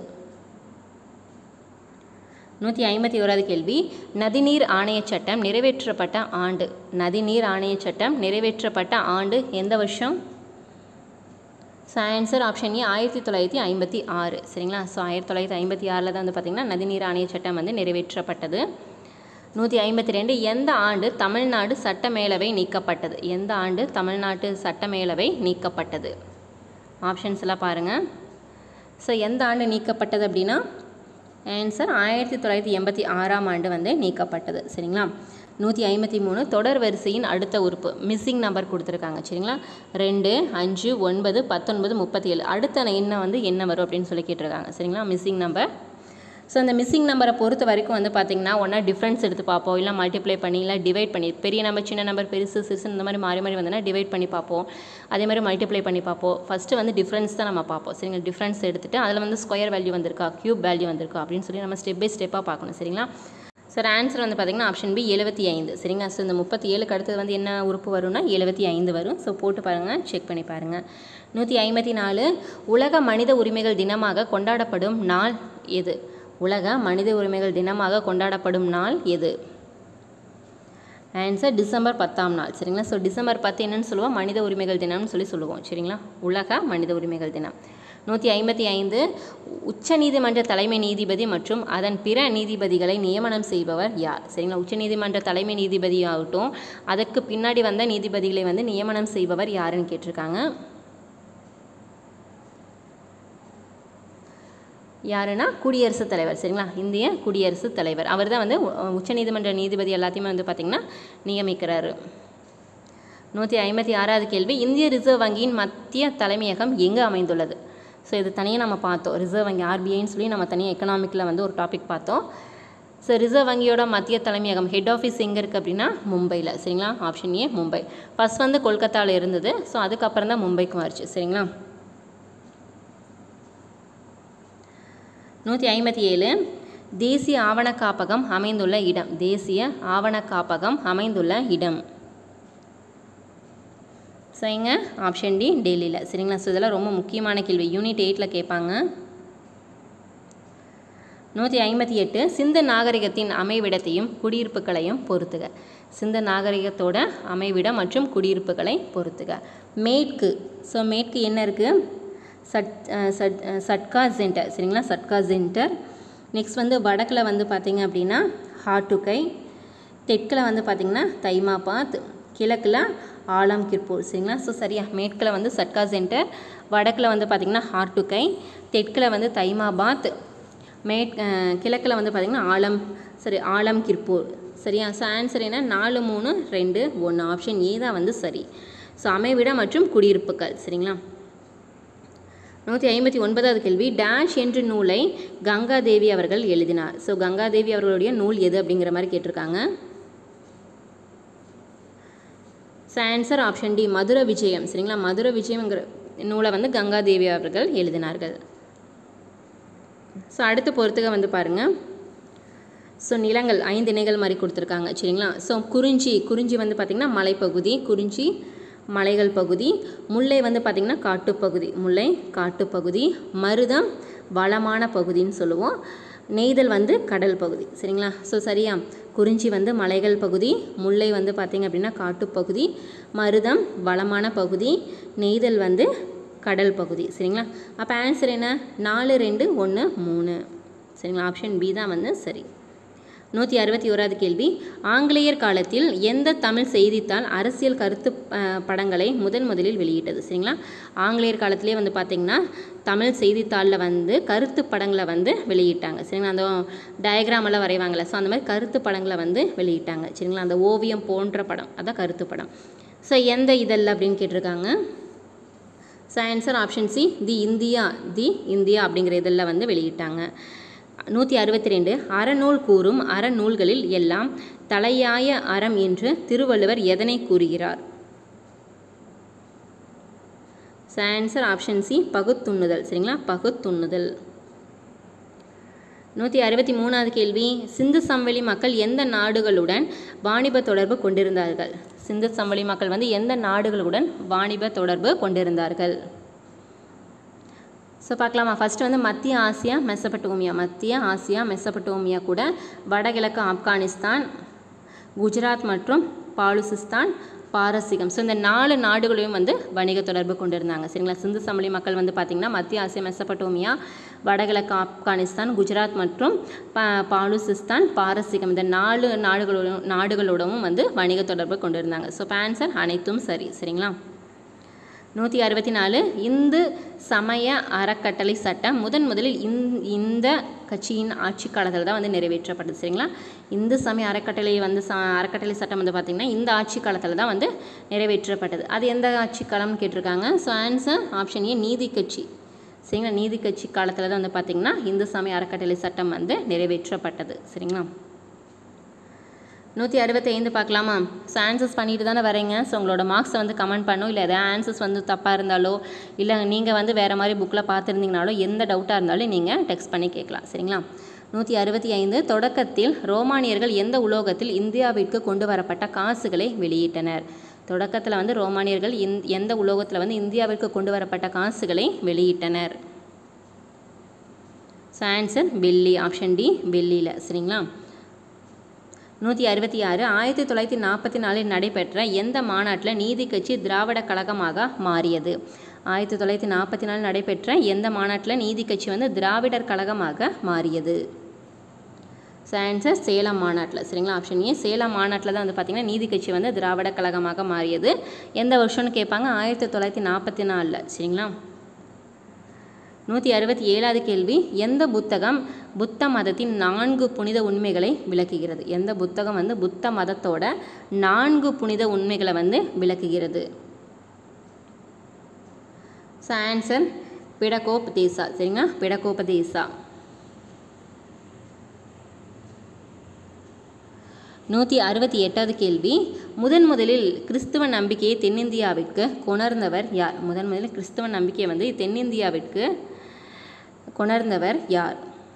நூற்றி ஐம்பத்தி ஓராவது கேள்வி நதிநீர் ஆணையச் சட்டம் நிறைவேற்றப்பட்ட ஆண்டு நதிநீர் ஆணையச் சட்டம் நிறைவேற்றப்பட்ட ஆண்டு எந்த வருஷம் ஸோ ஆன்சர் ஆப்ஷன் ஏ ஆயிரத்தி தொள்ளாயிரத்தி ஐம்பத்தி ஆறு சரிங்களா ஸோ ஆயிரத்தி தொள்ளாயிரத்தி ஐம்பத்தி ஆறில் தான் வந்து பார்த்திங்கன்னா நதிநீர் ஆணையச் சட்டம் வந்து நிறைவேற்றப்பட்டது நூற்றி ஐம்பத்தி ரெண்டு எந்த ஆண்டு தமிழ்நாடு சட்டமேலவை நீக்கப்பட்டது எந்த ஆண்டு தமிழ்நாட்டு சட்டமேலவை நீக்கப்பட்டது ஆப்ஷன்ஸ் எல்லாம் பாருங்கள் ஸோ எந்த ஆண்டு நீக்கப்பட்டது அப்படின்னா ஆன்சர் ஆயிரத்தி தொள்ளாயிரத்தி எண்பத்தி ஆறாம் ஆண்டு வந்து நீக்கப்பட்டது சரிங்களா நூற்றி ஐம்பத்தி மூணு தொடர் வரிசையின் அடுத்த உறுப்பு மிஸ்ஸிங் நம்பர் கொடுத்துருக்காங்க சரிங்களா ரெண்டு அஞ்சு ஒன்பது பத்தொன்பது முப்பத்தி ஏழு அடுத்த எண்ணை வந்து என்ன வரும் அப்படின்னு சொல்லி கேட்டிருக்காங்க சரிங்களா மிஸ்ஸிங் நம்பர் ஸோ இந்த மிஸ்ஸிங் நம்பரை பொறுத்த வரைக்கும் வந்து பார்த்திங்கன்னா ஒன்றா டிஃப்ரென்ஸ் எடுத்து பார்ப்போம் இல்லை மல்டிப்ளை பண்ணி இல்லை டிவைட் பண்ணி பெரிய நம்பர் சின்ன நம்பர் பெருசு சிறுசு இந்த மாதிரி மாறி மாறி வந்தோன்னா டிவைட் பண்ணி பார்ப்போம் அதே மாதிரி மல்டிப்ளை பண்ணி பார்ப்போம் ஃபஸ்ட்டு வந்து டிஃப்ரென்ஸ் தான் நம்ம பார்ப்போம் சரிங்களா டிஃப்ரென்ஸ் எடுத்துகிட்டு அதில் வந்து ஸ்கொயர் வேல்யூ வந்திருக்கா க்யூப் வேல்யூ வந்திருக்கா அப்படின்னு சொல்லி நம்ம ஸ்டெப் பை ஸ்டெப்பாக பார்க்கணும் சரிங்களா சார் ஆன்சர் வந்து பார்த்திங்கன்னா ஆப்ஷன் பி எழுபத்தி ஐந்து சரிங்களா ஸோ இந்த முப்பத்தி ஏழுக்கு அடுத்தது வந்து என்ன உறுப்பு வரும்னா எழுபத்தி ஐந்து வரும் ஸோ போட்டு பாருங்கள் செக் பண்ணி பாருங்கள் நூற்றி ஐம்பத்தி நாலு உலக மனித உரிமைகள் தினமாக கொண்டாடப்படும் நாள் எது உலக மனித உரிமைகள் தினமாக கொண்டாடப்படும் நாள் எது ஆன்சர் டிசம்பர் பத்தாம் நாள் சரிங்களா ஸோ டிசம்பர் பத்து என்னன்னு சொல்லுவோம் மனித உரிமைகள் தினம்னு சொல்லி சொல்லுவோம் சரிங்களா உலக மனித உரிமைகள் தினம் நூற்றி ஐம்பத்தி ஐந்து உச்சநீதிமன்ற தலைமை நீதிபதி மற்றும் அதன் பிற நீதிபதிகளை நியமனம் செய்பவர் யார் சரிங்களா உச்சநீதிமன்ற தலைமை நீதிபதி ஆகட்டும் அதற்கு பின்னாடி வந்த நீதிபதிகளை வந்து நியமனம் செய்பவர் யாருன்னு கேட்டிருக்காங்க யாருன்னா குடியரசுத் தலைவர் சரிங்களா இந்திய குடியரசுத் தலைவர் அவர் தான் வந்து உ- உச்சநீதிமன்ற நீதிபதி எல்லாத்தையுமே வந்து பார்த்திங்கன்னா நியமிக்கிறாரு நூற்றி ஐம்பத்தி ஆறாவது கேள்வி இந்திய ரிசர்வ் வங்கியின் மத்திய தலைமையகம் எங்கே அமைந்துள்ளது ஸோ இது தனியாக நம்ம பார்த்தோம் ரிசர்வ் வங்கி ஆர்பிஐன்னு சொல்லி நம்ம தனியாக எக்கனாமிக்கில் வந்து ஒரு டாபிக் பார்த்தோம் ஸோ ரிசர்வ் வங்கியோட மத்திய தலைமையகம் ஹெட் ஆஃபீஸ் எங்கே இருக்குது அப்படின்னா மும்பையில் சரிங்களா ஆப்ஷன் ஏ மும்பை ஃபர்ஸ்ட் வந்து கொல்கத்தாவில் இருந்தது ஸோ அதுக்கப்புறம் தான் மும்பைக்கு மாறிச்சு சரிங்களா நூற்றி ஐம்பத்தி ஏழு தேசிய ஆவண காப்பகம் அமைந்துள்ள இடம் தேசிய ஆவண காப்பகம் அமைந்துள்ள இடம் சரிங்க ஆப்ஷன் டி டெல்லியில் சரிங்களா ஸோ இதெல்லாம் ரொம்ப முக்கியமான கேள்வி யூனிட் எயிட்டில் கேட்பாங்க நூற்றி ஐம்பத்தி எட்டு சிந்து நாகரிகத்தின் அமைவிடத்தையும் குடியிருப்புகளையும் பொறுத்துக சிந்து நாகரிகத்தோட அமைவிடம் மற்றும் குடியிருப்புகளை பொறுத்துக மேற்கு ஸோ மேற்கு என்ன இருக்குது சட் அஹ் சட் அஹ் சட்கா சென்டர் சரிங்களா சட்கா சென்டர் நெக்ஸ்ட் வந்து வடக்கில் வந்து பார்த்திங்க அப்படின்னா ஹாட்டுக்கை தெற்கில் வந்து பார்த்திங்கன்னா தைமாபாத் கிழக்கில் ஆலம் கிர்பூர் சரிங்களா ஸோ சரியா மேற்கில் வந்து சட்கா சென்டர் வடக்கில் வந்து பார்த்திங்கன்னா ஹார்டுக்கை தெற்கில் வந்து தைமாபாத் மேற் கிழக்கில் வந்து பார்த்திங்கன்னா ஆலம் சரி ஆலம் கிர்பூர் சரியா ஸோ ஆன்சர் என்ன நாலு மூணு ரெண்டு ஒன்று ஆப்ஷன் ஏ தான் வந்து சரி ஸோ அமைவிடம் மற்றும் குடியிருப்புகள் சரிங்களா நூற்றி ஐம்பத்தி ஒன்பதாவது கேள்வி டேஷ் என்ற நூலை கங்காதேவி அவர்கள் எழுதினார் ஸோ கங்காதேவி அவர்களுடைய நூல் எது அப்படிங்கிற மாதிரி கேட்டிருக்காங்க so answer option D Madura Vijayam சரிங்களா மதுர விஜயம்ங்கிற நூலை வந்து கங்காதேவி அவர்கள் எழுதினார்கள் ஸோ அடுத்து பொறுத்துக வந்து பாருங்கள் ஸோ நிலங்கள் ஐந்து இணைகள் மாதிரி கொடுத்துருக்காங்க சரிங்களா ஸோ குறிஞ்சி குறிஞ்சி வந்து பார்த்திங்கன்னா மலைப்பகுதி குறிஞ்சி மலைகள் பகுதி முல்லை வந்து பார்த்திங்கன்னா காட்டுப்பகுதி முல்லை காட்டுப்பகுதி மருதம் வளமான பகுதின்னு சொல்லுவோம் நெய்தல் வந்து கடல் பகுதி சரிங்களா ஸோ சரியா குறிஞ்சி வந்து மலைகள் பகுதி முல்லை வந்து பார்த்திங்க அப்படின்னா காட்டுப்பகுதி மருதம் வளமான பகுதி நெய்தல் வந்து கடல் பகுதி சரிங்களா அப்போ ஆன்சர் என்ன நாலு ரெண்டு ஒன்று மூணு சரிங்களா ஆப்ஷன் பி தான் வந்து சரி நூற்றி அறுபத்தி ஓராவது கேள்வி ஆங்கிலேயர் காலத்தில் எந்த தமிழ் செய்தித்தாள் அரசியல் கருத்து அஹ், படங்களை முதன் முதலில் வெளியிட்டது சரிங்களா ஆங்கிலேயர் காலத்திலே வந்து பார்த்திங்கன்னா தமிழ் செய்தித்தாளில் வந்து கருத்து படங்களை வந்து வெளியிட்டாங்க சரிங்களா அந்த டயக்ராம் எல்லாம் வரைவாங்கள்ல ஸோ அந்த மாதிரி கருத்து படங்களை வந்து வெளியிட்டாங்க சரிங்களா அந்த ஓவியம் போன்ற படம் அதான் கருத்து படம் ஸோ எந்த இதழில் அப்படின்னு கேட்டிருக்காங்க so answer option C the India the India அப்படிங்கிற இதழில் வந்து வெளியிட்டாங்க நூற்றி அறுபத்தி ரெண்டு அறநூல் கூறும் அறநூல்களில் எல்லாம் தலையாய அறம் என்று திருவள்ளுவர் எதனை கூறுகிறார் ஸோ ஆன்சர் ஆப்ஷன் சி பகுத்துண்ணுதல் சரிங்களா பகுத்துண்ணுதல் நூற்றி அறுபத்தி மூணாவது கேள்வி சிந்து சமவெளி மக்கள் எந்த நாடுகளுடன் வாணிப தொடர்பு கொண்டிருந்தார்கள் சிந்து சமவெளி மக்கள் வந்து எந்த நாடுகளுடன் வாணிப தொடர்பு கொண்டிருந்தார்கள் ஸோ பார்க்கலாமா ஃபஸ்ட்டு வந்து மத்திய ஆசியா மெசபட்டோமியா மத்திய ஆசியா மெசபட்டோமியா கூட வடகிழக்கு ஆப்கானிஸ்தான் குஜராத் மற்றும் பாலுசிஸ்தான் பாரசீகம் ஸோ இந்த நாலு நாடுகளையும் வந்து வணிக தொடர்பு கொண்டிருந்தாங்க சரிங்களா சிந்து சமவெளி மக்கள் வந்து பார்த்திங்கன்னா மத்திய ஆசியா மெசபட்டோமியா வடகிழக்கு ஆப்கானிஸ்தான் குஜராத் மற்றும் பா பாலுசிஸ்தான் பாரசீகம் இந்த நாலு நாடுகளோடும் நாடுகளோடவும் வந்து வணிக தொடர்பு கொண்டிருந்தாங்க ஸோ ஆன்சர் அனைத்தும் சரி சரிங்களா நூற்றி அறுபத்தி நாலு இந்து சமய அறக்கட்டளை சட்டம் முதன் முதலில் இந் இந்த கட்சியின் ஆட்சி காலத்தில் தான் வந்து நிறைவேற்றப்பட்டது சரிங்களா இந்து சமய அறக்கட்டளை வந்து ச அறக்கட்டளை சட்டம் வந்து பார்த்திங்கன்னா இந்த ஆட்சி காலத்தில் தான் வந்து நிறைவேற்றப்பட்டது அது எந்த ஆட்சி காலம்னு கேட்டிருக்காங்க ஸோ ஆன்சர் ஆப்ஷன் ஏ நீதி கட்சி சரிங்களா நீதி கட்சி காலத்தில் தான் வந்து பார்த்திங்கன்னா இந்து சமய அறக்கட்டளை சட்டம் வந்து நிறைவேற்றப்பட்டது சரிங்களா நூற்றி அறுபத்தைந்து பார்க்கலாமா ஸோ ஆன்சர்ஸ் பண்ணிட்டு தானே வரீங்க ஸோ உங்களோட மார்க்ஸை வந்து கமெண்ட் பண்ணும் இல்லை எதாவது ஆன்சர்ஸ் வந்து தப்பாக இருந்தாலோ இல்லை நீங்கள் வந்து வேறு மாதிரி புக்கில் பார்த்துருந்தீங்கனாலோ எந்த டவுட்டாக இருந்தாலும் நீங்கள் டெக்ஸ்ட் பண்ணி கேட்கலாம் சரிங்களா நூற்றி அறுபத்தி ஐந்து தொடக்கத்தில் ரோமானியர்கள் எந்த உலோகத்தில் இந்தியாவிற்கு கொண்டு வரப்பட்ட காசுகளை வெளியிட்டனர் தொடக்கத்தில் வந்து ரோமானியர்கள் இந் எந்த உலோகத்தில் வந்து இந்தியாவிற்கு கொண்டு வரப்பட்ட காசுகளை வெளியிட்டனர் ஸோ ஆன்சர் வெள்ளி ஆப்ஷன் டி வெள்ளியில் சரிங்களா நூற்றி அறுபத்தி ஆறு ஆயிரத்தி தொள்ளாயிரத்தி நாற்பத்தி நாலில் நடைபெற்ற எந்த மாநாட்டில் நீதி கட்சி திராவிட கழகமாக மாறியது ஆயிரத்தி தொள்ளாயிரத்தி நாற்பத்தி நாலில் நடைபெற்ற எந்த மாநாட்டில் நீதி கட்சி வந்து திராவிடர் கழகமாக மாறியது ஸோ ஆன்சர் சேலம் மாநாட்டில் சரிங்களா ஆப்ஷன் ஏ சேலம் மாநாட்டில் தான் வந்து பார்த்திங்கன்னா நீதி கட்சி வந்து திராவிட கழகமாக மாறியது எந்த வருஷம்னு கேட்பாங்க ஆயிரத்தி தொள்ளாயிரத்தி நாற்பத்தி நாலில் சரிங்களா நூற்றி அறுபத்தி ஏழாவது கேள்வி எந்த புத்தகம் புத்த மதத்தின் நான்கு புனித உண்மைகளை விளக்குகிறது எந்த புத்தகம் வந்து புத்த மதத்தோட நான்கு புனித உண்மைகளை வந்து விளக்குகிறது ஸோ ஆன்சர் பிடகோபதேசா சரிங்களா பிடகோபதேசா நூற்றி அறுபத்தி எட்டாவது கேள்வி முதன் முதலில் கிறிஸ்துவ நம்பிக்கையை தென்னிந்தியாவிற்கு கொணர்ந்தவர் யார் முதன் முதலில் கிறிஸ்துவ நம்பிக்கையை வந்து தென்னிந்தியாவிற்கு கொணர்ந்தவர் யார்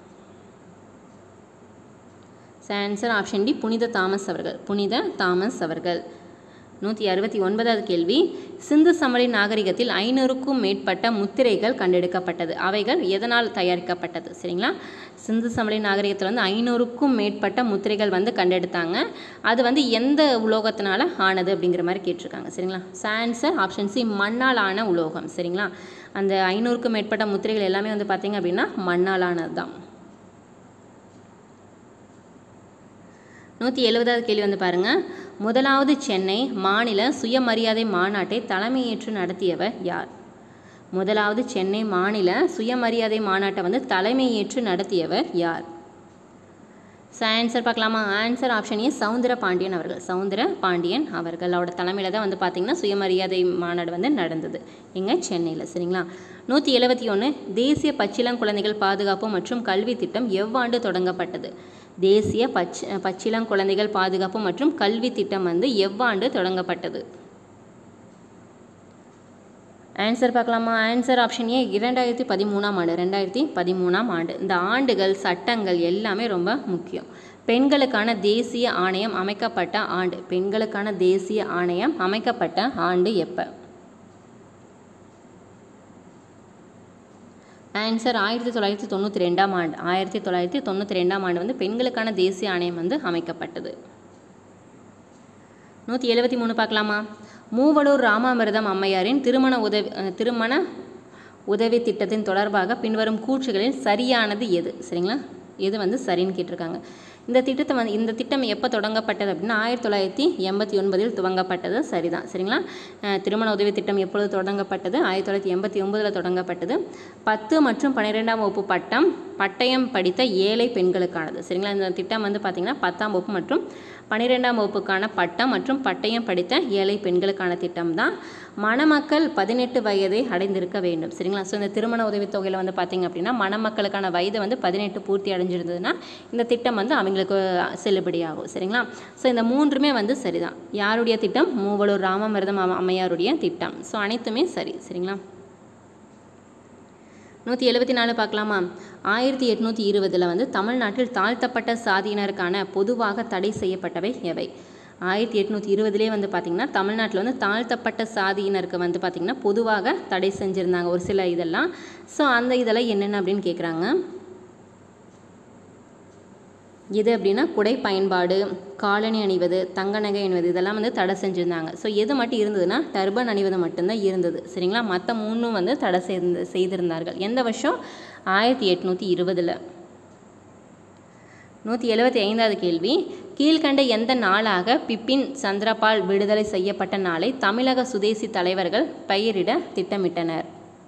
ஆன்சர் ஆப்ஷன் டி புனித தாமஸ் அவர்கள் புனித தாமஸ் அவர்கள் நூற்றி அறுபத்தி ஒன்பதாவது கேள்வி சிந்து சமவெளி நாகரிகத்தில் ஐநூறுக்கும் மேற்பட்ட முத்திரைகள் கண்டெடுக்கப்பட்டது அவைகள் எதனால் தயாரிக்கப்பட்டது சரிங்களா சிந்து சமவெளி நாகரிகத்தில் வந்து ஐநூறுக்கும் மேற்பட்ட முத்திரைகள் வந்து கண்டெடுத்தாங்க அது வந்து எந்த உலோகத்தினால ஆனது அப்படிங்கிற மாதிரி கேட்டிருக்காங்க சரிங்களா ஆன்சர் ஆப்ஷன் சி மண்ணால் ஆன உலோகம் சரிங்களா அந்த ஐநூறுக்கும் மேற்பட்ட முத்திரைகள் எல்லாமே வந்து பார்த்திங்க அப்படின்னா மண்ணால் ஆனது தான் நூற்றி எழுபதாவது கேள்வி வந்து பாருங்கள் முதலாவது சென்னை மாநில சுயமரியாதை மாநாட்டை தலைமையேற்று நடத்தியவர் யார் முதலாவது சென்னை மாநில சுயமரியாதை மாநாட்டை வந்து தலைமையேற்று நடத்தியவர் யார் ஸோ ஆன்சர் பார்க்கலாமா answer option A Soundara Pandian அவர்கள் சவுந்தர பாண்டியன் அவர்கள் அவரோட தலைமையில் தான் வந்து பார்த்திங்கன்னா சுயமரியாதை மாநாடு வந்து நடந்தது இங்கே சென்னையில் சரிங்களா நூற்றி எழுபத்தி ஒன்று தேசிய பச்சிளம் குழந்தைகள் பாதுகாப்பு மற்றும் கல்வி திட்டம் எவ்வாண்டு தொடங்கப்பட்டது தேசிய பச் பச்சிளம் குழந்தைகள் பாதுகாப்பு மற்றும் கல்வி திட்டம் வந்து எவ்வாண்டு தொடங்கப்பட்டது ஆன்சர் பார்க்கலாமா ஆன்சர் ஆப்ஷன் ஏ இரண்டாயிரத்தி பதிமூணாம் ஆண்டு ரெண்டாயிரத்தி பதிமூணாம் ஆண்டு இந்த ஆண்டுகள் சட்டங்கள் எல்லாமே ரொம்ப முக்கியம் பெண்களுக்கான தேசிய ஆணையம் அமைக்கப்பட்ட ஆண்டு பெண்களுக்கான தேசிய ஆணையம் அமைக்கப்பட்ட ஆண்டு எப்போ ஆன்சர் ஆயிரத்தி தொள்ளாயிரத்தி தொண்ணூற்றி ரெண்டாம் ஆண்டு ஆயிரத்தி தொள்ளாயிரத்தி தொண்ணூற்றி ரெண்டாம் ஆண்டு வந்து பெண்களுக்கான தேசிய ஆணையம் வந்து அமைக்கப்பட்டது நூற்றி எழுபத்தி மூணு பார்க்கலாமா மூவலூர் ராமாமிர்தம் அம்மையாரின் திருமண உதவி அஹ், திருமண உதவி திட்டத்தின் தொடர்பாக பின்வரும் கூற்றுகளில் சரியானது எது சரிங்களா எது வந்து சரின்னு கேட்டிருக்காங்க இந்த திட்டத்தை வந்து இந்த திட்டம் எப்போ தொடங்கப்பட்டது அப்படின்னா ஆயிரத்தி தொள்ளாயிரத்தி எண்பத்தி ஒன்பதில் துவங்கப்பட்டது சரிதான் சரிங்களா அஹ், திருமண உதவி திட்டம் எப்பொழுது தொடங்கப்பட்டது ஆயிரத்தி தொள்ளாயிரத்தி எண்பத்தி ஒன்பதில் தொடங்கப்பட்டது பத்து மற்றும் பன்னிரெண்டாம் வகுப்பு பட்டம் பட்டயம் படித்த ஏழை பெண்களுக்கானது சரிங்களா இந்த திட்டம் வந்து பார்த்திங்கன்னா பத்தாம் வகுப்பு மற்றும் பன்னிரெண்டாம் வகுப்புக்கான பட்டம் மற்றும் பட்டயம் படித்த ஏழை பெண்களுக்கான திட்டம் தான் மணமக்கள் பதினெட்டு வயதை அடைந்திருக்க வேண்டும் சரிங்களா ஸோ இந்த திருமண உதவித்தொகையில் வந்து பார்த்திங்க அப்படின்னா மணமக்களுக்கான வயது வந்து பதினெட்டு பூர்த்தி அடைஞ்சிருந்ததுன்னா இந்த திட்டம் வந்து அவங்களுக்கு செல்லுபடியாகும் சரிங்களா ஸோ இந்த மூன்றுமே வந்து சரிதான் யாருடைய திட்டம் மூவலூர் ராமமிர்தம் அம்ம- அம்மையாருடைய திட்டம் ஸோ அனைத்துமே சரி சரிங்களா நூற்றி எழுபத்தி நாலு பார்க்கலாமா ஆயிரத்தி எட்நூற்றி இருபதில் வந்து தமிழ்நாட்டில் தாழ்த்தப்பட்ட சாதியினருக்கான பொதுவாக தடை செய்யப்பட்டவை எவை ஆயிரத்தி எட்நூற்றி இருபதுலேயே வந்து பார்த்திங்கன்னா தமிழ்நாட்டில் வந்து தாழ்த்தப்பட்ட சாதியினருக்கு வந்து பார்த்திங்கன்னா பொதுவாக தடை செஞ்சுருந்தாங்க ஒரு சில இதெல்லாம் ஸோ அந்த இதெல்லாம் என்னென்ன அப்படின்னு கேட்குறாங்க எது அப்படின்னா குடை பயன்பாடு காலணி அணிவது தங்க நகை அணிவது இதெல்லாம் வந்து தடை செஞ்சுருந்தாங்க ஸோ எது மட்டும் இருந்ததுன்னா டர்பன் அணிவது மட்டும்தான் இருந்தது சரிங்களா மற்ற மூணும் வந்து தடை செய்து செய்திருந்தார்கள் எந்த வருஷம் ஆயிரத்தி எட்நூற்றி இருபதில் நூற்றி எழுபத்தி ஐந்தாவது கேள்வி கீழ்கண்ட எந்த நாளாக பிப்பின் சந்திரபால் விடுதலை செய்யப்பட்ட நாளை தமிழக சுதேசி தலைவர்கள் பெயரிட திட்டமிட்டனர்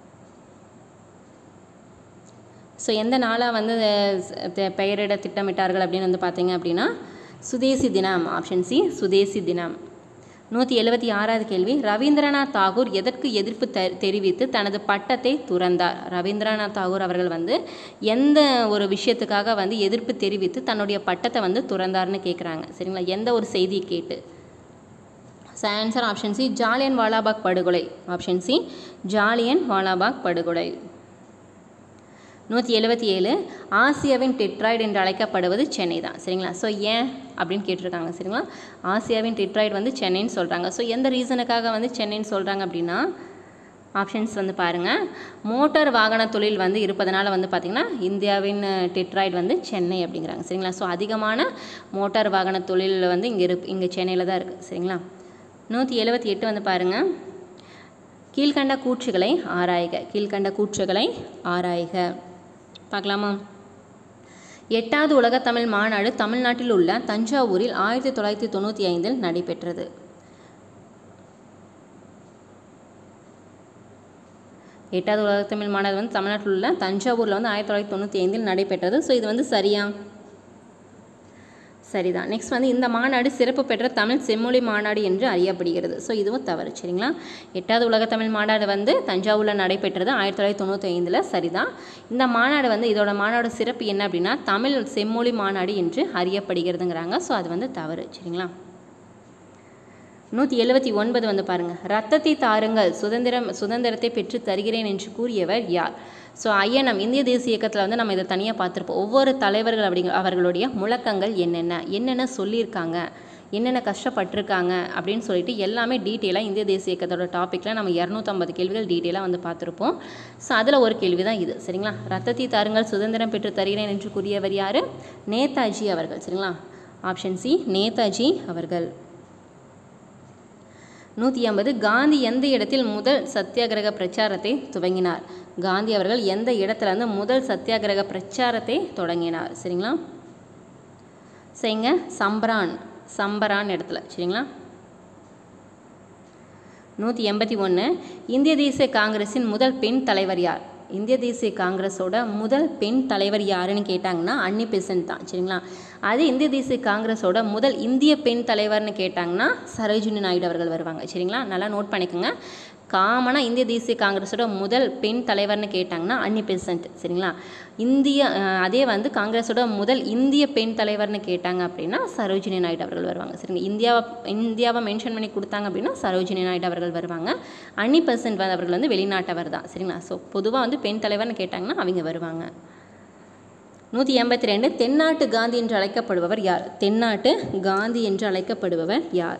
ஸோ எந்த நாளாக வந்து அஹ், த- பெயரிட திட்டமிட்டார்கள் அப்படின்னு வந்து பார்த்தீங்க அப்படின்னா சுதேசி தினம் ஆப்ஷன் சி சுதேசி தினம் நூற்றி எழுபத்தி ஆறாவது கேள்வி ரவீந்திரநாத் தாகூர் எதற்கு எதிர்ப்பு தெ தெரிவித்து தனது பட்டத்தை துறந்தார் ரவீந்திரநாத் தாகூர் அவர்கள் வந்து எந்த ஒரு விஷயத்துக்காக வந்து எதிர்ப்பு தெரிவித்து தன்னுடைய பட்டத்தை வந்து துறந்தார்னு கேட்குறாங்க சரிங்களா எந்த ஒரு செய்தியை கேட்டு so answer option C Jallian Walabagh படுகொலை ஆப்ஷன் சி ஜாலியன் வாலாபாக் படுகொலை நூற்றி எழுபத்தி ஏழு ஆசியாவின் டெட்ராய்டு என்று அழைக்கப்படுவது சென்னை தான் சரிங்களா ஸோ ஏன் அப்படின்னு கேட்டிருக்காங்க சரிங்களா ஆசியாவின் டெட்ராய்டு வந்து சென்னைன்னு சொல்கிறாங்க ஸோ எந்த ரீசனுக்காக வந்து சென்னைன்னு சொல்கிறாங்க அப்படின்னா ஆப்ஷன்ஸ் வந்து பாருங்கள் மோட்டார் வாகன தொழில் வந்து இருப்பதனால வந்து பார்த்திங்கன்னா இந்தியாவின் டெட்ராய்டு வந்து சென்னை அப்படிங்கிறாங்க சரிங்களா ஸோ அதிகமான மோட்டார் வாகன தொழில் வந்து இங்கே இருக்கு இங்கே சென்னையில் தான் இருக்குது சரிங்களா நூற்றி எழுபத்தி எட்டு வந்து பாருங்கள் கீழ்கண்ட கூற்றுகளை ஆராய்க கீழ்கண்ட கூற்றுகளை ஆராய்க பார்க்கலாமா எட்டாவது உலகத்தமிழ் மாநாடு தமிழ்நாட்டில் உள்ள தஞ்சாவூரில் ஆயிரத்தி தொள்ளாயிரத்தி தொண்ணூற்றி ஐந்தில் நடைபெற்றது எட்டாவது உலகத்தமிழ் மாநாடு வந்து தமிழ்நாட்டில் உள்ள தஞ்சாவூரில் வந்து ஆயிரத்தி தொள்ளாயிரத்தி தொண்ணூற்றி ஐந்தில் நடைபெற்றது ஸோ இது வந்து சரியா சரிதான் நெக்ஸ்ட் வந்து இந்த மாநாடு சிறப்பு பெற்ற தமிழ் செம்மொழி மாநாடு என்று அறியப்படுகிறது ஸோ இதுவும் தவறு சரிங்களா எட்டாவது உலக தமிழ் மாநாடு வந்து தஞ்சாவூரில் நடைபெற்றது ஆயிரத்தி தொள்ளாயிரத்தி தொண்ணூற்றி ஐந்தில் சரிதான் இந்த மாநாடு வந்து இதோட மாநாடு சிறப்பு என்ன அப்படின்னா தமிழ் செம்மொழி மாநாடு என்று அறியப்படுகிறதுங்கிறாங்க ஸோ அது வந்து தவறு சரிங்களா நூற்றி எழுபத்தி ஒன்பது வந்து பாருங்கள் ரத்தத்தை தாருங்கள் சுதந்திரம் சுதந்திரத்தை பெற்று தருகிறேன் என்று கூறியவர் யார் ஸோ ஐஎன்எம் இந்திய தேசிய இயக்கத்தில் வந்து நம்ம இதை தனியாக பார்த்துருப்போம் ஒவ்வொரு தலைவர்கள் அப்படிங்க அவர்களுடைய முழக்கங்கள் என்னென்ன என்னென்ன சொல்லியிருக்காங்க என்னென்ன கஷ்டப்பட்டிருக்காங்க அப்படின்னு சொல்லிட்டு எல்லாமே டீட்டெயிலாக இந்திய தேசிய இயக்கத்தோட டாப்பிக்கில் நம்ம இரநூத்தம்பது கேள்விகள் டீட்டெயிலாக வந்து பார்த்துருப்போம் ஸோ அதில் ஒரு கேள்வி தான் இது சரிங்களா ரத்தத்தை தாருங்கள் சுதந்திரம் பெற்று தருகிறேன் என்று கூறியவர் யார் நேதாஜி அவர்கள் சரிங்களா ஆப்ஷன் சி நேதாஜி அவர்கள் நூற்றி ஐம்பது காந்தி எந்த இடத்தில் முதல் சத்தியாகிரக பிரச்சாரத்தை துவங்கினார் காந்தி அவர்கள் எந்த இடத்துல இருந்து முதல் சத்தியாகிரக பிரச்சாரத்தை தொடங்கினார் சரிங்களா சரிங்க சம்பரான் சம்பரான் இடத்துல சரிங்களா நூற்றி எண்பத்தி ஒன்று இந்திய தேசிய காங்கிரஸின் முதல் பெண் தலைவர் யார் இந்திய தேசிய காங்கிரஸோட முதல் பெண் தலைவர் யாருன்னு கேட்டாங்கன்னா அன்னி பெசன்ட் தான் சரிங்களா அது இந்திய தேசிய காங்கிரஸோட முதல் இந்திய பெண் தலைவர்னு கேட்டாங்கன்னா சரோஜினி நாயுடு அவர்கள் வருவாங்க சரிங்களா நல்லா நோட் பண்ணிக்கோங்க காமனாக இந்திய தேசிய காங்கிரஸோட முதல் பெண் தலைவர்னு கேட்டாங்கன்னா அன்னி பெசன்ட் சரிங்களா இந்திய அஹ், அதே வந்து காங்கிரஸோட முதல் இந்திய பெண் தலைவர்னு கேட்டாங்க அப்படின்னா சரோஜினி நாயுடு அவர்கள் வருவாங்க சரிங்க இந்தியாவை இந்தியாவை மென்ஷன் பண்ணி கொடுத்தாங்க அப்படின்னா சரோஜினி நாயுடு அவர்கள் வருவாங்க அன்னி பெசன்ட் வந்து அவர்கள் வந்து வெளிநாட்டவர் தான் சரிங்களா ஸோ பொதுவாக வந்து பெண் தலைவர்னு கேட்டாங்கன்னா அவங்க வருவாங்க நூற்றி எண்பத்தி ரெண்டு தென்னாட்டு காந்தி என்று அழைக்கப்படுபவர் யார் தென்னாட்டு காந்தி என்று அழைக்கப்படுபவர் யார்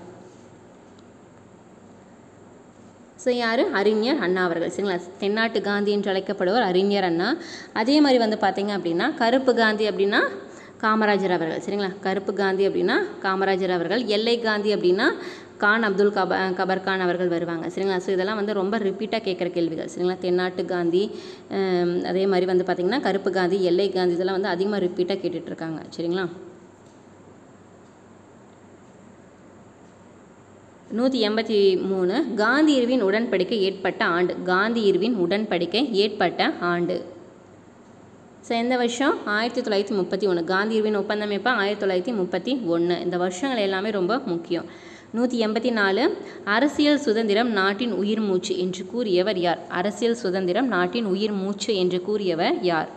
ஸோ யார் அறிஞர் அண்ணா அவர்கள் சரிங்களா தென்னாட்டு காந்தி என்று அழைக்கப்படுவர் அறிஞர் அண்ணா அதே மாதிரி வந்து பார்த்தீங்க அப்படின்னா கருப்பு காந்தி அப்படின்னா காமராஜர் அவர்கள் சரிங்களா கருப்பு காந்தி அப்படின்னா காமராஜர் அவர்கள் எல்லை காந்தி அப்படின்னா கான் அப்துல் கப கபர் கான் அவர்கள் வருவாங்க சரிங்களா ஸோ இதெல்லாம் வந்து ரொம்ப ரிப்பீட்டாக கேட்குற கேள்விகள் சரிங்களா தென்னாட்டு காந்தி ஹம், அதே மாதிரி வந்து பார்த்திங்கன்னா கருப்பு காந்தி எல்லை காந்தி இதெல்லாம் வந்து அதிகமாக ரிப்பீட்டாக கேட்டுட்ருக்காங்க சரிங்களா நூற்றி எண்பத்தி மூணு காந்தி இருவின் உடன்படிக்கை ஏற்பட்ட ஆண்டு காந்தி இருவின் உடன்படிக்கை ஏற்பட்ட ஆண்டு ஸோ எந்த வருஷம் ஆயிரத்தி தொள்ளாயிரத்தி முப்பத்தி ஒன்று காந்தி இருவின் ஒப்பந்தம் எப்போ ஆயிரத்தி தொள்ளாயிரத்தி முப்பத்தி ஒன்று இந்த வருஷங்கள் எல்லாமே ரொம்ப முக்கியம் நூற்றி எண்பத்தி நாலு அரசியல் சுதந்திரம் நாட்டின் உயிர் மூச்சு என்று கூறியவர் யார் அரசியல் சுதந்திரம் நாட்டின் உயிர் மூச்சு என்று கூறியவர் யார்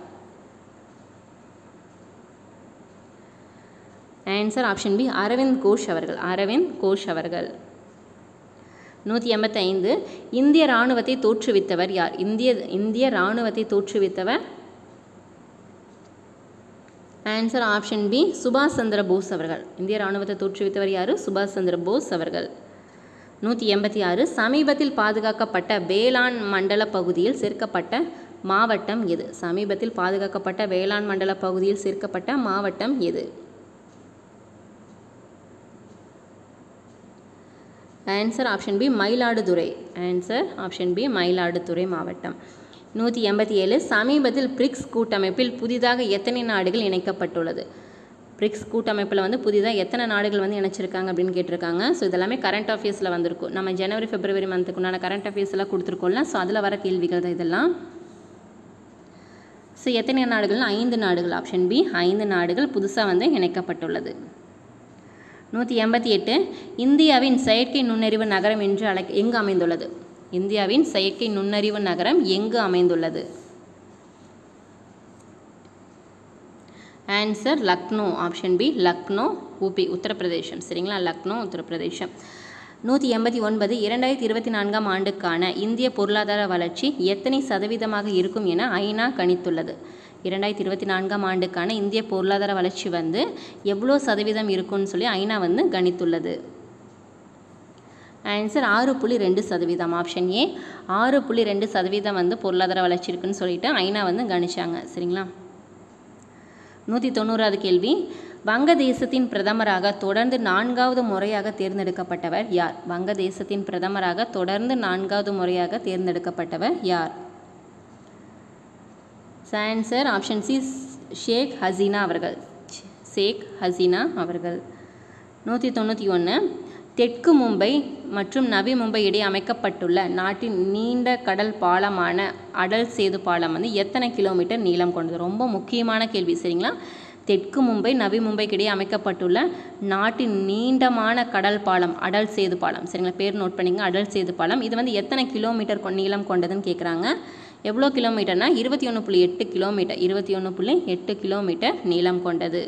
answer option B Aurobindo Ghosh அவர்கள் அரவிந்த் கோஷ் அவர்கள் நூற்றி எண்பத்தைந்து இந்திய இராணுவத்தை தோற்றுவித்தவர் யார் இந்திய இந்திய இராணுவத்தை தோற்றுவித்தவர் ஆன்சர் ஆப்ஷன் பி சுபாஷ் சந்திர போஸ் அவர்கள் இந்திய இராணுவத்தை தோற்றுவித்தவர் யார் சுபாஷ் சந்திர போஸ் அவர்கள் நூற்றி எண்பத்தி ஆறு சமீபத்தில் பாதுகாக்கப்பட்ட வேளாண் மண்டல பகுதியில் சேர்க்கப்பட்ட மாவட்டம் எது சமீபத்தில் பாதுகாக்கப்பட்ட வேளாண் மண்டல பகுதியில் சேர்க்கப்பட்ட மாவட்டம் எது answer option B Mayiladuthurai answer option B Mayiladuthurai மாவட்டம் நூற்றி எண்பத்தி ஏழு சமீபத்தில் பிரிக்ஸ் கூட்டமைப்பில் புதிதாக எத்தனை நாடுகள் இணைக்கப்பட்டுள்ளது பிரிக்ஸ் கூட்டமைப்பில் வந்து புதிதாக எத்தனை நாடுகள் வந்து இணைச்சிருக்காங்க அப்படின்னு கேட்டிருக்காங்க ஸோ இதெல்லாமே கரண்ட் அஃபேர்ஸில் வந்திருக்கும் நம்ம ஜனவரி பிப்ரவரி மந்த்துக்கு உண்டான கரண்ட் அஃபேர்ஸ் எல்லாம் கொடுத்துருக்கோம்ல ஸோ அதில் வர கேள்விகள் தான் இதெல்லாம் ஸோ எத்தனை நாடுகள்னா ஐந்து நாடுகள் ஆப்ஷன் பி ஐந்து நாடுகள் புதுசாக வந்து இணைக்கப்பட்டுள்ளது நூற்றி எண்பத்தி எட்டு இந்தியாவின் செயற்கை நுண்ணறிவு நகரம் என்று அழை எங்கு அமைந்துள்ளது இந்தியாவின் செயற்கை நுண்ணறிவு நகரம் எங்கு அமைந்துள்ளது answer Lucknow option B Lucknow UP Uttar Pradesh சரிங்களா லக்னோ உத்தரப்பிரதேசம் நூற்றி எண்பத்தி ஒன்பது இரண்டாயிரத்தி இருபத்தி நான்காம் ஆண்டுக்கான இந்திய பொருளாதார வளர்ச்சி எத்தனை சதவீதமாக இருக்கும் என ஐநா கணித்துள்ளது இரண்டாயிரத்தி இருபத்தி நான்காம் ஆண்டுக்கான இந்திய பொருளாதார வளர்ச்சி வந்து எவ்வளோ சதவீதம் இருக்கும்னு சொல்லி ஐநா வந்து கணித்துள்ளது ஆன்சர் ஆறு புள்ளி ரெண்டு சதவீதம் ஆப்ஷன் ஏ ஆறு புள்ளி ரெண்டு சதவீதம் வந்து பொருளாதார வளர்ச்சி இருக்குன்னு சொல்லிட்டு ஐநா வந்து கணிச்சாங்க சரிங்களா நூற்றி தொண்ணூறாவது கேள்வி வங்கதேசத்தின் பிரதமராக தொடர்ந்து நான்காவது முறையாக தேர்ந்தெடுக்கப்பட்டவர் யார் வங்கதேசத்தின் பிரதமராக தொடர்ந்து நான்காவது முறையாக தேர்ந்தெடுக்கப்பட்டவர் யார் answer option C Sheikh Hasina அவர்கள் ஷேக் ஹசீனா அவர்கள் நூற்றி தொண்ணூற்றி ஒன்று தெற்கு மும்பை மற்றும் நவி மும்பை இடையே அமைக்கப்பட்டுள்ள நாட்டின் நீண்ட கடல் பாலமான அடல் சேது பாலம் வந்து எத்தனை கிலோமீட்டர் நீளம் கொண்டது ரொம்ப முக்கியமான கேள்வி சரிங்களா தெற்கு மும்பை நவி மும்பைக்கு இடையே அமைக்கப்பட்டுள்ள நாட்டின் நீண்டமான கடல் பாலம் அடல் சேது பாலம் சரிங்களா பேர் நோட் பண்ணிங்க அடல் சேது பாலம் இது வந்து எத்தனை கிலோமீட்டர் கொ- நீளம் கொண்டதுன்னு கேட்குறாங்க எவ்வளோ கிலோமீட்டர்னா இருபத்தி ஒன்று புள்ளி எட்டு கிலோமீட்டர் இருபத்தி ஒன்று புள்ளி எட்டு கிலோமீட்டர் நீளம் கொண்டது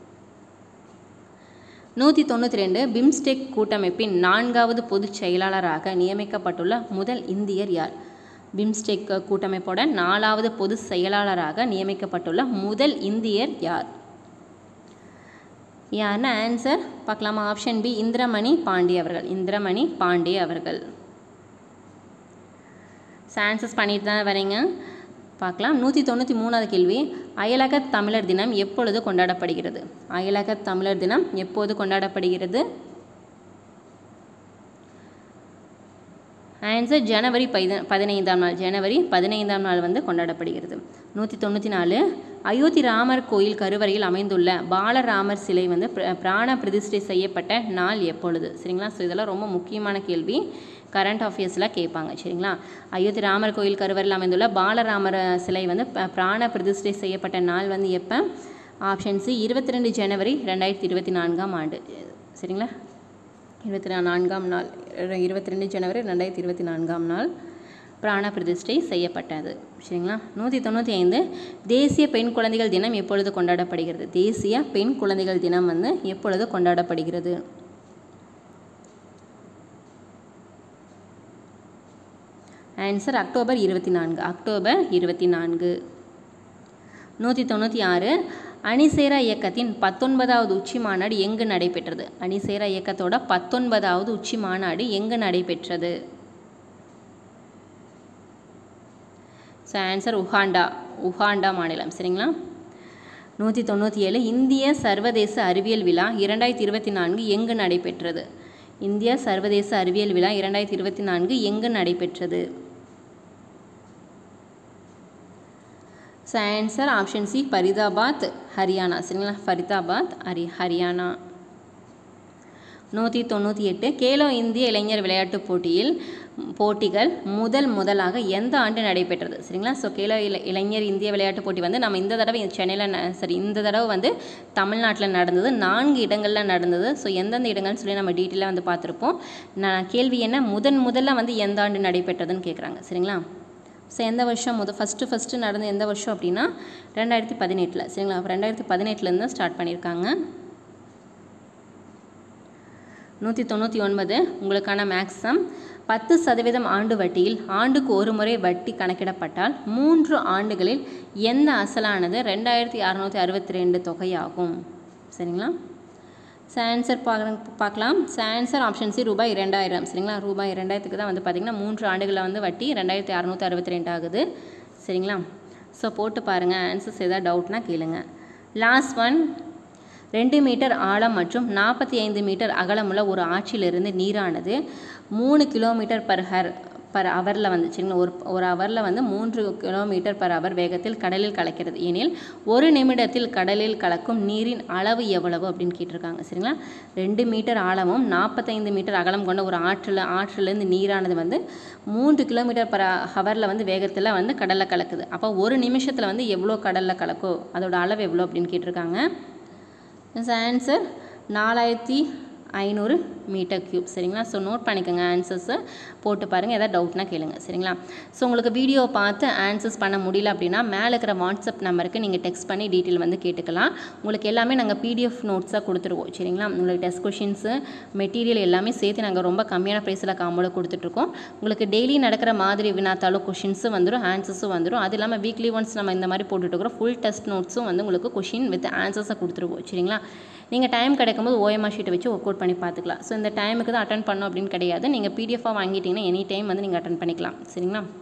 நூற்றி தொண்ணூற்றி ரெண்டு பிம்ஸ்டெக் கூட்டமைப்பின் நான்காவது பொதுச் செயலாளராக நியமிக்கப்பட்டுள்ள முதல் இந்தியர் யார் பிம்ஸ்டெக் கூட்டமைப்போட நாலாவது பொதுச் செயலாளராக நியமிக்கப்பட்டுள்ள முதல் இந்தியர் யார் யாருன்னா ஆன்சர் பார்க்கலாமா ஆப்ஷன் பி இந்திரமணி பாண்டே அவர்கள் இந்திரமணி பாண்டே அவர்கள் ஆன்சர்ஸ் பண்ணிட்டு தான் வரீங்க பார்க்கலாம் நூற்றி தொண்ணூற்றி மூணாவது கேள்வி அயலக தமிழர் தினம் எப்பொழுது கொண்டாடப்படுகிறது அயலக தமிழர் தினம் எப்போது கொண்டாடப்படுகிறது ஆன்சர் ஜனவரி பைத பதினைந்தாம் நாள் ஜனவரி பதினைந்தாம் நாள் வந்து கொண்டாடப்படுகிறது நூற்றி தொண்ணூற்றி நாலு அயோத்தி ராமர் கோயில் கருவறையில் அமைந்துள்ள பாலராமர் சிலை வந்து பிர- பிராண பிரதிஷ்டை செய்யப்பட்ட நாள் எப்பொழுது சரிங்களா ஸோ இதெல்லாம் ரொம்ப முக்கியமான கேள்வி கரண்ட் அஃபேர்ஸில் கேட்பாங்க சரிங்களா அயோத்தி ராமர் கோயில் கருவறையில் அமைந்துள்ள பாலராமர் சிலை வந்து ப- பிராண பிரதிஷ்டை செய்யப்பட்ட நாள் வந்து எப்போ ஆப்ஷன் சி இருபத்தி ரெண்டு ஜனவரி ரெண்டாயிரத்தி இருபத்தி நான்காம் ஆண்டு சரிங்களா இருபத்தி நா- நான்காம் நாள் இருபத்தி ரெண்டு ஜனவரி ரெண்டாயிரத்தி இருபத்தி நான்காம் நாள் பிராண பிரதிஷ்டை செய்யப்பட்டது சரிங்களா நூற்றி தொண்ணூற்றி ஐந்து தேசிய பெண் குழந்தைகள் தினம் எப்பொழுது கொண்டாடப்படுகிறது தேசிய பெண் குழந்தைகள் தினம் வந்து எப்பொழுது கொண்டாடப்படுகிறது ஆன்சர் அக்டோபர் இருபத்தி நான்கு அக்டோபர் இருபத்தி நான்கு நூற்றி தொண்ணூற்றி ஆறு அணிசேரா இயக்கத்தின் பத்தொன்பதாவது உச்சி மாநாடு எங்கு நடைபெற்றது அணிசேரா இயக்கத்தோட பத்தொன்பதாவது உச்சி மாநாடு எங்கு நடைபெற்றது ஸோ ஆன்சர் உகாண்டா உகாண்டா மாநிலம் சரிங்களா நூற்றி தொண்ணூற்றி ஏழு இந்திய சர்வதேச அறிவியல் விழா இரண்டாயிரத்தி இருபத்தி நான்கு எங்கு நடைபெற்றது இந்திய சர்வதேச அறிவியல் விழா இரண்டாயிரத்தி இருபத்தி நான்கு எங்கு நடைபெற்றது so answer option C Faridabad Haryana சரிங்களா ஃபரிதாபாத் ஹரி ஹரியானா நூற்றி தொண்ணூற்றி எட்டு கேலோ இந்திய இளைஞர் விளையாட்டுப் போட்டியில் போட்டிகள் முதல் முதலாக எந்த ஆண்டு நடைபெற்றது சரிங்களா ஸோ கேலோ இள இளைஞர் இந்திய விளையாட்டுப் போட்டி வந்து நம்ம இந்த தடவை சென்னையில் ந- சரி இந்த தடவை வந்து தமிழ்நாட்டில் நடந்தது நான்கு இடங்களில் நடந்தது ஸோ எந்தெந்த இடங்கள்னு சொல்லி நம்ம டீட்டெயிலாக வந்து பார்த்துருப்போம் நான் கேள்வி என்ன முதன் முதல்ல வந்து எந்த ஆண்டு நடைபெற்றதுன்னு கேட்குறாங்க சரிங்களா ஸோ எந்த வருஷம் முத ஃபஸ்ட்டு ஃபஸ்ட்டு நடந்த எந்த வருஷம் அப்படின்னா ரெண்டாயிரத்தி பதினெட்டில் சரிங்களா அப்போ ரெண்டாயிரத்தி பதினெட்டுலேருந்து ஸ்டார்ட் பண்ணியிருக்காங்க நூற்றி தொண்ணூற்றி ஒன்பது உங்களுக்கான மேக்ஸம் பத்து சதவீதம் ஆண்டு வட்டியில் ஆண்டுக்கு ஒரு முறை வட்டி கணக்கிடப்பட்டால் மூன்று ஆண்டுகளில் எந்த அசலானது ரெண்டாயிரத்தி அறநூற்றி அறுபத்தி ரெண்டு தொகையாகும் சரிங்களா ஆன்சர் பார்க்க பார்க்கலாம் ஆன்சர் ஆப்ஷன் சி ரூபாய் இரண்டாயிரம் சரிங்களா ரூபாய் இரண்டாயிரத்துக்கு தான் வந்து பார்த்திங்கன்னா மூன்று ஆண்டுகளில் வந்து வட்டி ரெண்டாயிரத்தி அறநூற்றி அறுபத்தி ரெண்டு ஆகுது சரிங்களா ஸோ போட்டு பாருங்கள் ஆன்சர்ஸ் எதாவது டவுட்னா கேளுங்க லாஸ்ட் ஒன் ரெண்டு மீட்டர் ஆழம் மற்றும் நாற்பத்தி ஐந்து மீட்டர் அகலமுள்ள ஒரு ஆற்றிலிருந்து நீரானது மூணு கிலோமீட்டர் பர் ஹர் பர் ஹவரில் வந்து சரிங்களா ஒரு ஒரு ஹவரில் வந்து மூன்று கிலோமீட்டர் பர் ஹவர் வேகத்தில் கடலில் கலக்கிறது எனில் ஒரு நிமிடத்தில் கடலில் கலக்கும் நீரின் அளவு எவ்வளவு அப்படின்னு கேட்டிருக்காங்க சரிங்களா ரெண்டு மீட்டர் ஆழமும் நாற்பத்தைந்து மீட்டர் அகலம் கொண்ட ஒரு ஆற்றில் ஆற்றிலேருந்து நீரானது வந்து மூன்று கிலோமீட்டர் பர் ஹவரில் வந்து வேகத்தில் வந்து கடலில் கலக்குது அப்போ ஒரு நிமிஷத்தில் வந்து எவ்வளோ கடலில் கலக்கும் அதோட அளவு எவ்வளோ அப்படின்னு கேட்டிருக்காங்க ஆன்சர் நாலாயிரத்தி ஐநூறு மீட்டர் க்யூப் சரிங்களா ஸோ நோட் பண்ணிக்கோங்க ஆன்சர்ஸை போட்டு பாருங்கள் எதாவது டவுட்னா கேளுங்க சரிங்களா ஸோ உங்களுக்கு வீடியோ பார்த்து ஆன்சர்ஸ் பண்ண முடியல அப்படின்னா மேலே இருக்கிற வாட்ஸ்அப் நம்பருக்கு நீங்கள் டெக்ஸ்ட் பண்ணி டீட்டெயில் வந்து கேட்டுக்கலாம் உங்களுக்கு எல்லாமே நாங்கள் பிடிஎஃப் நோட்ஸாக கொடுத்துருவோம் சரிங்களா உங்களுக்கு டெஸ்ட் கொஷின்ஸு மெட்டீரியல் எல்லாமே சேர்த்து நாங்கள் ரொம்ப கம்மியான ப்ரைஸில் காம்போல கொடுத்துட்ருக்கோம் உங்களுக்கு டெய்லி நடக்கிற மாதிரி வினாத்தாலும் கொஷின்ஸும் வந்துடும் ஆன்சர்ஸும் வந்துடும் அது இல்லாமல் வீக்லி ஒன்ஸ் நம்ம இந்த மாதிரி போட்டுட்ருக்குறோம் ஃபுல் டெஸ்ட் நோட்ஸும் வந்து உங்களுக்கு கொஷின் வித் ஆன்சர்ஸை கொடுத்துருவோம் சரிங்களா நீங்கள் டைம் கிடைக்கும்போது ஓஎம்ஆர் ஷீட்டை வச்சு ஒர்க் அவுட் பண்ணி பார்த்துக்கலாம் ஸோ இந்த டைமுக்கு தான் அட்டன் பண்ணணும் அப்படின்னு கிடையாது நீங்கள் பிடிஎஃபாக வாங்கிட்டீங்கன்னா எனி டைம் வந்து நீங்கள் அட்டன் பண்ணிக்கலாம் சரிங்களா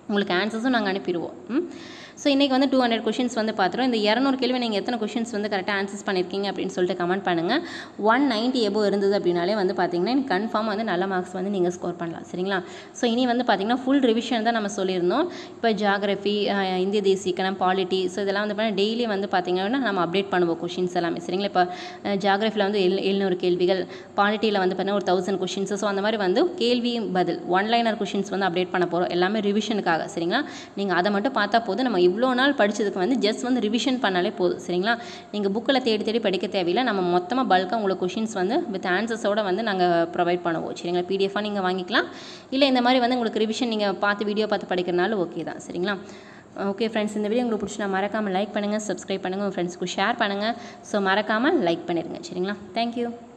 உங்களுக்கு ஆன்சர்ஸும் நாங்கள் அனுப்பிடுவோம் ம் ஸோ இன்றைக்கி வந்து டூ ஹண்ட்ரட் கொஷின்ஸ் வந்து பார்த்துரும் இந்த இரநூறு கேள்வி நீங்கள் எத்தனை கொஷின்ஸ் வந்து கரெக்டாக ஆன்சர்ஸ் பண்ணியிருக்கீங்க அப்படின்னு சொல்லிட்டு கமெண்ட் பண்ணுங்கள் ஒன் நைன்ட்டி எபோ இருந்தது அப்படின்னாலே வந்து பார்த்தீங்கன்னா எனக்கு கன்ஃபார்ம் வந்து நல்ல மார்க்ஸ் வந்து நீங்கள் ஸ்கோர் பண்ணலாம் சரிங்களா ஸோ இனி வந்து பார்த்தீங்கன்னா ஃபுல் ரிவிஷன் தான் நம்ம சொல்லியிருந்தோம் இப்போ ஜாகிரஃபி இந்திய தேசிய இக்கணம் பாலிட்டி ஸோ இதெல்லாம் வந்து பார்த்தீங்கன்னா டெய்லி வந்து பார்த்தீங்கன்னா நம்ம அப்டேட் பண்ணுவோம் கொஷின்ஸ் எல்லாமே சரிங்களா இப்போ ஜாகிரஃபியில் வந்து எழு எழுநூறு கேள்விகள் பாலிட்டியில் வந்து பார்த்தீங்கன்னா ஒரு தௌசண்ட் கொஷின்ஸ் ஸோ அந்த மாதிரி வந்து கேள்வி பதில் ஒன் லைனர் கொஷின்ஸ் வந்து அப்டேட் பண்ண போகிறோம் எல்லாமே ரிவிஷனுக்காக சரிங்களா நீங்கள் அதை மட்டும் பார்த்தா போதும் நம்ம இவ்வளோ நாள் படித்ததுக்கு வந்து ஜஸ்ட் வந்து ரிவிஷன் பண்ணாலே போதும் சரிங்களா நீங்கள் புக்கில் தேடி தேடி படிக்க தேவையில்லை நம்ம மொத்தமாக பல்காக உங்களுக்கு கொஷின்ஸ் வந்து வித் ஆன்சர்ஸோட வந்து நாங்கள் ப்ரொவைட் பண்ணுவோம் சரிங்களா பிடிஎஃபாக நீங்கள் வாங்கிக்கலாம் இல்லை இந்த மாதிரி வந்து உங்களுக்கு ரிவிஷன் நீங்கள் பார்த்து வீடியோ பார்த்து படிக்கிறனால ஓகே தான் சரிங்களா ஓகே ஃப்ரெண்ட்ஸ் இந்த வீடியோ உங்களுக்கு பிடிச்சினா மறக்காமல் லைக் பண்ணுங்கள் சப்ஸ்கிரைப் பண்ணுங்கள் உங்கள் ஃப்ரெண்ட்ஸ்க்கு ஷேர் பண்ணுங்கள் ஸோ மறக்காமல் லைக் பண்ணிடுங்க சரிங்களா தேங்க்யூ